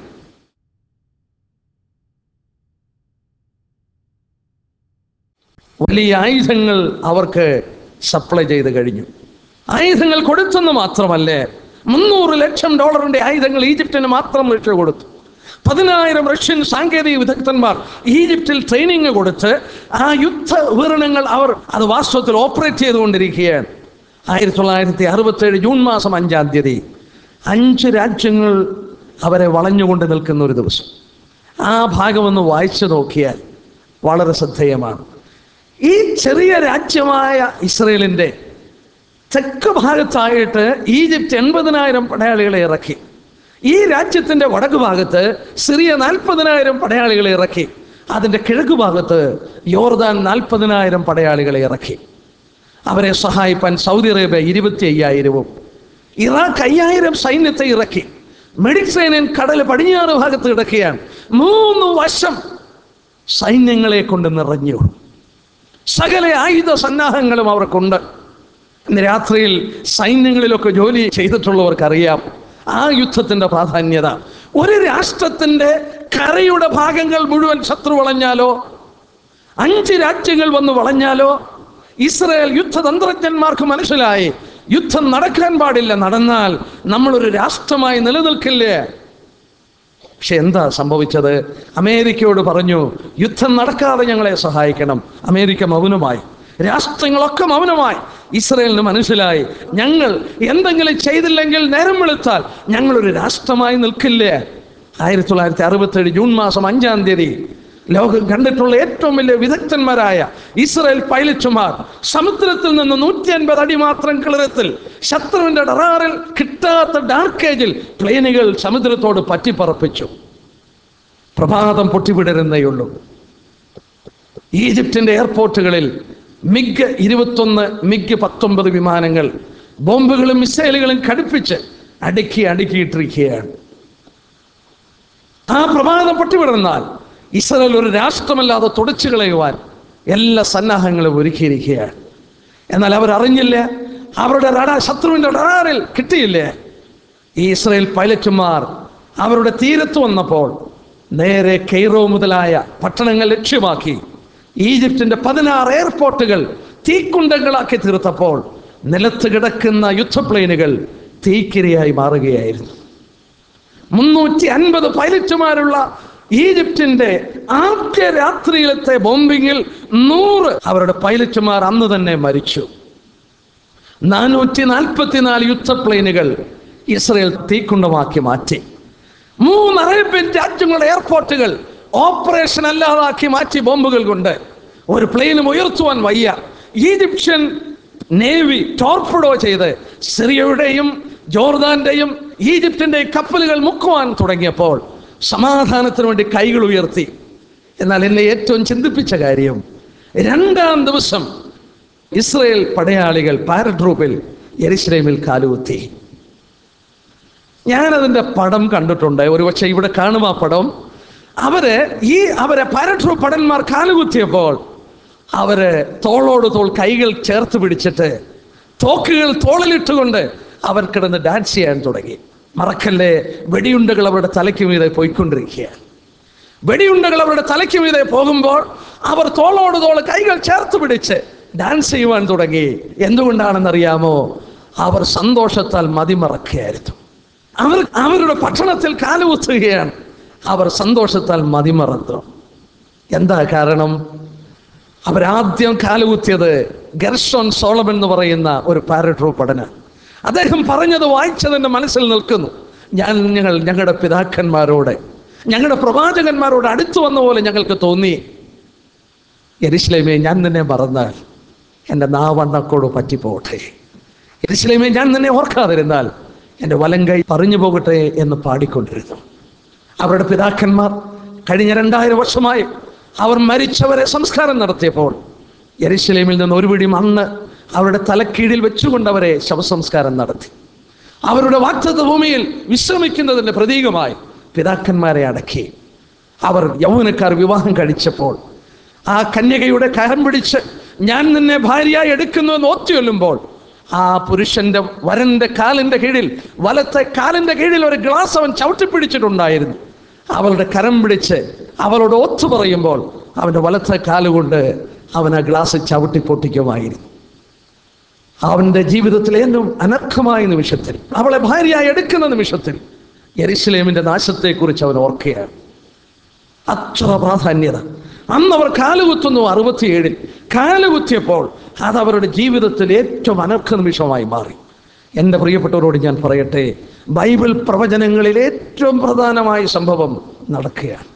വലിയ ആയുധങ്ങൾ അവർക്ക് സപ്ലൈ ചെയ്ത് കഴിഞ്ഞു ആയുധങ്ങൾ കൊടുത്തെന്ന് മാത്രമല്ലേ മുന്നൂറ് ലക്ഷം ഡോളറിന്റെ ആയുധങ്ങൾ ഈജിപ്തിന് മാത്രം റഷ്യ കൊടുത്തു പതിനായിരം റഷ്യൻ സാങ്കേതിക വിദഗ്ധന്മാർ ഈജിപ്തിൽ ട്രെയിനിങ് കൊടുത്ത് ആ യുദ്ധ ഉപകരണങ്ങൾ അവർ അത് വാസ്തവത്തിൽ ഓപ്പറേറ്റ് ചെയ്തുകൊണ്ടിരിക്കുകയാണ് ആയിരത്തി തൊള്ളായിരത്തി അറുപത്തേഴ് ജൂൺ മാസം അഞ്ചാം തീയതി അഞ്ച് രാജ്യങ്ങൾ അവരെ വളഞ്ഞുകൊണ്ട് നിൽക്കുന്ന ഒരു ദിവസം ആ ഭാഗം ഒന്ന് വായിച്ചു നോക്കിയാൽ വളരെ ശ്രദ്ധേയമാണ് ഈ ചെറിയ രാജ്യമായ ഇസ്രയേലിൻ്റെ തെക്ക് ഭാഗത്തായിട്ട് ഈജിപ്ത് എൺപതിനായിരം പടയാളികളെ ഇറക്കി ഈ രാജ്യത്തിൻ്റെ വടക്ക് ഭാഗത്ത് സിറിയ നാൽപ്പതിനായിരം പടയാളികളെ ഇറക്കി അതിൻ്റെ കിഴക്ക് ഭാഗത്ത് യോർദാൻ നാൽപ്പതിനായിരം പടയാളികളെ ഇറക്കി അവരെ സഹായിപ്പാൻ സൗദി അറേബ്യ ഇരുപത്തി അയ്യായിരവും ഇറാഖ് അയ്യായിരം സൈന്യത്തെ ഇറക്കി മെഡിറ്ററേനിയൻ കടൽ പടിഞ്ഞാറ് ഭാഗത്ത് കിടക്കുകയാണ് മൂന്ന് വശം സൈന്യങ്ങളെ കൊണ്ട് നിറഞ്ഞു സകല ആയുധ സന്നാഹങ്ങളും അവർക്കുണ്ട് ഇന്ന് രാത്രിയിൽ സൈന്യങ്ങളിലൊക്കെ ജോലി ചെയ്തിട്ടുള്ളവർക്കറിയാം ആ യുദ്ധത്തിന്റെ പ്രാധാന്യത ഒരു രാഷ്ട്രത്തിന്റെ കരയുടെ ഭാഗങ്ങൾ മുഴുവൻ ശത്രു വളഞ്ഞാലോ അഞ്ച് രാജ്യങ്ങൾ വന്ന് വളഞ്ഞാലോ ഇസ്രായേൽ യുദ്ധതന്ത്രജ്ഞന്മാർക്ക് മനസ്സിലായി യുദ്ധം നടക്കാൻ പാടില്ല നടന്നാൽ നമ്മളൊരു രാഷ്ട്രമായി നിലനിൽക്കില്ലേ പക്ഷെ എന്താ സംഭവിച്ചത് അമേരിക്കയോട് പറഞ്ഞു യുദ്ധം നടക്കാതെ ഞങ്ങളെ സഹായിക്കണം അമേരിക്ക മൗനമായി രാഷ്ട്രങ്ങളൊക്കെ മൗനമായി ഇസ്രയേലിന് മനസ്സിലായി ഞങ്ങൾ എന്തെങ്കിലും ചെയ്തില്ലെങ്കിൽ നേരം വെളുത്താൽ ഞങ്ങളൊരു രാഷ്ട്രമായി നിൽക്കില്ലേ ആയിരത്തി തൊള്ളായിരത്തി അറുപത്തേഴ് ജൂൺ മാസം അഞ്ചാം തീയതി ലോകം കണ്ടിട്ടുള്ള ഏറ്റവും വലിയ വിദഗ്ധന്മാരായ ഇസ്രായേൽ പൈലറ്റുമാർ സമുദ്രത്തിൽ നിന്ന് നൂറ്റി അൻപത് അടി മാത്രം കിളരത്തിൽ ശത്രുവിന്റെ ഡറാറിൽ കിട്ടാത്ത ഡാർക്കേജിൽ പ്ലെയിനുകൾ സമുദ്രത്തോട് പറ്റിപ്പറപ്പിച്ചു പ്രഭാതം പൊട്ടിവിടരുന്നേയുള്ളൂ ഈജിപ്തിന്റെ എയർപോർട്ടുകളിൽ മിഗ് ഇരുപത്തൊന്ന് മിഗ് പത്തൊമ്പത് വിമാനങ്ങൾ ബോംബുകളും മിസൈലുകളും ഘടിപ്പിച്ച് അടുക്കി അടുക്കിയിട്ടിരിക്കുകയാണ് ആ പ്രഭാതം പൊട്ടിവിടർന്നാൽ ഇസ്രയേൽ ഒരു രാഷ്ട്രമല്ലാതെ തുടച്ചു കളയുവാൻ എല്ലാ സന്നാഹങ്ങളും ഒരുക്കിയിരിക്കുകയാണ് എന്നാൽ അവർ അറിഞ്ഞില്ല അവരുടെ റഡാ ശത്രുവിൻ്റെ റഡാറിൽ കിട്ടിയില്ലേ ഈ ഇസ്രയേൽ പൈലറ്റുമാർ അവരുടെ തീരത്ത് വന്നപ്പോൾ നേരെ കെയ്റോ മുതലായ പട്ടണങ്ങൾ ലക്ഷ്യമാക്കി ഈജിപ്തിന്റെ പതിനാറ് എയർപോർട്ടുകൾ തീക്കുണ്ടങ്ങളാക്കി തീർത്തപ്പോൾ നിലത്ത് കിടക്കുന്ന യുദ്ധപ്ലെയിനുകൾ തീക്കിരയായി മാറുകയായിരുന്നു മുന്നൂറ്റി അൻപത് പൈലറ്റുമാരുള്ള ഈജിപ്തിന്റെ ആദ്യ രാത്രിയിലത്തെ ബോംബിങ്ങിൽ നൂറ് അവരുടെ പൈലറ്റുമാർ അന്ന് തന്നെ മരിച്ചു നാനൂറ്റി നാൽപ്പത്തിനാല് യുദ്ധപ്ലെയിനുകൾ ഇസ്രയേൽ തീക്കുണ്ടമാക്കി മാറ്റി മൂന്ന് അറേബ്യൻ രാജ്യങ്ങളുടെ എയർപോർട്ടുകൾ ഓപ്പറേഷൻ അല്ലാതാക്കി മാറ്റി ബോംബുകൾ കൊണ്ട് ഒരു പ്ലെയിനും ഉയർത്തുവാൻ വയ്യ ഈജിപ്ഷ്യൻ നേവി ടോർപ്പിഡോ ചെയ്ത് സിറിയയുടെയും ജോർദാന്റെയും ഈജിപ്തിന്റെയും കപ്പലുകൾ മുക്കുവാൻ തുടങ്ങിയപ്പോൾ സമാധാനത്തിന് വേണ്ടി കൈകൾ ഉയർത്തി എന്നാൽ എന്നെ ഏറ്റവും ചിന്തിപ്പിച്ച കാര്യം രണ്ടാം ദിവസം ഇസ്രയേൽ പടയാളികൾ പാരട്രൂപ്പിൽ യെരുശലേമിൽ കാലുകുത്തി ഞാനതിൻ്റെ പടം കണ്ടിട്ടുണ്ട് ഒരു പക്ഷേ ഇവിടെ കാണും ആ പടം അവര് ഈ അവരെ പാരട്രൂപ്പ് പടന്മാർ കാലുകുത്തിയപ്പോൾ അവര് തോളോട് തോൾ കൈകൾ ചേർത്ത് പിടിച്ചിട്ട് തോക്കുകൾ തോളിലിട്ടുകൊണ്ട് അവർ കിടന്ന് ഡാൻസ് ചെയ്യാൻ തുടങ്ങി മറക്കല്ലേ വെടിയുണ്ടകൾ അവരുടെ തലയ്ക്ക് മീതെ പോയിക്കൊണ്ടിരിക്കുകയാണ് വെടിയുണ്ടകൾ അവരുടെ തലയ്ക്ക് മീതെ പോകുമ്പോൾ അവർ തോളോട് തോൾ കൈകൾ ചേർത്ത് പിടിച്ച് ഡാൻസ് ചെയ്യുവാൻ തുടങ്ങി എന്തുകൊണ്ടാണെന്നറിയാമോ അവർ സന്തോഷത്താൽ മതിമറക്കുകയായിരുന്നു അവർ അവരുടെ പട്ടണത്തിൽ കാലുകുത്തുകയാണ് അവർ സന്തോഷത്താൽ മതിമറന്നു എന്താ കാരണം അവരാദ്യം കാലുകുത്തിയത് ഗർഷോൻ സോളമൻ എന്ന് പറയുന്ന ഒരു പാരട്രൂപ്പ് പഠന അദ്ദേഹം പറഞ്ഞത് വായിച്ചതെൻ്റെ മനസ്സിൽ നിൽക്കുന്നു ഞാൻ ഞങ്ങൾ ഞങ്ങളുടെ പിതാക്കന്മാരോട് ഞങ്ങളുടെ പ്രവാചകന്മാരോട് അടുത്തു വന്ന പോലെ ഞങ്ങൾക്ക് തോന്നി എരിശ്ലേമേ ഞാൻ നിന്നെ മറന്നാൽ എൻ്റെ നാവണ്ണക്കോട് പറ്റിപ്പോകട്ടെ എരിശ്ലേമേ ഞാൻ നിന്നെ ഓർക്കാതിരുന്നാൽ എൻ്റെ വലം കൈ പറഞ്ഞു പോകട്ടെ എന്ന് പാടിക്കൊണ്ടിരുന്നു അവരുടെ പിതാക്കന്മാർ കഴിഞ്ഞ രണ്ടായിരം വർഷമായി അവർ മരിച്ചവരെ സംസ്കാരം നടത്തിയപ്പോൾ യെരുശലേമിൽ നിന്ന് ഒരു പിടി മണ്ണ് അവരുടെ തലക്കീഴിൽ വെച്ചുകൊണ്ട് അവരെ ശവസംസ്കാരം നടത്തി അവരുടെ വാക്തത്വ ഭൂമിയിൽ വിശ്രമിക്കുന്നതിൻ്റെ പ്രതീകമായി പിതാക്കന്മാരെ അടക്കി അവർ യൗവനക്കാർ വിവാഹം കഴിച്ചപ്പോൾ ആ കന്യകയുടെ കരം പിടിച്ച് ഞാൻ നിന്നെ ഭാര്യയായി എടുക്കുന്നു എന്ന് ഒത്തുചൊല്ലുമ്പോൾ ആ പുരുഷന്റെ വരന്റെ കാലിന്റെ കീഴിൽ വലത്തെ കാലിന്റെ കീഴിൽ ഒരു ഗ്ലാസ് അവൻ ചവിട്ടിപ്പിടിച്ചിട്ടുണ്ടായിരുന്നു അവളുടെ കരം പിടിച്ച് അവളോട് ഒത്തു പറയുമ്പോൾ അവന്റെ വലത്തെ കാലുകൊണ്ട് അവൻ ആ ഗ്ലാസ് ചവിട്ടി പൊട്ടിക്കുമായിരുന്നു അവന്റെ ജീവിതത്തിലെ ഏറ്റവും അനർഹമായ നിമിഷത്തിൽ അവളെ ഭാര്യയായി എടുക്കുന്ന നിമിഷത്തിൽ യെരുശലേമിന്റെ നാശത്തെക്കുറിച്ച് അവൻ ഓർക്കുകയാണ് അത്ര പ്രാധാന്യത അന്ന് അവർ കാലുകുത്തുന്നു അറുപത്തിയേഴിൽ കാലുകുത്തിയപ്പോൾ അത് അവരുടെ ജീവിതത്തിൽ ഏറ്റവും അനർഹ നിമിഷമായി മാറി എൻ്റെ പ്രിയപ്പെട്ടവരോട് ഞാൻ പറയട്ടെ ബൈബിൾ പ്രവചനങ്ങളിൽ ഏറ്റവും പ്രധാനമായ സംഭവം നടക്കുകയാണ്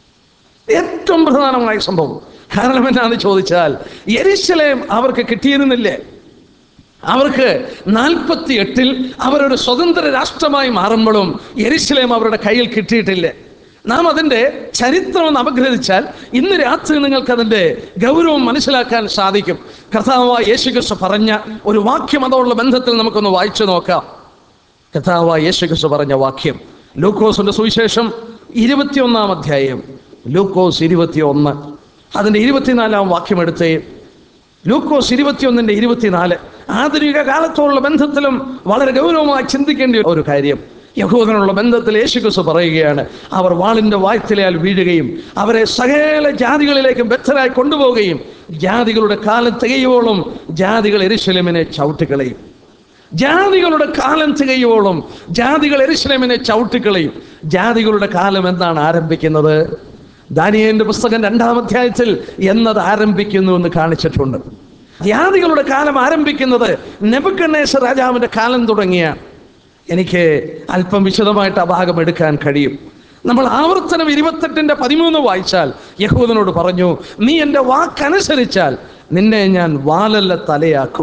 ഏറ്റവും പ്രധാനമായ സംഭവം കാരണം എന്താണെന്ന് ചോദിച്ചാൽ യെരുശലേം അവർക്ക് കിട്ടിയിരുന്നില്ലേ അവർക്ക് നാൽപ്പത്തി എട്ടിൽ അവരൊരു സ്വതന്ത്ര രാഷ്ട്രമായി മാറുമ്പോഴും യെരുശലേം അവരുടെ കയ്യിൽ കിട്ടിയിട്ടില്ലേ നാം അതിൻ്റെ ചരിത്രം ഒന്ന് അപഗ്രഥിച്ചാൽ ഇന്ന് രാത്രി നിങ്ങൾക്ക് അതിൻ്റെ ഗൗരവം മനസ്സിലാക്കാൻ സാധിക്കും കർത്താവായ യേശുക്രിസ്തു പറഞ്ഞ ഒരു വാക്യം അതോടുള്ള ബന്ധത്തിൽ നമുക്കൊന്ന് വായിച്ചു നോക്കാം കർത്താവായ യേശുക്രിസ്തു പറഞ്ഞ വാക്യം ലൂക്കോസിന്റെ സുവിശേഷം ഇരുപത്തിയൊന്നാം അധ്യായം ലൂക്കോസ് ഇരുപത്തിയൊന്ന് അതിൻ്റെ ഇരുപത്തിനാലാം വാക്യം എടുത്തേ ലൂക്കോസ് ഇരുപത്തിയൊന്നിന്റെ ഇരുപത്തിനാല് ആധുനിക കാലത്തോടുള്ള ബന്ധത്തിലും വളരെ ഗൗരവമായി ചിന്തിക്കേണ്ട ഒരു കാര്യം യഹൂദനുള്ള ബന്ധത്തിൽ യേശുക്രിസ്തു പറയുകയാണ് അവർ വാളിന്റെ വായ്ത്തലയാൽ വീഴുകയും അവരെ സകല ജാതികളിലേക്കും ബദ്ധരായി കൊണ്ടുപോവുകയും ജാതികളുടെ കാലം തികയോളം ജാതികൾ എരിശലമിനെ ചവിട്ടിക്കളയും ജാതികളുടെ കാലം തികയോളം ജാതികൾ എരിശലമിനെ ചവിട്ടിക്കളയും ജാതികളുടെ കാലം എന്നാണ് ആരംഭിക്കുന്നത് ദാനിയേലിന്റെ പുസ്തകം രണ്ടാം അധ്യായത്തിൽ എന്നത് ആരംഭിക്കുന്നു എന്ന് കാണിച്ചിട്ടുണ്ട് ജാതികളുടെ കാലം ആരംഭിക്കുന്നത് നെബുക്കണ്ണേശ രാജാവിന്റെ കാലം തുടങ്ങിയാണ് എനിക്ക് അല്പം വിശദമായിട്ട് ആ ഭാഗം എടുക്കാൻ കഴിയും നമ്മൾ ആവർത്തനം ഇരുപത്തെട്ടിന്റെ പതിമൂന്ന് വായിച്ചാൽ യഹൂദനോട് പറഞ്ഞു നീ എൻ്റെ വാക്കനുസരിച്ചാൽ നിന്നെ ഞാൻ വാലല്ല തലയാക്കും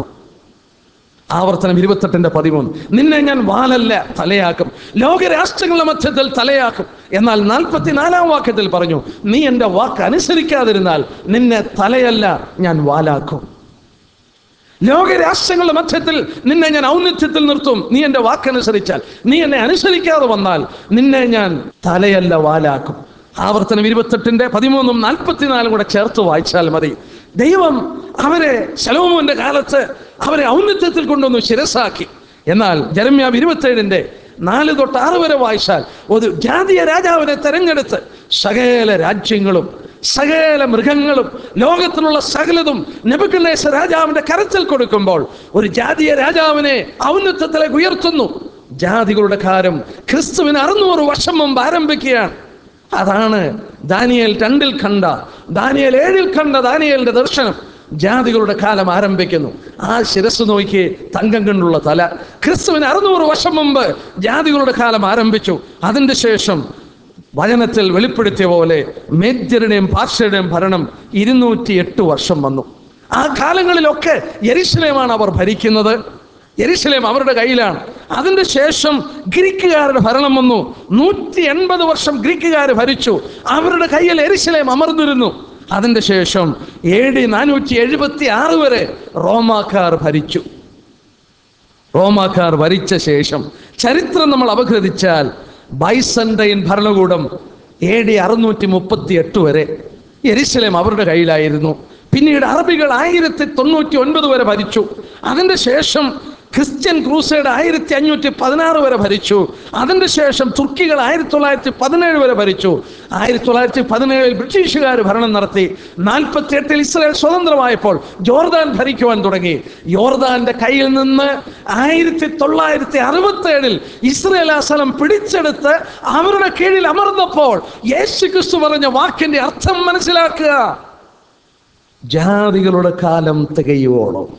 ആവർത്തനം ഇരുപത്തെട്ടിന്റെ പതിമൂന്ന് നിന്നെ ഞാൻ വാലല്ല തലയാക്കും ലോകരാഷ്ട്രങ്ങളുടെ മധ്യത്തിൽ തലയാക്കും എന്നാൽ നാൽപ്പത്തിനാലാം വാക്യത്തിൽ പറഞ്ഞു നീ എൻ്റെ വാക്ക് അനുസരിക്കാതിരുന്നാൽ നിന്നെ തലയല്ല ഞാൻ വാലാക്കും ലോകരാഷ്ട്രങ്ങളുടെ മധ്യത്തിൽ നിന്നെ ഞാൻ ഔന്നിത്യത്തിൽ നിർത്തും നീ എൻ്റെ വാക്കനുസരിച്ചാൽ നീ എന്നെ അനുസരിക്കാതെ വന്നാൽ നിന്നെ ഞാൻ തലയല്ല വാലാക്കും ആവർത്തനം ഇരുപത്തെട്ടിന്റെ പതിമൂന്നും നാൽപ്പത്തിനാലും കൂടെ ചേർത്ത് വായിച്ചാൽ മതി ദൈവം അവരെ ശലോമോന്റെ കാലത്ത് അവരെ ഔന്നിത്യത്തിൽ കൊണ്ടുവന്നു ശിരസാക്കി എന്നാൽ ജരമ്യാവ് ഇരുപത്തേഴിന്റെ നാല് തൊട്ട് ആറ് വരെ വായിച്ചാൽ ഒരു ജാതീയ രാജാവിനെ തെരഞ്ഞെടുത്ത് സകല രാജ്യങ്ങളും സകല മൃഗങ്ങളും ലോകത്തിലുള്ള സകലതും നെബുക്കന്നേസ രാജാവിന്റെ കരത്തിൽ കൊടുക്കുമ്പോൾ ഒരു ജാതീയ രാജാവിനെ ഔന്നത്യത്തിലേക്ക് ഉയർത്തുന്നു ജാതികളുടെ കാര്യം ക്രിസ്തുവിന് അറുന്നൂറ് വർഷം മുമ്പ് ആരംഭിക്കുകയാണ് അതാണ് ദാനിയേൽ രണ്ടിൽ കണ്ട ദാനിയേൽ ഏഴിൽ കണ്ട ദാനിയേലിന്റെ ദർശനം ജാതികളുടെ കാലം ആരംഭിക്കുന്നു ആ ശിരസ് നോക്കി തങ്കം കൊണ്ടുള്ള തല ക്രിസ്തുവിന് അറുന്നൂറ് വർഷം മുമ്പ് ജാതികളുടെ കാലം ആരംഭിച്ചു അതിന്റെ ശേഷം വചനത്തിൽ വെളിപ്പെടുത്തിയ പോലെ മേദ്യരുടെയും പാർശ്വയുടെയും ഭരണം ഇരുന്നൂറ്റി എട്ട് വർഷം വന്നു ആ കാലങ്ങളിലൊക്കെ യെരുശലേമാണ് അവർ ഭരിക്കുന്നത് യെരുശലേം അവരുടെ കയ്യിലാണ് അതിന്റെ ശേഷം ഗ്രീക്കുകാരുടെ ഭരണം വന്നു നൂറ്റി എൺപത് വർഷം ഗ്രീക്കുകാർ ഭരിച്ചു അവരുടെ കയ്യിൽ എരിശലേം അമർന്നിരുന്നു അതിന്റെ ശേഷം എ ഡി നാനൂറ്റി എഴുപത്തി ആറ് വരെ റോമാക്കാർ ഭരിച്ചു റോമാക്കാർ ഭരിച്ച ശേഷം ചരിത്രം നമ്മൾ അപഗ്രഥിച്ചാൽ ബൈസൻഡൈൻ ഭരണകൂടം എ ഡി അറുന്നൂറ്റി മുപ്പത്തി എട്ട് വരെ എരിശലേം അവരുടെ കയ്യിലായിരുന്നു പിന്നീട് അറബികൾ ആയിരത്തി തൊണ്ണൂറ്റി ഒൻപത് വരെ ഭരിച്ചു അതിന്റെ ശേഷം ക്രിസ്ത്യൻ ക്രൂസൈഡ് ആയിരത്തി അഞ്ഞൂറ്റി പതിനാറ് വരെ ഭരിച്ചു അതിന്റെ ശേഷം തുർക്കികൾ ആയിരത്തി തൊള്ളായിരത്തി പതിനേഴ് വരെ ഭരിച്ചു ആയിരത്തി തൊള്ളായിരത്തി പതിനേഴിൽ ബ്രിട്ടീഷുകാർ ഭരണം നടത്തി നാൽപ്പത്തി എട്ടിൽ ഇസ്രായേൽ സ്വതന്ത്രമായപ്പോൾ ജോർദാൻ ഭരിക്കുവാൻ തുടങ്ങി യോർദാന്റെ കയ്യിൽ നിന്ന് ആയിരത്തി തൊള്ളായിരത്തി അറുപത്തി ഏഴിൽ ഇസ്രയേൽ ആ സ്ഥലം പിടിച്ചെടുത്ത് അവരുടെ കീഴിൽ അമർന്നപ്പോൾ യേശു ക്രിസ്തു പറഞ്ഞ വാക്കിന്റെ അർത്ഥം മനസ്സിലാക്കുക ജാതികളുടെ കാലം തികയുവോളം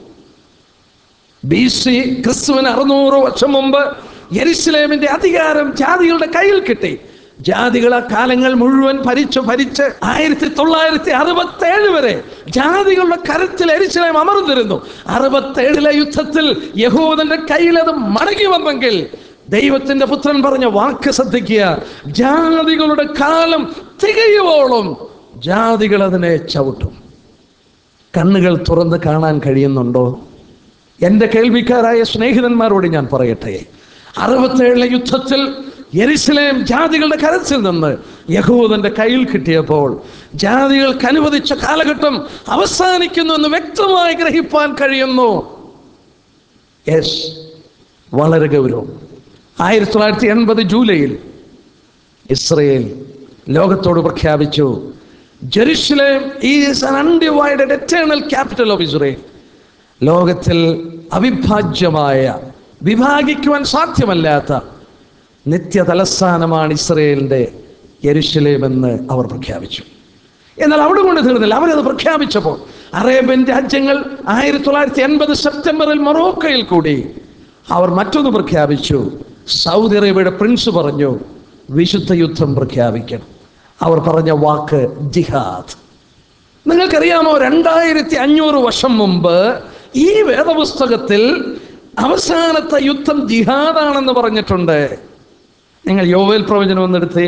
ബി സി ക്രിസ്തുവിന് അറുന്നൂറ് വർഷം മുമ്പ് യെരുസലേമിന്റെ അധികാരം ജാതികളുടെ കയ്യിൽ കിട്ടി ജാതികൾ ആ കാലങ്ങൾ മുഴുവൻ ഭരിച്ചു ഭരിച്ച് ആയിരത്തി തൊള്ളായിരത്തി അറുപത്തി ഏഴ് വരെ ജാതികളുടെ കരത്തിൽ എരിശിലേം അമർന്നിരുന്നു അറുപത്തേഴിലെ യുദ്ധത്തിൽ യഹൂദന്റെ കയ്യിൽ അത് മടങ്ങി വന്നെങ്കിൽ ദൈവത്തിന്റെ പുത്രൻ പറഞ്ഞ വാക്ക് ശ്രദ്ധിക്കുക ജാതികളുടെ കാലം തികയുവോളം ജാതികൾ അതിനെ ചവിട്ടും കണ്ണുകൾ തുറന്ന് കാണാൻ കഴിയുന്നുണ്ടോ എൻ്റെ കേൾവിക്കാരായ സ്നേഹിതന്മാരോട് ഞാൻ പറയട്ടെ അറുപത്തേഴിലെ യുദ്ധത്തിൽ യെരുസലേം ജാതികളുടെ കരത്തിൽ നിന്ന് യഹൂദന്റെ കയ്യിൽ കിട്ടിയപ്പോൾ ജാതികൾക്ക് അനുവദിച്ച കാലഘട്ടം അവസാനിക്കുന്നു എന്ന് വ്യക്തമായി ഗ്രഹിപ്പാൻ കഴിയുന്നു യെസ് വളരെ ഗൗരവം ആയിരത്തി തൊള്ളായിരത്തി എൺപത് ജൂലൈയിൽ ഇസ്രയേൽ ലോകത്തോട് പ്രഖ്യാപിച്ചു Jerusalem is an undivided eternal capital of Israel ലോകത്തിൽ അവിഭാജ്യമായ വിഭാഗിക്കുവാൻ സാധ്യമല്ലാത്ത നിത്യ തലസ്ഥാനമാണ് ഇസ്രയേലിൻ്റെ യെരുശലേം എന്ന് അവർ പ്രഖ്യാപിച്ചു എന്നാൽ അവിടെ കൊണ്ട് തീർന്നില്ല അവരത് പ്രഖ്യാപിച്ചപ്പോൾ അറേബ്യൻ രാജ്യങ്ങൾ ആയിരത്തി തൊള്ളായിരത്തി എൺപത് സെപ്റ്റംബറിൽ മൊറോക്കയിൽ കൂടി അവർ മറ്റൊന്ന് പ്രഖ്യാപിച്ചു സൗദി അറേബ്യയുടെ പ്രിൻസ് പറഞ്ഞു വിശുദ്ധ യുദ്ധം പ്രഖ്യാപിക്കണം അവർ പറഞ്ഞ വാക്ക് ജിഹാദ് നിങ്ങൾക്കറിയാമോ രണ്ടായിരത്തി അഞ്ഞൂറ് വർഷം മുമ്പ് ഈ വേദപുസ്തകത്തിൽ അവസാനത്തെ യുദ്ധം ജിഹാദാണെന്ന് പറഞ്ഞിട്ടുണ്ട് നിങ്ങൾ യോവേൽ പ്രവചനം ഒന്നെടുത്തേ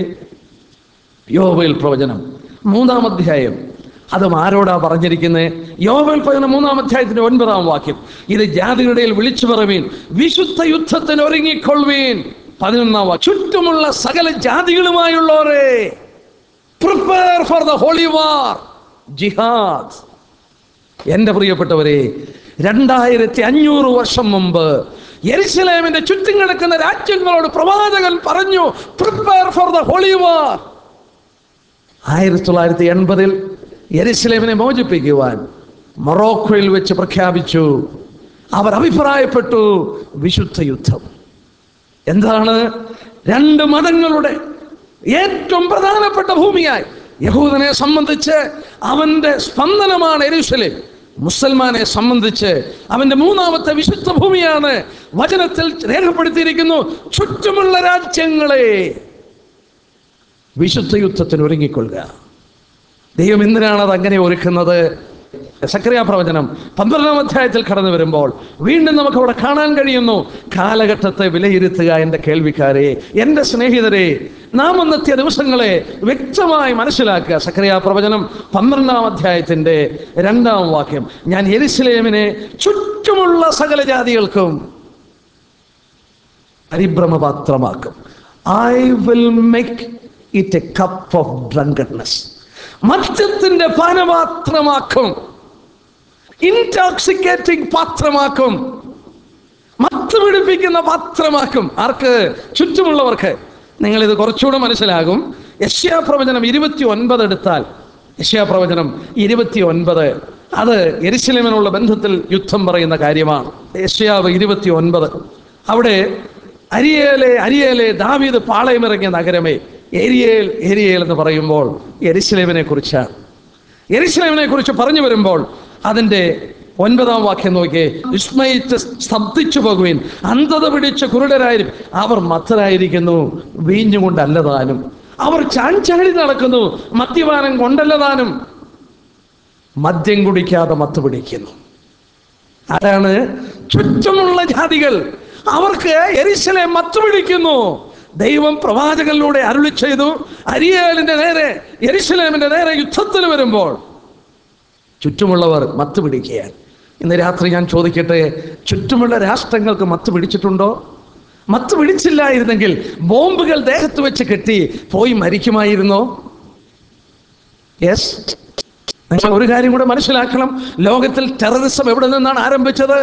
യോവേൽ പ്രവചനം മൂന്നാം അധ്യായം അതും ആരോടാ പറഞ്ഞിരിക്കുന്നത് യോവേൽ പ്രവചനം മൂന്നാം അധ്യായത്തിന്റെ ഒൻപതാം വാക്യം ഇത് ജാതികളുടെ വിളിച്ചു പറവീൻ വിശുദ്ധ യുദ്ധത്തിന് ഒരുങ്ങിക്കൊള്ളുവീൻ പതിനൊന്നാം വാക്യം ചുറ്റുമുള്ള സകല ജാതികളുമായുള്ളവരെ prepare for the holy war ജിഹാദ് എൻ്റെ പ്രിയപ്പെട്ടവരെ രണ്ടായിരത്തി അഞ്ഞൂറ് വർഷം മുമ്പ് യെരുസലേമിന്റെ ചുറ്റും കിടക്കുന്ന രാജ്യങ്ങളോട് പ്രവാചകൻ പറഞ്ഞു prepare for the holy war ആയിരത്തി തൊള്ളായിരത്തി എൺപതിൽ യെരുസലേമിനെ മോചിപ്പിക്കുവാൻ മൊറോക്കോയിൽ വെച്ച് പ്രഖ്യാപിച്ചു അവർ അഭിപ്രായപ്പെട്ടു വിശുദ്ധ യുദ്ധം എന്താണ് രണ്ട് മതങ്ങളുടെ ഏറ്റവും പ്രധാനപ്പെട്ട ഭൂമിയായി യഹൂദനെ സംബന്ധിച്ച് അവന്റെ സ്പന്ദനമാണ് എരുശലേം മുസൽമാനെ സംബന്ധിച്ച് അവന്റെ മൂന്നാമത്തെ വിശുദ്ധ ഭൂമിയാണ് വചനത്തിൽ രേഖപ്പെടുത്തിയിരിക്കുന്നു ചുറ്റുമുള്ള രാജ്യങ്ങളെ വിശുദ്ധ യുദ്ധത്തിന് ഒരുങ്ങിക്കൊള്ളുക ദൈവം എന്തിനാണ് അത് അങ്ങനെ ഒരുക്കുന്നത് സക്രിയ പ്രവചനം പന്ത്രണ്ടാം അധ്യായത്തിൽ കടന്നു വരുമ്പോൾ വീണ്ടും നമുക്ക് അവിടെ കാണാൻ കഴിയുന്നു കാലഘട്ടത്തെ വിലയിരുത്തുക എൻ്റെ കേൾവിക്കാരെ എൻ്റെ സ്നേഹിതരെ നാം വന്നെത്തിയ ദിവസങ്ങളെ വ്യക്തമായി മനസ്സിലാക്കുക സക്രിയ പ്രവചനം പന്ത്രണ്ടാം അധ്യായത്തിൻ്റെ രണ്ടാം വാക്യം ഞാൻ എരിശിലേമിനെ ചുറ്റുമുള്ള സകല ജാതികൾക്കും പരിഭ്രമപാത്രമാക്കും I will make it a cup of drunkenness മദ്യത്തിന്റെ പാനപാത്രമാക്കും ഇൻടോക്സിക്കേറ്റിംഗ് പാത്രമാക്കും മത്ത് പിടിപ്പിക്കുന്ന പാത്രമാക്കും ആർക്ക് ചുറ്റുമുള്ളവർക്ക് നിങ്ങൾ ഇത് കുറച്ചുകൂടെ മനസ്സിലാകും യശ്യാ പ്രവചനം ഇരുപത്തി ഒൻപത് എടുത്താൽ യശ്യാ പ്രവചനം ഇരുപത്തി ഒൻപത് അത് എരിശിലമിനുള്ള ബന്ധത്തിൽ യുദ്ധം പറയുന്ന കാര്യമാണ് യശ്യാവ് ഇരുപത്തി ഒൻപത് അവിടെ അരിയേലെ അരിയേലെ ദാവീദ് പാളയമിറങ്ങിയ നഗരമേ ഏരിയേൽ ഏരിയേൽ എന്ന് പറയുമ്പോൾ എരിശിലേമിനെ കുറിച്ചാണ് എരിശിലേമിനെ കുറിച്ച് പറഞ്ഞു വരുമ്പോൾ അതിൻ്റെ ഒൻപതാം വാക്യം നോക്കിയേ വിസ്മയിച്ച് സ്തബ്ധിച്ചു പോകുവിൻ അന്ധത പിടിച്ച കുരുടരായും അവർ മത്തരായിരിക്കുന്നു വീഞ്ഞുകൊണ്ടല്ലതാനും അവർ ചാഞ്ചാടി നടക്കുന്നു മദ്യപാനം കൊണ്ടല്ലതാനും മദ്യം കുടിക്കാതെ മത്ത് പിടിക്കുന്നു ആരാണ് ചുറ്റുമുള്ള ജാതികൾ അവർക്ക് എരിശലെ മത്ത് പിടിക്കുന്നു ദൈവം പ്രവാചകനിലൂടെ അരുളി ചെയ്തു അരിയേലിന്റെ നേരെ എരിശലേമിന്റെ നേരെ യുദ്ധത്തിന് വരുമ്പോൾ ചുറ്റുമുള്ളവർ മത്ത് പിടിക്കുകയാണ് ഇന്ന് രാത്രി ഞാൻ ചോദിക്കട്ടെ ചുറ്റുമുള്ള രാഷ്ട്രങ്ങൾക്ക് മത്ത് പിടിച്ചിട്ടുണ്ടോ മത്ത് പിടിച്ചില്ലായിരുന്നെങ്കിൽ ബോംബുകൾ ദേഹത്ത് വെച്ച് കെട്ടി പോയി മരിക്കുമായിരുന്നോ യെസ് നിങ്ങൾ ഒരു കാര്യം കൂടെ മനസ്സിലാക്കണം ലോകത്തിൽ ടെററിസം എവിടെ നിന്നാണ് ആരംഭിച്ചത്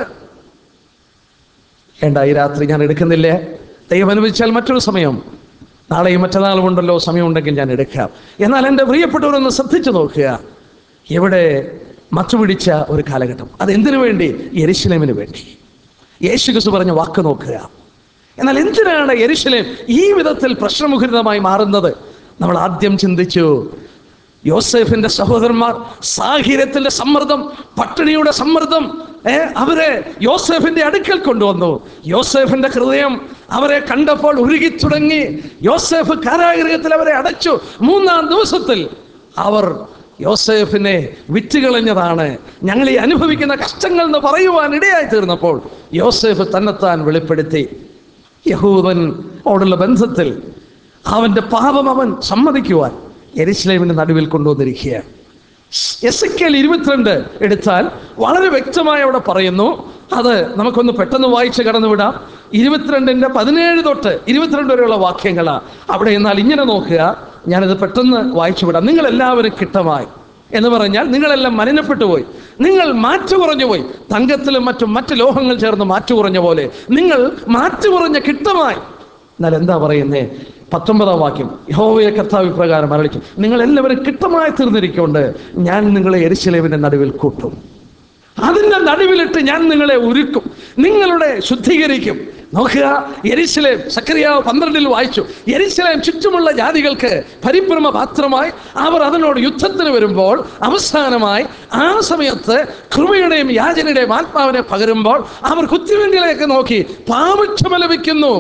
വേണ്ട ഈ രാത്രി ഞാൻ എടുക്കുന്നില്ലേ ദൈവം അനുവദിച്ചാൽ മറ്റൊരു സമയം നാളെയും മറ്റന്നാളും ഉണ്ടല്ലോ സമയമുണ്ടെങ്കിൽ ഞാൻ എടുക്കാം എന്നാൽ എൻ്റെ പ്രിയപ്പെട്ടവരൊന്ന് ശ്രദ്ധിച്ചു നോക്കുക ഇവിടെ മത്തുപിടിച്ച ഒരു കാലഘട്ടം അത് എന്തിനു വേണ്ടി യെരുശലേമിന് വേണ്ടി യേശു ക്രിസ്തു പറഞ്ഞ വാക്ക് നോക്കുക എന്നാൽ എന്തിനാണ് യെരുശലേം ഈ വിധത്തിൽ പ്രശ്നമുഖരിതമായി മാറുന്നത് നമ്മൾ ആദ്യം ചിന്തിച്ചു യോസേഫിന്റെ സഹോദരന്മാർ സാഹിര്യത്തിന്റെ സമ്മർദ്ദം പട്ടിണിയുടെ സമ്മർദ്ദം ഏ അവരെ യോസേഫിന്റെ അടുക്കൽ കൊണ്ടുവന്നു യോസേഫിന്റെ ഹൃദയം അവരെ കണ്ടപ്പോൾ ഉരുകി തുടങ്ങി യോസേഫ് കാരാഗൃഹത്തിൽ അവരെ അടച്ചു മൂന്നാം ദിവസത്തിൽ അവർ യോസേഫിനെ വിറ്റുകളഞ്ഞതാണ് ഞങ്ങൾ ഈ അനുഭവിക്കുന്ന കഷ്ടങ്ങൾ എന്ന് പറയുവാൻ ഇടയായി തീർന്നപ്പോൾ യോസേഫ് തന്നെത്താൻ വെളിപ്പെടുത്തി യഹൂദൻ ഓടുള്ള ബന്ധത്തിൽ അവന്റെ പാപം അവൻ സമ്മതിക്കുവാൻ എരിശ്ലേമിന്റെ നടുവിൽ കൊണ്ടുവന്നിരിക്കുകയാണ് എസ് എൽ ഇരുപത്തിരണ്ട് എടുത്താൽ വളരെ വ്യക്തമായി അവിടെ പറയുന്നു അത് നമുക്കൊന്ന് പെട്ടെന്ന് വായിച്ച് കടന്നുവിടാം ഇരുപത്തിരണ്ടിന്റെ പതിനേഴ് തൊട്ട് ഇരുപത്തിരണ്ട് വരെയുള്ള വാക്യങ്ങളാണ് അവിടെ എന്നാൽ ഇങ്ങനെ നോക്കുക ഞാനിത് പെട്ടെന്ന് വായിച്ചു വിടാം നിങ്ങൾ എല്ലാവരും കിട്ടമായി എന്ന് പറഞ്ഞാൽ നിങ്ങളെല്ലാം മലിനപ്പെട്ടു പോയി നിങ്ങൾ മാറ്റു കുറഞ്ഞു പോയി തങ്കത്തിലും മറ്റും മറ്റ് ലോഹങ്ങൾ ചേർന്ന് മാറ്റു കുറഞ്ഞ പോലെ നിങ്ങൾ മാറ്റു കുറഞ്ഞ കിട്ടമായി എന്നാൽ എന്താ പറയുന്നേ പത്തൊമ്പതാം വാക്യം യഹോവയെ കർത്താവ് പ്രകാരം അരളിക്കും നിങ്ങൾ എല്ലാവരും കിട്ടമായി തീർന്നിരിക്കൊണ്ട് ഞാൻ നിങ്ങളെ എരിശിലേവിന്റെ നടുവിൽ കൂട്ടും അതിന്റെ നടുവിലിട്ട് ഞാൻ നിങ്ങളെ ഉരുക്കും നിങ്ങളുടെ ശുദ്ധീകരിക്കും നോക്കുക എരിശിലേം സക്രിയാവ് പന്ത്രണ്ടിൽ വായിച്ചു എരിശിലേം ചുറ്റുമുള്ള ജാതികൾക്ക് പരിഭ്രമ പാത്രമായി അവർ അതിനോട് യുദ്ധത്തിന് വരുമ്പോൾ അവസാനമായി ആ സമയത്ത് കൃപയുടെയും യാചനയുടെയും ആത്മാവിനെ പകരുമ്പോൾ അവർ കുത്തിവെങ്കിലേക്ക് നോക്കി പാപക്ഷമ ലഭിക്കുന്നു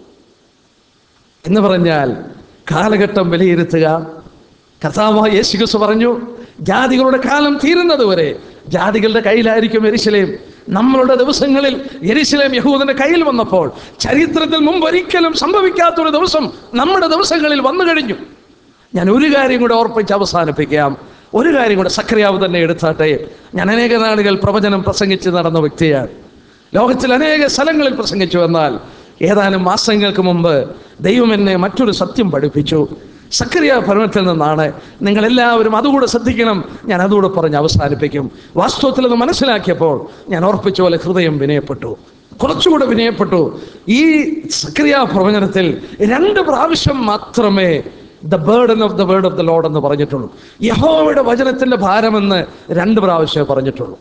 എന്ന് പറഞ്ഞാൽ കാലഘട്ടം വിലയിരുത്തുക കർത്താവായ യേശുക്രിസ്തു പറഞ്ഞു ജാതികളുടെ കാലം തീരുന്നത് വരെ ജാതികളുടെ കയ്യിലായിരിക്കും എരിശിലേം നമ്മളുടെ ദിവസങ്ങളിൽ എരിശിലേം യഹൂദന്റെ കയ്യിൽ വന്നപ്പോൾ ചരിത്രത്തിൽ മുമ്പ് ഒരിക്കലും സംഭവിക്കാത്തൊരു ദിവസം നമ്മുടെ ദിവസങ്ങളിൽ വന്നു കഴിഞ്ഞു ഞാൻ ഒരു കാര്യം കൂടെ ഓർപ്പിച്ച് അവസാനിപ്പിക്കാം ഒരു കാര്യം കൂടെ സക്രിയാവ് തന്നെ എടുത്താട്ടെ ഞാൻ അനേക നാളുകൾ പ്രവചനം പ്രസംഗിച്ച് നടന്ന വ്യക്തിയാണ് ലോകത്തിൽ അനേക സ്ഥലങ്ങളിൽ പ്രസംഗിച്ചു എന്നാൽ ഏതാനും മാസങ്ങൾക്ക് മുമ്പ് ദൈവം എന്നെ മറ്റൊരു സത്യം പഠിപ്പിച്ചു സക്രിയ ഭരണത്തിൽ നിന്നാണ് നിങ്ങൾ എല്ലാവരും അതുകൂടെ ശ്രദ്ധിക്കണം ഞാൻ അതുകൂടെ പറഞ്ഞ് അവസാനിപ്പിക്കും വാസ്തവത്തിൽ അത് മനസ്സിലാക്കിയപ്പോൾ ഞാൻ ഓർപ്പിച്ച പോലെ ഹൃദയം വിനയപ്പെട്ടു കുറച്ചുകൂടെ വിനയപ്പെട്ടു ഈ സക്രിയ പ്രവചനത്തിൽ രണ്ട് പ്രാവശ്യം മാത്രമേ the burden of the word of the Lord എന്ന് പറഞ്ഞിട്ടുള്ളൂ യഹോവയുടെ വചനത്തിന്റെ ഭാരമെന്ന് രണ്ട് പ്രാവശ്യമേ പറഞ്ഞിട്ടുള്ളൂ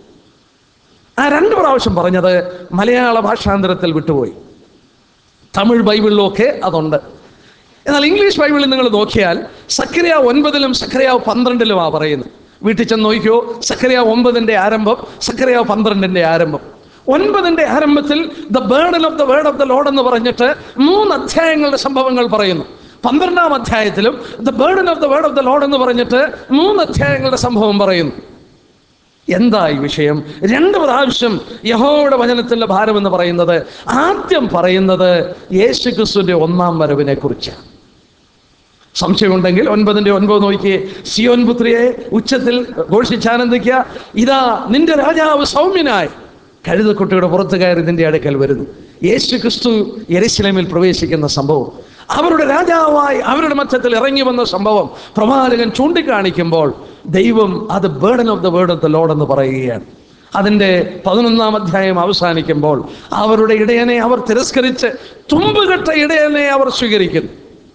ആ രണ്ട് പ്രാവശ്യം പറഞ്ഞത് മലയാള ഭാഷാന്തരത്തിൽ വിട്ടുപോയി തമിഴ് ബൈബിളിലൊക്കെ അതുണ്ട് എന്നാൽ ഇംഗ്ലീഷ് ബൈബിളിൽ നിങ്ങൾ നോക്കിയാൽ സക്രിയ ഒൻപതിലും സക്രിയ പന്ത്രണ്ടിലും ആ പറയുന്നത് വീട്ടിൽ ചെന്ന് നോക്കിയോ സക്രിയ ഒമ്പതിന്റെ ആരംഭം സക്രിയ പന്ത്രണ്ടിന്റെ ആരംഭം ഒൻപതിന്റെ ആരംഭത്തിൽ the burden of the word of the Lord എന്ന് പറഞ്ഞിട്ട് മൂന്ന് അധ്യായങ്ങളുടെ സംഭവങ്ങൾ പറയുന്നു പന്ത്രണ്ടാം അധ്യായത്തിലും the burden of the word of the Lord എന്ന് പറഞ്ഞിട്ട് മൂന്ന് അധ്യായങ്ങളുടെ സംഭവം പറയുന്നു എന്താ ഈ വിഷയം രണ്ട് പ്രാവശ്യം യഹോയുടെ വചനത്തിന്റെ ഭാരം എന്ന് പറയുന്നത് ആദ്യം പറയുന്നത് യേശു ക്രിസ്തുവിന്റെ ഒന്നാം വരവിനെ കുറിച്ചാണ് സംശയമുണ്ടെങ്കിൽ ഒൻപതിന്റെ ഒൻപത് നോക്കിയേ സിയോൻ പുത്രിയെ ഉച്ചത്തിൽ ഘോഷിച്ചാനന്ദിക്കുക ഇതാ നിന്റെ രാജാവ് സൗമ്യനായി കഴുതക്കുട്ടിയുടെ പുറത്ത് കയറി നിന്റെ അടുക്കൽ വരുന്നു യേശു ക്രിസ്തു യെരുശലേമിൽ പ്രവേശിക്കുന്ന സംഭവം അവരുടെ രാജാവായി അവരുടെ മധ്യത്തിൽ ഇറങ്ങി വന്ന സംഭവം പ്രവാചകൻ ചൂണ്ടിക്കാണിക്കുമ്പോൾ ദൈവം അത് burden of the word of the Lord എന്ന് പറയുകയാണ് അതിൻ്റെ പതിനൊന്നാം അധ്യായം അവസാനിക്കുമ്പോൾ അവരുടെ ഇടയനെ അവർ തിരസ്കരിച്ച് തുമ്പുകെട്ട ഇടയനെ അവർ സ്വീകരിക്കുന്നു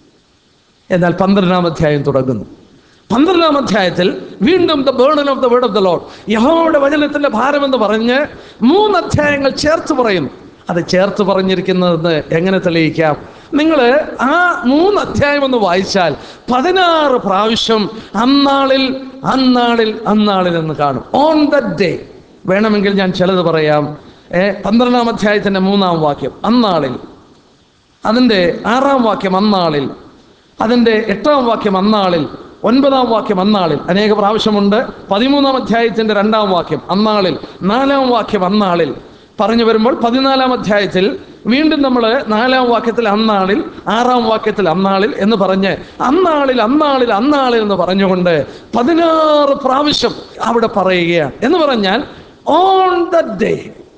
എന്നാൽ പന്ത്രണ്ടാം അധ്യായം തുടങ്ങുന്നു പന്ത്രണ്ടാം അധ്യായത്തിൽ വീണ്ടും the burden of the word of the Lord യഹോയുടെ വചനത്തിന്റെ ഭാരമെന്ന് പറഞ്ഞ് മൂന്ന് അധ്യായങ്ങൾ ചേർത്ത് പറയുന്നു അത് ചേർത്ത് പറഞ്ഞിരിക്കുന്നതെന്ന് എങ്ങനെ തെളിയിക്കാം നിങ്ങൾ ആ മൂന്ന് അധ്യായം ഒന്ന് വായിച്ചാൽ പതിനാറ് പ്രാവശ്യം അന്നാളിൽ അന്നാളിൽ അന്നാളിൽ എന്ന് കാണും ഓൺ ദ ഡേ വേണമെങ്കിൽ ഞാൻ ചിലത് പറയാം ഏ പന്ത്രണ്ടാം അധ്യായത്തിന്റെ മൂന്നാം വാക്യം അന്നാളിൽ അതിൻ്റെ ആറാം വാക്യം അന്നാളിൽ അതിൻ്റെ എട്ടാം വാക്യം അന്നാളിൽ ഒൻപതാം വാക്യം അന്നാളിൽ അനേക പ്രാവശ്യമുണ്ട് പതിമൂന്നാം അധ്യായത്തിൻ്റെ രണ്ടാം വാക്യം അന്നാളിൽ നാലാം വാക്യം അന്നാളിൽ പറഞ്ഞു വരുമ്പോൾ പതിനാലാം അധ്യായത്തിൽ വീണ്ടും നമ്മൾ നാലാം വാക്യത്തിൽ അന്നാളിൽ ആറാം വാക്യത്തിൽ അന്നാളിൽ എന്ന് പറഞ്ഞ് അന്നാളിൽ അന്നാളിൽ അന്നാളിൽ എന്ന് പറഞ്ഞുകൊണ്ട് പതിനാറ് പ്രാവശ്യം അവിടെ പറയുകയാണ് എന്ന് പറഞ്ഞാൽ on the day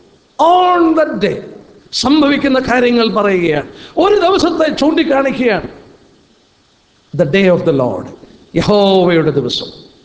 on the day സംഭവിക്കുന്ന കാര്യങ്ങൾ പറയുകയാണ് ഒരു ദിവസത്തെ ചൂണ്ടിക്കാണിക്കുകയാണ് the day of the Lord യഹോവയുടെ ദിവസം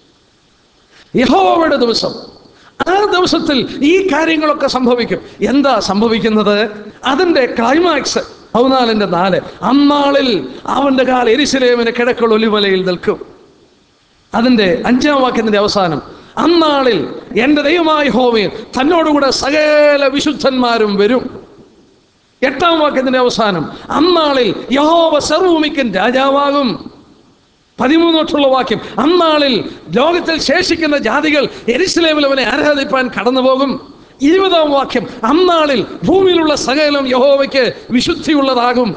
യഹോവയുടെ ദിവസം ആ ദിവസത്തിൽ ഈ കാര്യങ്ങളൊക്കെ സംഭവിക്കും എന്താ സംഭവിക്കുന്നത് അതിൻ്റെ ക്ലൈമാക്സ് പതിനാലിൻ്റെ നാല് അന്നാളിൽ അവൻ്റെ കാൽ എരിശിലേമിന് കിഴക്കുള്ള ഒലിമലയിൽ നിൽക്കും അതിൻ്റെ അഞ്ചാം വാക്യത്തിന്റെ അവസാനം അന്നാളിൽ എൻ്റെ ദൈവമായ ഹോമയിൽ തന്നോടുകൂടെ സകല വിശുദ്ധന്മാരും വരും എട്ടാം വാക്യത്തിന്റെ അവസാനം അന്നാളിൽ യഹോവ സർവഭൂമിക്കൻ രാജാവാകും പതിമൂന്നോട്ടുള്ള വാക്യം അന്നാളിൽ ലോകത്തിൽ ശേഷിക്കുന്ന ജാതികൾ എരിശിലേമിൽ അവനെ ആരാധിപ്പാൻ കടന്നുപോകും ഇരുപതാം വാക്യം അന്നാളിൽ ഭൂമിയിലുള്ള സകലം യഹോവയ്ക്ക് വിശുദ്ധിയുള്ളതാകും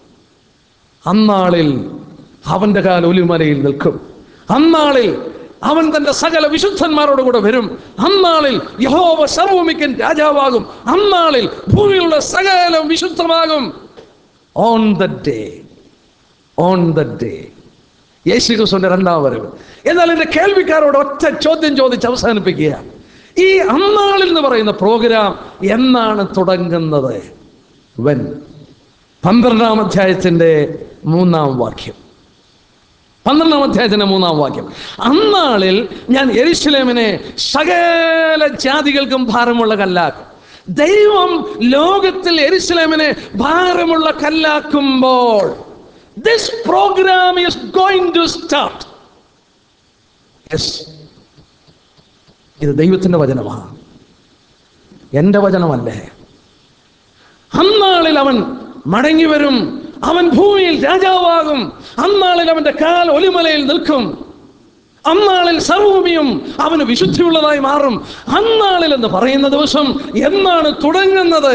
അന്നാളിൽ അവന്റെ കാൽ ഒലിമലയിൽ നിൽക്കും അന്നാളിൽ അവൻ തന്റെ സകല വിശുദ്ധന്മാരോട് കൂടെ വരും അന്നാളിൽ യഹോവ സർവമിക്കൻ രാജാവാകും അന്നാളിൽ ഭൂമിയിലുള്ള സകലം വിശുദ്ധമാകും on the day on the day യേശു ക്രിസ്തുവിന്റെ രണ്ടാം വരവ് എന്നാൽ എന്റെ കേൾവിക്കാരോട് ഒറ്റ ചോദ്യം ചോദിച്ച് അവസാനിപ്പിക്കുക ഈ അന്നാളിൽ എന്ന് പറയുന്ന പ്രോഗ്രാം എന്നാണ് തുടങ്ങുന്നത് വൻ പന്ത്രണ്ടാം അധ്യായത്തിന്റെ മൂന്നാം വാക്യം പന്ത്രണ്ടാം അധ്യായത്തിന്റെ മൂന്നാം വാക്യം അന്നാളിൽ ഞാൻ എരിശിലേമിനെ സകല ജാതികൾക്കും ഭാരമുള്ള കല്ലാക്കും ദൈവം ലോകത്തിൽ എരിശിലേമിനെ ഭാരമുള്ള കല്ലാക്കുമ്പോൾ this program is going to start yes ഇത് ദൈവത്തിന്റെ വചനമാണ് എൻ്റെ വചനമല്ലേ അന്നാളിൽ അവൻ മടങ്ങി വരും അവൻ ഭൂമിയിൽ രാജാവാകും അന്നാളിൽ അവന്റെ കാൽ ഒലിമലയിൽ നിൽക്കും അന്നാളിൽ സർവഭൂമിയും അവന് വിശുദ്ധിയുള്ളതായി മാറും അന്നാളിൽ എന്ന് പറയുന്ന ദിവസം എന്നാണ് തുടങ്ങുന്നത്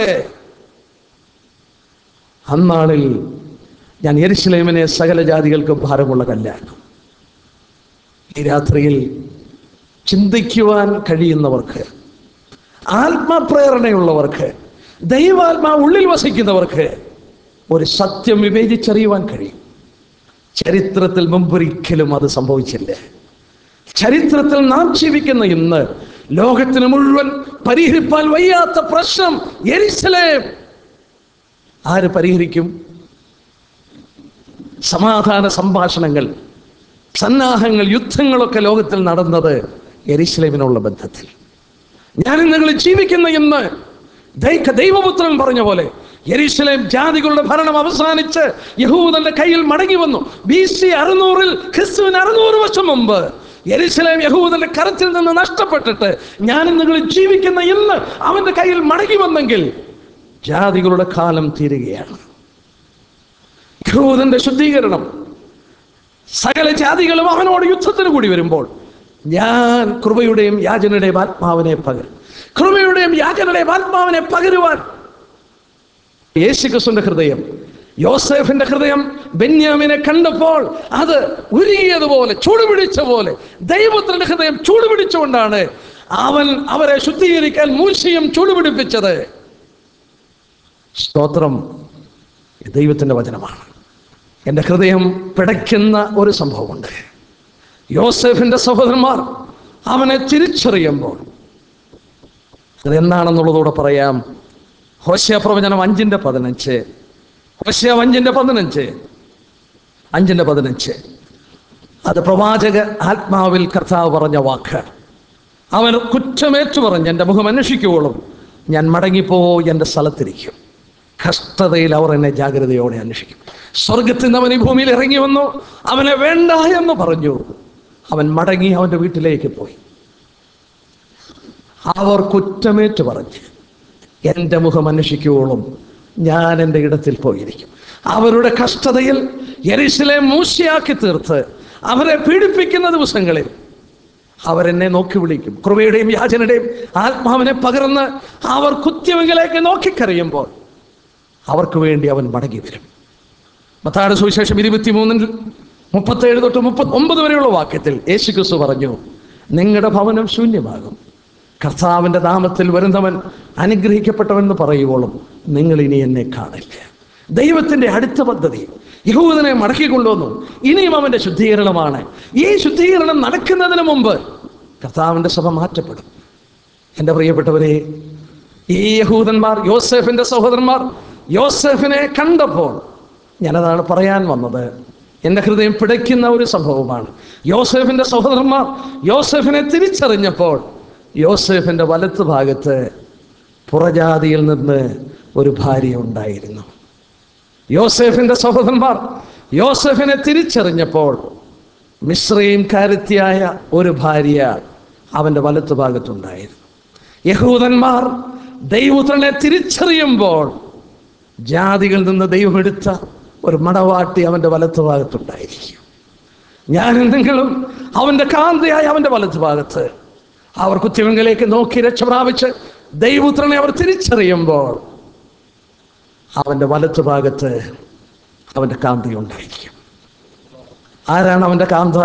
അന്നാളിൽ ഞാൻ യെരുശലേമിനെ സകല ജാതികൾക്കും ഭാരമുള്ള കല്ലാക്കും ഈ രാത്രിയിൽ ചിന്തിക്കുവാൻ കഴിയുന്നവർക്ക് ആത്മപ്രേരണയുള്ളവർക്ക് ദൈവാത്മാ ഉള്ളിൽ വസിക്കുന്നവർക്ക് ഒരു സത്യം വിവേചിച്ചറിയുവാൻ കഴിയും ചരിത്രത്തിൽ മുമ്പൊരിക്കലും അത് സംഭവിച്ചില്ല ചരിത്രത്തിൽ നാം ജീവിക്കുന്ന ഇന്ന് ലോകത്തിന് മുഴുവൻ പരിഹരിപ്പാൻ വയ്യാത്ത പ്രശ്നം എരിശലേം ആര് പരിഹരിക്കും സമാധാന സംഭാഷണങ്ങൾ സന്നാഹങ്ങൾ യുദ്ധങ്ങളൊക്കെ ലോകത്തിൽ നടന്നത് എരിശലേമിനുള്ള ബന്ധത്തിൽ ഞാൻ നിങ്ങൾ ജീവിക്കുന്ന ഇന്ന് ദൈ- ദൈവപുത്രൻ പറഞ്ഞ പോലെ യെരൂശലേം ജാതികളുടെ ഭരണം അവസാനിച്ച് യഹൂദന്റെ കയ്യിൽ മടങ്ങി വന്നു ബി സി അറുന്നൂറിൽ ക്രിസ്തുവിന് അറുന്നൂറ് വർഷം മുമ്പ് യെരൂശലേം യഹൂദന്റെ കരത്തിൽ നിന്ന് നഷ്ടപ്പെട്ടിട്ട് ഞാൻ നിങ്ങൾ ജീവിക്കുന്ന ഇന്ന് അവന്റെ കയ്യിൽ മടങ്ങി വന്നെങ്കിൽ ജാതികളുടെ കാലം തീരുകയാണ് യഹൂദന്റെ ശുദ്ധീകരണം സകല ജാതികളും അവനോട് യുദ്ധത്തിന് കൂടി വരുമ്പോൾ ഞാൻ കൃപയുടെയും യാചനയുടെയും ആത്മാവിനെ പകരും കൃപയുടെയും യാചനയുടെയും ആത്മാവിനെ പകരുവാൻ യേശുക്രിസ്തുവിന്റെ ഹൃദയം യോസേഫിന്റെ ഹൃദയം ബെന്യാമിനെ കണ്ടപ്പോൾ അത് ഉരുകിയതുപോലെ ചൂടുപിടിച്ച പോലെ ദൈവത്തിന്റെ ഹൃദയം ചൂടുപിടിച്ചുകൊണ്ടാണ് അവൻ അവരെ ശുദ്ധീകരിക്കാൻ മൂശയും ചൂടുപിടിപ്പിച്ചത് സ്തോത്രം ഇത് ദൈവത്തിന്റെ വചനമാണ് എൻ്റെ ഹൃദയം പിടയ്ക്കുന്ന ഒരു സംഭവമുണ്ട് യോസെഫിന്റെ സഹോദരന്മാർ അവനെ തിരിച്ചറിയുമ്പോൾ അതെന്താണെന്നുള്ളതൂടെ പറയാം ഹോശ്യ പ്രവചനം അഞ്ചിന്റെ പതിനഞ്ച് ഹോശ്യ അഞ്ചിന്റെ പതിനഞ്ച് അഞ്ചിന്റെ പതിനഞ്ച് അത് പ്രവാചക ആത്മാവിൽ കർത്താവ് പറഞ്ഞ വാക്ക് അവൻ കുറ്റമേറ്റു പറഞ്ഞ് എൻ്റെ മുഖം അന്വേഷിക്കുവോളും ഞാൻ മടങ്ങിപ്പോ എൻ്റെ സ്ഥലത്തിരിക്കും കഷ്ടതയിൽ അവർ എന്നെ ജാഗ്രതയോടെ അന്വേഷിക്കും സ്വർഗത്തിൽ നിന്ന് അവൻ ഈ ഭൂമിയിൽ ഇറങ്ങി വന്നു അവനെ വേണ്ട എന്ന് പറഞ്ഞു അവൻ മടങ്ങി അവൻ്റെ വീട്ടിലേക്ക് പോയി അവർ കുറ്റമേറ്റു പറഞ്ഞ് എൻ്റെ മുഖം അന്വേഷിക്കുവോളും ഞാൻ എൻ്റെ ഇടത്തിൽ പോയിരിക്കും അവരുടെ കഷ്ടതയിൽ യെരുശലേം മൂശയാക്കി തീർത്ത് അവരെ പീഡിപ്പിക്കുന്ന ദിവസങ്ങളിൽ അവരെന്നെ നോക്കി വിളിക്കും കൃപയുടെയും യാചനയുടെയും ആത്മാവിനെ പകർന്ന് അവർ കുത്യവങ്കിലേക്ക് നോക്കിക്കറിയുമ്പോൾ അവർക്ക് വേണ്ടി അവൻ മടങ്ങി വരും മത്തായുടെ സുവിശേഷം ഇരുപത്തിമൂന്നിൽ മുപ്പത്തേഴ് തൊട്ട് മുപ്പത്തി ഒമ്പത് വരെയുള്ള വാക്യത്തിൽ യേശു ക്രിസ്തു പറഞ്ഞു നിങ്ങളുടെ ഭവനം ശൂന്യമാകും കർത്താവിൻ്റെ നാമത്തിൽ വരുന്നവൻ അനുഗ്രഹിക്കപ്പെട്ടവൻ പറയുവോളും നിങ്ങൾ ഇനി എന്നെ കാണില്ല ദൈവത്തിൻ്റെ അടുത്ത പദ്ധതി യഹൂദനെ മടക്കി കൊണ്ടുവന്നു ഇനിയും അവൻ്റെ ശുദ്ധീകരണമാണ് ഈ ശുദ്ധീകരണം നടക്കുന്നതിന് മുമ്പ് കർത്താവിൻ്റെ സഭ മാറ്റപ്പെടും എൻ്റെ പ്രിയപ്പെട്ടവരെ ഈ യഹൂദന്മാർ യോസെഫിന്റെ സഹോദരന്മാർ യോസെഫിനെ കണ്ടപ്പോൾ ഞാനതാണ് പറയാൻ വന്നത് എൻ്റെ ഹൃദയം പിടയ്ക്കുന്ന ഒരു സംഭവമാണ് യോസെഫിന്റെ സഹോദരന്മാർ യോസെഫിനെ തിരിച്ചറിഞ്ഞപ്പോൾ യോസെഫിന്റെ വലത്ത് ഭാഗത്ത് പുറജാതിയിൽ നിന്ന് ഒരു ഭാര്യ ഉണ്ടായിരുന്നു യോസെഫിന്റെ സഹോദരന്മാർ യോസെഫിനെ തിരിച്ചറിഞ്ഞപ്പോൾ മിശ്രയും കാരത്തിയായ ഒരു ഭാര്യ അവന്റെ വലത്ത് ഭാഗത്തുണ്ടായിരുന്നു യഹൂദന്മാർ ദൈവത്തിനെ തിരിച്ചറിയുമ്പോൾ ജാതികളിൽ നിന്ന് ദൈവം എടുത്ത ഒരു മണവാട്ടി അവന്റെ വലത്ത് ഭാഗത്തുണ്ടായിരിക്കും ഞാൻ എന്തെങ്കിലും അവന്റെ കാന്തയായ അവന്റെ വലത്ത് ഭാഗത്ത് അവർ കുത്തിവെങ്കിലേക്ക് നോക്കി രക്ഷ പ്രാപിച്ച് ദൈവപുത്രനെ അവർ തിരിച്ചറിയുമ്പോൾ അവന്റെ വലത്ത് ഭാഗത്ത് അവന്റെ കാന്തി ഉണ്ടായിരിക്കും ആരാണ് അവന്റെ കാന്ത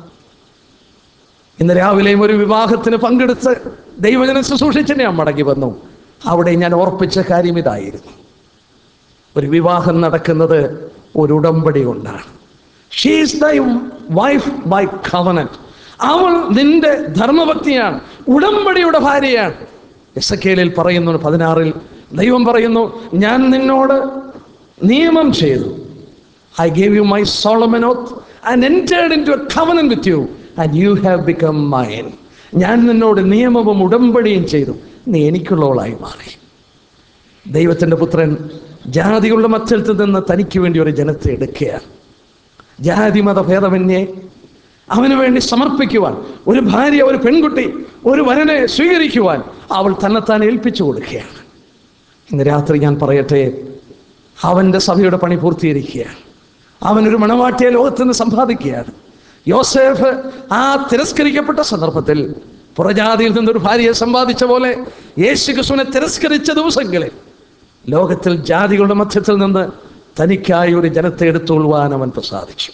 ഇന്ന് രാവിലെയും ഒരു വിവാഹത്തിന് പങ്കെടുത്ത് ദൈവജനം ശുശ്രൂഷിച്ച് ഞാൻ മടങ്ങി വന്നു അവിടെ ഞാൻ ഓർപ്പിച്ച കാര്യം ഇതായിരുന്നു ഒരു വിവാഹം നടക്കുന്നത് ഒരു ഉടമ്പടി കൊണ്ടാണ് ഷീസ് ദൈ വൈഫ് ബൈ കവനന്റ് അവൾ നിന്റെ ധർമ്മഭക്തിയാണ് ഉടമ്പടിയുടെ ഭാര്യയാണ് എസ് കെയിലിൽ പറയുന്നു പതിനാറിൽ ദൈവം പറയുന്നു ഞാൻ നിന്നോട് നിയമം ചെയ്തു I gave you my solemn oath and entered into a covenant with you and you have become mine ഞാൻ നിന്നോട് നിയമവും ഉടമ്പടിയും ചെയ്തു നീ എനിക്കുള്ളവളായി മാറി ദൈവത്തിൻ്റെ പുത്രൻ ജാതികളുടെ മത്സരത്തിൽ നിന്ന് തനിക്ക് വേണ്ടി ഒരു ജനത്തെ എടുക്കുകയാണ് ജാതി മത ഭേദമന്യേ അവന് വേണ്ടി സമർപ്പിക്കുവാൻ ഒരു ഭാര്യ ഒരു പെൺകുട്ടി ഒരു വരനെ സ്വീകരിക്കുവാൻ അവൾ തന്നെത്താൻ ഏൽപ്പിച്ചു കൊടുക്കുകയാണ് ഇന്ന് രാത്രി ഞാൻ പറയട്ടെ അവൻ്റെ സഭയുടെ പണി പൂർത്തീകരിക്കുകയാണ് അവനൊരു മണവാട്ടിയെ ലോകത്ത് നിന്ന് സമ്പാദിക്കുകയാണ് യോസേഫ് ആ തിരസ്കരിക്കപ്പെട്ട സന്ദർഭത്തിൽ പുറജാതിയിൽ നിന്നൊരു ഭാര്യയെ സമ്പാദിച്ച പോലെ യേശു ക്രിസ്തുവിനെ തിരസ്കരിച്ച ദിവസങ്ങളിൽ ലോകത്തിൽ ജാതികളുടെ മധ്യത്തിൽ നിന്ന് തനിക്കായി ഒരു ജനത്തെ എടുത്തുകൊള്ളുവാൻ അവൻ പ്രസാദിച്ചു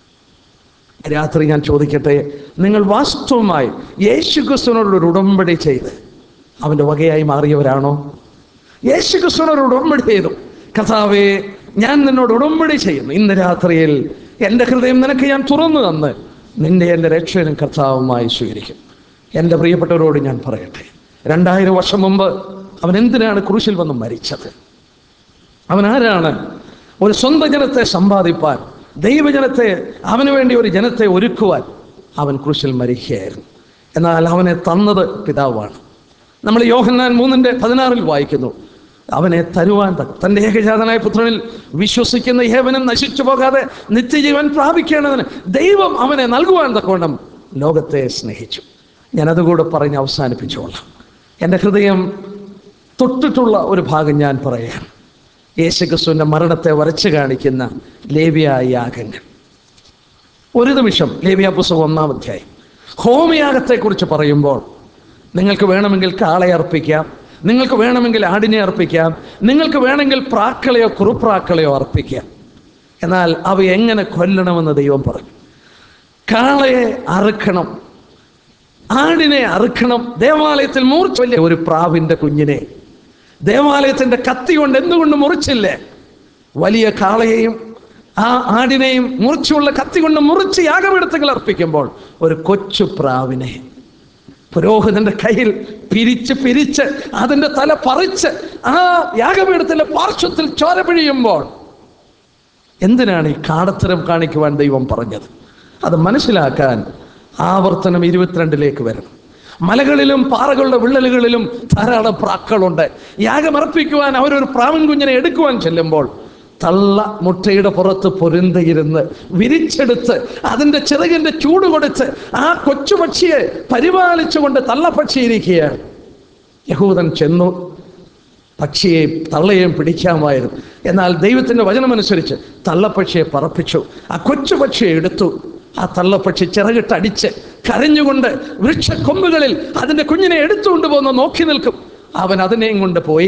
രാത്രി ഞാൻ ചോദിക്കട്ടെ നിങ്ങൾ വാസ്തവമായി യേശു ക്രിസ്തുവിനോട് ഒരു ഉടമ്പടി ചെയ്ത് അവൻ്റെ വകയായി മാറിയവരാണോ യേശു ക്രിസ്തുവിനോട് ഉടമ്പടി ചെയ്തു കർത്താവേ ഞാൻ നിന്നോട് ഉടമ്പടി ചെയ്യുന്നു ഇന്ന് രാത്രിയിൽ എൻ്റെ ഹൃദയം നിനക്ക് ഞാൻ തുറന്നു തന്ന് നിന്റെ എൻ്റെ രക്ഷകനും കർത്താവുമായി സ്വീകരിക്കും എൻ്റെ പ്രിയപ്പെട്ടവരോട് ഞാൻ പറയട്ടെ രണ്ടായിരം വർഷം മുമ്പ് അവൻ എന്തിനാണ് ക്രൂശിൽ വന്ന് മരിച്ചത് അവൻ ആരാണ് ഒരു സ്വന്തം ജനത്തെ സമ്പാദിപ്പാൻ ദൈവജനത്തെ അവന് വേണ്ടി ഒരു ജനത്തെ ഒരുക്കുവാൻ അവൻ ക്രൂശിൽ മരിക്കുകയായിരുന്നു എന്നാൽ അവനെ തന്നത് പിതാവാണ് നമ്മൾ യോഹന്നാൻ മൂന്നിൻ്റെ പതിനാറിൽ വായിക്കുന്നു അവനെ തരുവാൻ ത- തൻ്റെ ഏകജാതനായ പുത്രനിൽ വിശ്വസിക്കുന്ന ഏവനും നശിച്ചു പോകാതെ നിത്യജീവൻ പ്രാപിക്കേണ്ടതിന് ദൈവം അവനെ നൽകുവാൻ തക്കോണം ലോകത്തെ സ്നേഹിച്ചു ഞാനതുകൂടെ പറഞ്ഞ് അവസാനിപ്പിച്ചോളാം എൻ്റെ ഹൃദയം തൊട്ടിട്ടുള്ള ഒരു ഭാഗം ഞാൻ പറയാം യേശുക്രിസ്തുവിൻ്റെ മരണത്തെ വരച്ചു കാണിക്കുന്ന ലേവ്യ യാഗങ്ങൾ ഒരു നിമിഷം ലേവ്യ പുസ്തകം ഒന്നാം അധ്യായം ഹോമയാഗത്തെക്കുറിച്ച് പറയുമ്പോൾ നിങ്ങൾക്ക് വേണമെങ്കിൽ കാളയെ അർപ്പിക്കാം നിങ്ങൾക്ക് വേണമെങ്കിൽ ആടിനെ അർപ്പിക്കാം നിങ്ങൾക്ക് വേണമെങ്കിൽ പ്രാക്കളയോ കുറുപ്രാക്കളയോ അർപ്പിക്കാം എന്നാൽ അവ എങ്ങനെ കൊല്ലണമെന്ന് ദൈവം പറഞ്ഞു കാളയെ അറുക്കണം ആടിനെ അറുക്കണം ദേവാലയത്തിൽ മൂർച്ചല്ലേ ഒരു പ്രാവിന്റെ കുഞ്ഞിനെ ദേവാലയത്തിന്റെ കത്തി കൊണ്ട് എന്തുകൊണ്ട് മുറിച്ചില്ലേ വലിയ കാളയെയും ആ ആടിനെയും മുറിച്ചുള്ള കത്തി കൊണ്ട് മുറിച്ച് യാഗപീഠത്തുകൾ അർപ്പിക്കുമ്പോൾ ഒരു കൊച്ചു പ്രാവിനെ പുരോഹിതന്റെ കയ്യിൽ പിരിച്ച് പിരിച്ച് അതിന്റെ തല പറിച്ച് ആ യാഗപീഠത്തിന്റെ പാർശ്വത്തിൽ ചോര പിഴിയുമ്പോൾ എന്തിനാണ് ഈ കാടത്തരം കാണിക്കുവാൻ ദൈവം പറഞ്ഞത് അത് മനസ്സിലാക്കാൻ ആവർത്തനം ഇരുപത്തിരണ്ടിലേക്ക് വരണം മലകളിലും പാറകളുടെ വിള്ളലുകളിലും ധാരാളം പ്രാക്കളുണ്ട് യാഗമർപ്പിക്കുവാൻ അവരൊരു പ്രാവൻ കുഞ്ഞിനെ എടുക്കുവാൻ ചെല്ലുമ്പോൾ തള്ള മുട്ടയുടെ പുറത്ത് പൊരുന്തയിരുന്ന് വിരിച്ചെടുത്ത് അതിൻ്റെ ചിറകിൻ്റെ ചൂട് കൊടുത്ത് ആ കൊച്ചുപക്ഷിയെ പരിപാലിച്ചുകൊണ്ട് തള്ളപ്പക്ഷിയിരിക്കുകയാണ് യഹൂദൻ ചെന്നു പക്ഷിയെ തള്ളയെയും പിടിക്കാമായിരുന്നു എന്നാൽ ദൈവത്തിൻ്റെ വചനമനുസരിച്ച് തള്ളപ്പക്ഷിയെ പറപ്പിച്ചു ആ കൊച്ചു പക്ഷിയെ എടുത്തു ആ തള്ളപ്പക്ഷി ചിറകിട്ടടിച്ച് കരഞ്ഞുകൊണ്ട് വൃക്ഷക്കൊമ്പുകളിൽ അതിൻ്റെ കുഞ്ഞിനെ എടുത്തുകൊണ്ട് പോകുന്ന നോക്കി നിൽക്കും അവൻ അതിനെയും കൊണ്ട് പോയി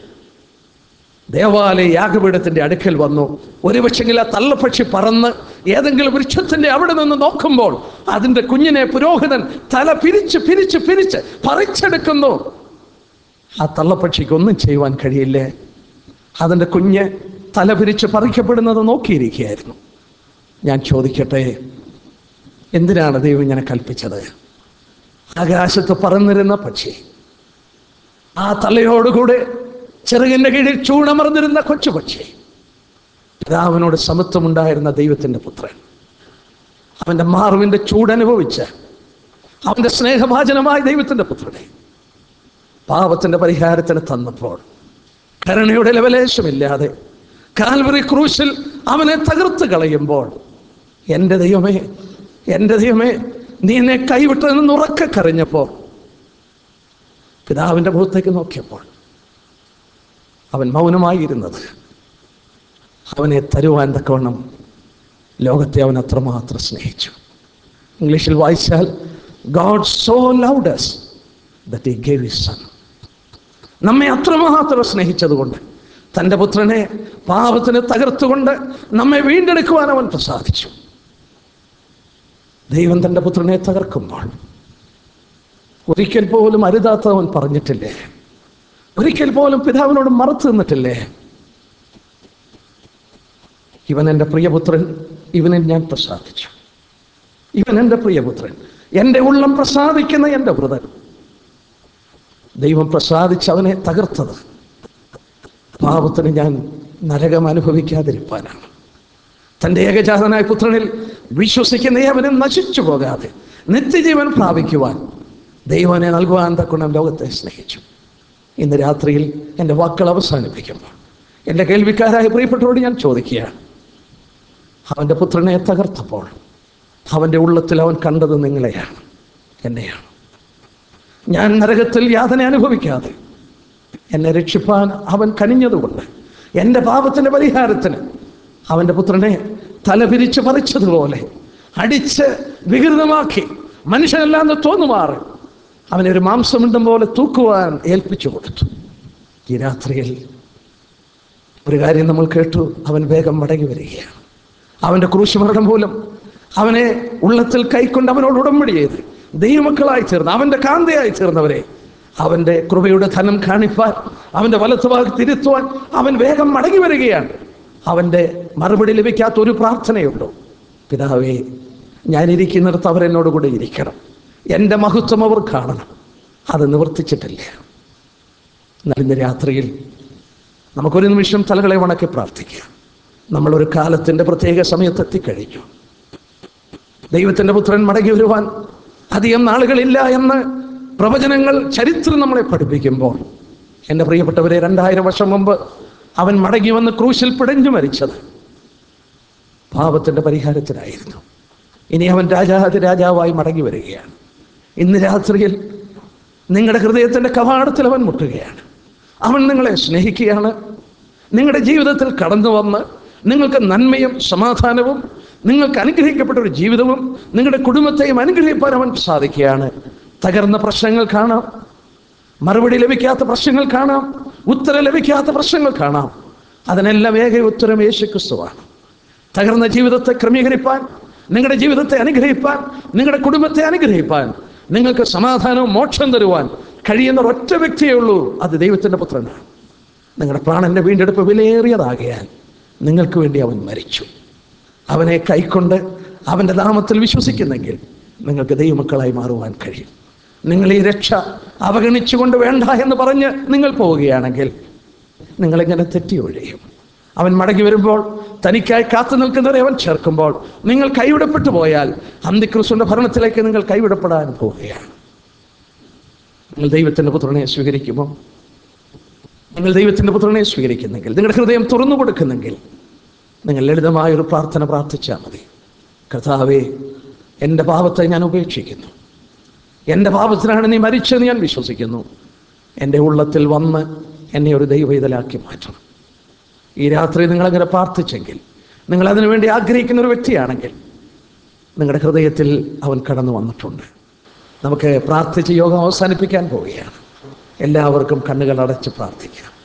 ദേവാലയ യാഗപീഠത്തിന്റെ അടുക്കൽ വന്നു ഒരു പക്ഷെങ്കിൽ ആ തള്ളപ്പക്ഷി പറന്ന് ഏതെങ്കിലും വൃക്ഷത്തിന്റെ അവിടെ നിന്ന് നോക്കുമ്പോൾ അതിൻ്റെ കുഞ്ഞിനെ പുരോഹിതൻ തല പിരിച്ച് പിരിച്ച് പിരിച്ച് പറിച്ചെടുക്കുന്നു ആ തള്ളപ്പക്ഷിക്ക് ഒന്നും ചെയ്യുവാൻ കഴിയില്ലേ അതിൻ്റെ കുഞ്ഞ് തല പിരിച്ച് പറിക്കപ്പെടുന്നത് നോക്കിയിരിക്കുകയായിരുന്നു ഞാൻ ചോദിക്കട്ടെ എന്തിനാണ് ദൈവം ഇങ്ങനെ കൽപ്പിച്ചത് ആകാശത്ത് പറന്നിരുന്ന പക്ഷി ആ തലയോടുകൂടെ ചെറുകിൻ്റെ കീഴിൽ ചൂണമർന്നിരുന്ന കൊച്ചു പക്ഷി പിതാവിനോട് സമത്വമുണ്ടായിരുന്ന ദൈവത്തിൻ്റെ പുത്രൻ അവൻ്റെ മാർവിൻ്റെ ചൂടനുഭവിച്ച് അവൻ്റെ സ്നേഹഭാചനമായ ദൈവത്തിൻ്റെ പുത്രനെ പാപത്തിൻ്റെ പരിഹാരത്തിന് തന്നപ്പോൾ കരുണയുടെ ലവലേശമില്ലാതെ കാൽവറി ക്രൂശിൽ അവനെ തകർത്ത് കളയുമ്പോൾ എൻ്റെ ദൈവമേ എൻ്റെ ദൈവമേ നീ എന്നെ കൈവിട്ടതെന്ന് ഉറക്കെ കരഞ്ഞപ്പോൾ പിതാവിൻ്റെ മുഖത്തേക്ക് നോക്കിയപ്പോൾ അവൻ മൗനമായിരുന്നത് അവനെ തരുവാൻ തക്കവണ്ണം ലോകത്തെ അവൻ അത്രമാത്രം സ്നേഹിച്ചു ഇംഗ്ലീഷിൽ വായിച്ചാൽ God so loved us that he gave his son നമ്മെ അത്രമാത്രം സ്നേഹിച്ചതുകൊണ്ട് തൻ്റെ പുത്രനെ പാപത്തിന് തകർത്തുകൊണ്ട് നമ്മെ വീണ്ടെടുക്കുവാൻ അവൻ പ്രസാദിച്ചു ദൈവം തൻ്റെ പുത്രനെ തകർക്കുമ്പോൾ ഒരിക്കൽ പോലും അരുതാത്ത അവൻ പറഞ്ഞിട്ടില്ലേ ഒരിക്കൽ പോലും പിതാവിനോട് മറച്ചു നിന്നിട്ടില്ലേ ഇവൻ എൻ്റെ പ്രിയപുത്രൻ ഇവനിൽ ഞാൻ പ്രസാദിച്ചു ഇവൻ എൻ്റെ പ്രിയപുത്രൻ എൻ്റെ ഉള്ളം പ്രസാദിക്കുന്ന എൻ്റെ വൃതൻ ദൈവം പ്രസാദിച്ച് അവനെ തകർത്തത് പാപത്തിന് ഞാൻ നരകം അനുഭവിക്കാതിരിപ്പാനാണ് തൻ്റെ ഏകജാതനായ പുത്രനിൽ വിശ്വസിക്കുന്ന ഏവനും നശിച്ചു പോകാതെ നിത്യജീവൻ പ്രാപിക്കുവാൻ ദൈവനെ നൽകുവാൻ തക്കണം ലോകത്തെ സ്നേഹിച്ചു ഇന്ന് രാത്രിയിൽ എൻ്റെ വാക്കുകൾ അവസാനിപ്പിക്കുമ്പോൾ എൻ്റെ കേൾവിക്കാരായ പ്രിയപ്പെട്ടവരോട് ഞാൻ ചോദിക്കുകയാണ് അവൻ്റെ പുത്രനെ തകർത്തപ്പോൾ അവൻ്റെ ഉള്ളത്തിൽ അവൻ കണ്ടത് നിങ്ങളെയാണ് എന്നെയാണ് ഞാൻ നരകത്തിൽ യാതന അനുഭവിക്കാതെ എന്നെ രക്ഷിപ്പാൻ അവൻ കനിഞ്ഞതുകൊണ്ട് എൻ്റെ പാപത്തിൻ്റെ പരിഹാരത്തിന് അവൻ്റെ പുത്രനെ തലപിരിച്ച് പറിച്ചതുപോലെ അടിച്ച് വികൃതമാക്കി മനുഷ്യനല്ലാന്ന് തോന്നുമാറ് അവനെ ഒരു മാംസമുണ്ടം പോലെ തൂക്കുവാൻ ഏൽപ്പിച്ചു കൊടുത്തു ഈ രാത്രിയിൽ ഒരു കാര്യം നമ്മൾ കേട്ടു അവൻ വേഗം മടങ്ങി വരികയാണ് അവൻ്റെ ക്രൂശുമരണം മൂലം അവനെ ഉള്ളത്തിൽ കൈക്കൊണ്ട് അവനോട് ഉടമ്പടി ചെയ്ത് ദൈവമക്കളായി തീർന്ന അവൻ്റെ കാന്തയായി തീർന്നവരെ അവൻ്റെ കൃപയുടെ ധനം കാണിപ്പാൻ അവൻ്റെ വലത്തുഭാഗത്ത് തിരുത്തുവാൻ അവൻ വേഗം മടങ്ങി വരികയാണ് അവൻ്റെ മറുപടി ലഭിക്കാത്ത ഒരു പ്രാർത്ഥനയുണ്ടോ പിതാവേ ഞാനിരിക്കുന്നിടത്ത് അവരെന്നോട് കൂടെ ഇരിക്കണം എൻ്റെ മഹത്വം അവർ കാണണം അത് നിവർത്തിച്ചിട്ടില്ല എന്നാൽ ഇന്ന് രാത്രിയിൽ നമുക്കൊരു നിമിഷം തലകളെ വണക്കി പ്രാർത്ഥിക്കാം നമ്മളൊരു കാലത്തിൻ്റെ പ്രത്യേക സമയത്തെത്തിക്കഴിഞ്ഞു ദൈവത്തിൻ്റെ പുത്രൻ മടങ്ങി വരുവാൻ അധികം നാളുകളില്ല എന്ന് പ്രവചനങ്ങൾ ചരിത്രം നമ്മളെ പഠിപ്പിക്കുമ്പോൾ എൻ്റെ പ്രിയപ്പെട്ടവരെ രണ്ടായിരം വർഷം മുമ്പ് അവൻ മടങ്ങി വന്ന് ക്രൂശിൽ പിടഞ്ഞു മരിച്ചത് പാപത്തിൻ്റെ പരിഹാരത്തിനായിരുന്നു ഇനി അവൻ രാജാതി രാജാവായി മടങ്ങി വരികയാണ് ഇന്ന് രാത്രിയിൽ നിങ്ങളുടെ ഹൃദയത്തിൻ്റെ കവാടത്തിൽ അവൻ മുട്ടുകയാണ് അവൻ നിങ്ങളെ സ്നേഹിക്കുകയാണ് നിങ്ങളുടെ ജീവിതത്തിൽ കടന്നു വന്ന് നിങ്ങൾക്ക് നന്മയും സമാധാനവും നിങ്ങൾക്ക് അനുഗ്രഹിക്കപ്പെട്ട ഒരു ജീവിതവും നിങ്ങളുടെ കുടുംബത്തെയും അനുഗ്രഹിപ്പാൻ അവൻ സാധിക്കുകയാണ് തകർന്ന പ്രശ്നങ്ങൾ കാണാം മറുപടി ലഭിക്കാത്ത പ്രശ്നങ്ങൾ കാണാം ഉത്തരം ലഭിക്കാത്ത പ്രശ്നങ്ങൾ കാണാം അതിനെല്ലാം ഏക ഉത്തരം യേശുക്രിസ്തുവാണ് തകർന്ന ജീവിതത്തെ ക്രമീകരിപ്പാൻ നിങ്ങളുടെ ജീവിതത്തെ അനുഗ്രഹിപ്പാൻ നിങ്ങളുടെ കുടുംബത്തെ അനുഗ്രഹിപ്പാൻ നിങ്ങൾക്ക് സമാധാനവും മോക്ഷം തരുവാൻ കഴിയുന്ന ഒറ്റ വ്യക്തിയേ ഉള്ളൂ അത് ദൈവത്തിൻ്റെ പുത്രനാണ് നിങ്ങളുടെ പ്രാണന്റെ വീണ്ടെടുപ്പ് വിലയേറിയതാകയാൽ നിങ്ങൾക്ക് വേണ്ടി അവൻ മരിച്ചു അവനെ കൈക്കൊണ്ട് അവൻ്റെ നാമത്തിൽ വിശ്വസിക്കുന്നെങ്കിൽ നിങ്ങൾക്ക് ദൈവമക്കളായി മാറുവാൻ കഴിയും നിങ്ങൾ ഈ രക്ഷ അവഗണിച്ചുകൊണ്ട് വേണ്ട എന്ന് പറഞ്ഞ് നിങ്ങൾ പോവുകയാണെങ്കിൽ നിങ്ങളിങ്ങനെ തെറ്റി ഒഴിയും അവൻ മടങ്ങി വരുമ്പോൾ തനിക്കായി കാത്തു നിൽക്കുന്നവരെ അവൻ ചേർക്കുമ്പോൾ നിങ്ങൾ കൈവിടപ്പെട്ടു പോയാൽ അന്തിക്രിസ്തുവിന്റെ ഭരണത്തിലേക്ക് നിങ്ങൾ കൈവിടപ്പെടാൻ പോവുകയാണ് നിങ്ങൾ ദൈവത്തിൻ്റെ പുത്രനെ സ്വീകരിക്കുമോ നിങ്ങൾ ദൈവത്തിൻ്റെ പുത്രനെ സ്വീകരിക്കുന്നെങ്കിൽ നിങ്ങളുടെ ഹൃദയം തുറന്നു കൊടുക്കുന്നെങ്കിൽ നിങ്ങൾ ലളിതമായൊരു പ്രാർത്ഥന പ്രാർത്ഥിച്ചാൽ മതി കർത്താവേ എൻ്റെ പാപത്തെ ഞാൻ ഉപേക്ഷിക്കുന്നു എൻ്റെ പാപത്തിനാണ് നീ മരിച്ചെന്ന് ഞാൻ വിശ്വസിക്കുന്നു എൻ്റെ ഉള്ളത്തിൽ വന്ന് എന്നെ ഒരു ദൈവൈതലാക്കി മാറ്റണം ഈ രാത്രി നിങ്ങളങ്ങനെ പ്രാർത്ഥിച്ചെങ്കിൽ നിങ്ങൾ അതിനു വേണ്ടി ആഗ്രഹിക്കുന്ന ഒരു വ്യക്തിയാണെങ്കിൽ നിങ്ങളുടെ ഹൃദയത്തിൽ അവൻ കടന്നു വന്നിട്ടുണ്ട് നമുക്ക് പ്രാർത്ഥിച്ച് യോഗം അവസാനിപ്പിക്കാൻ പോവുകയാണ് എല്ലാവർക്കും കണ്ണുകൾ അടച്ച് പ്രാർത്ഥിക്കാം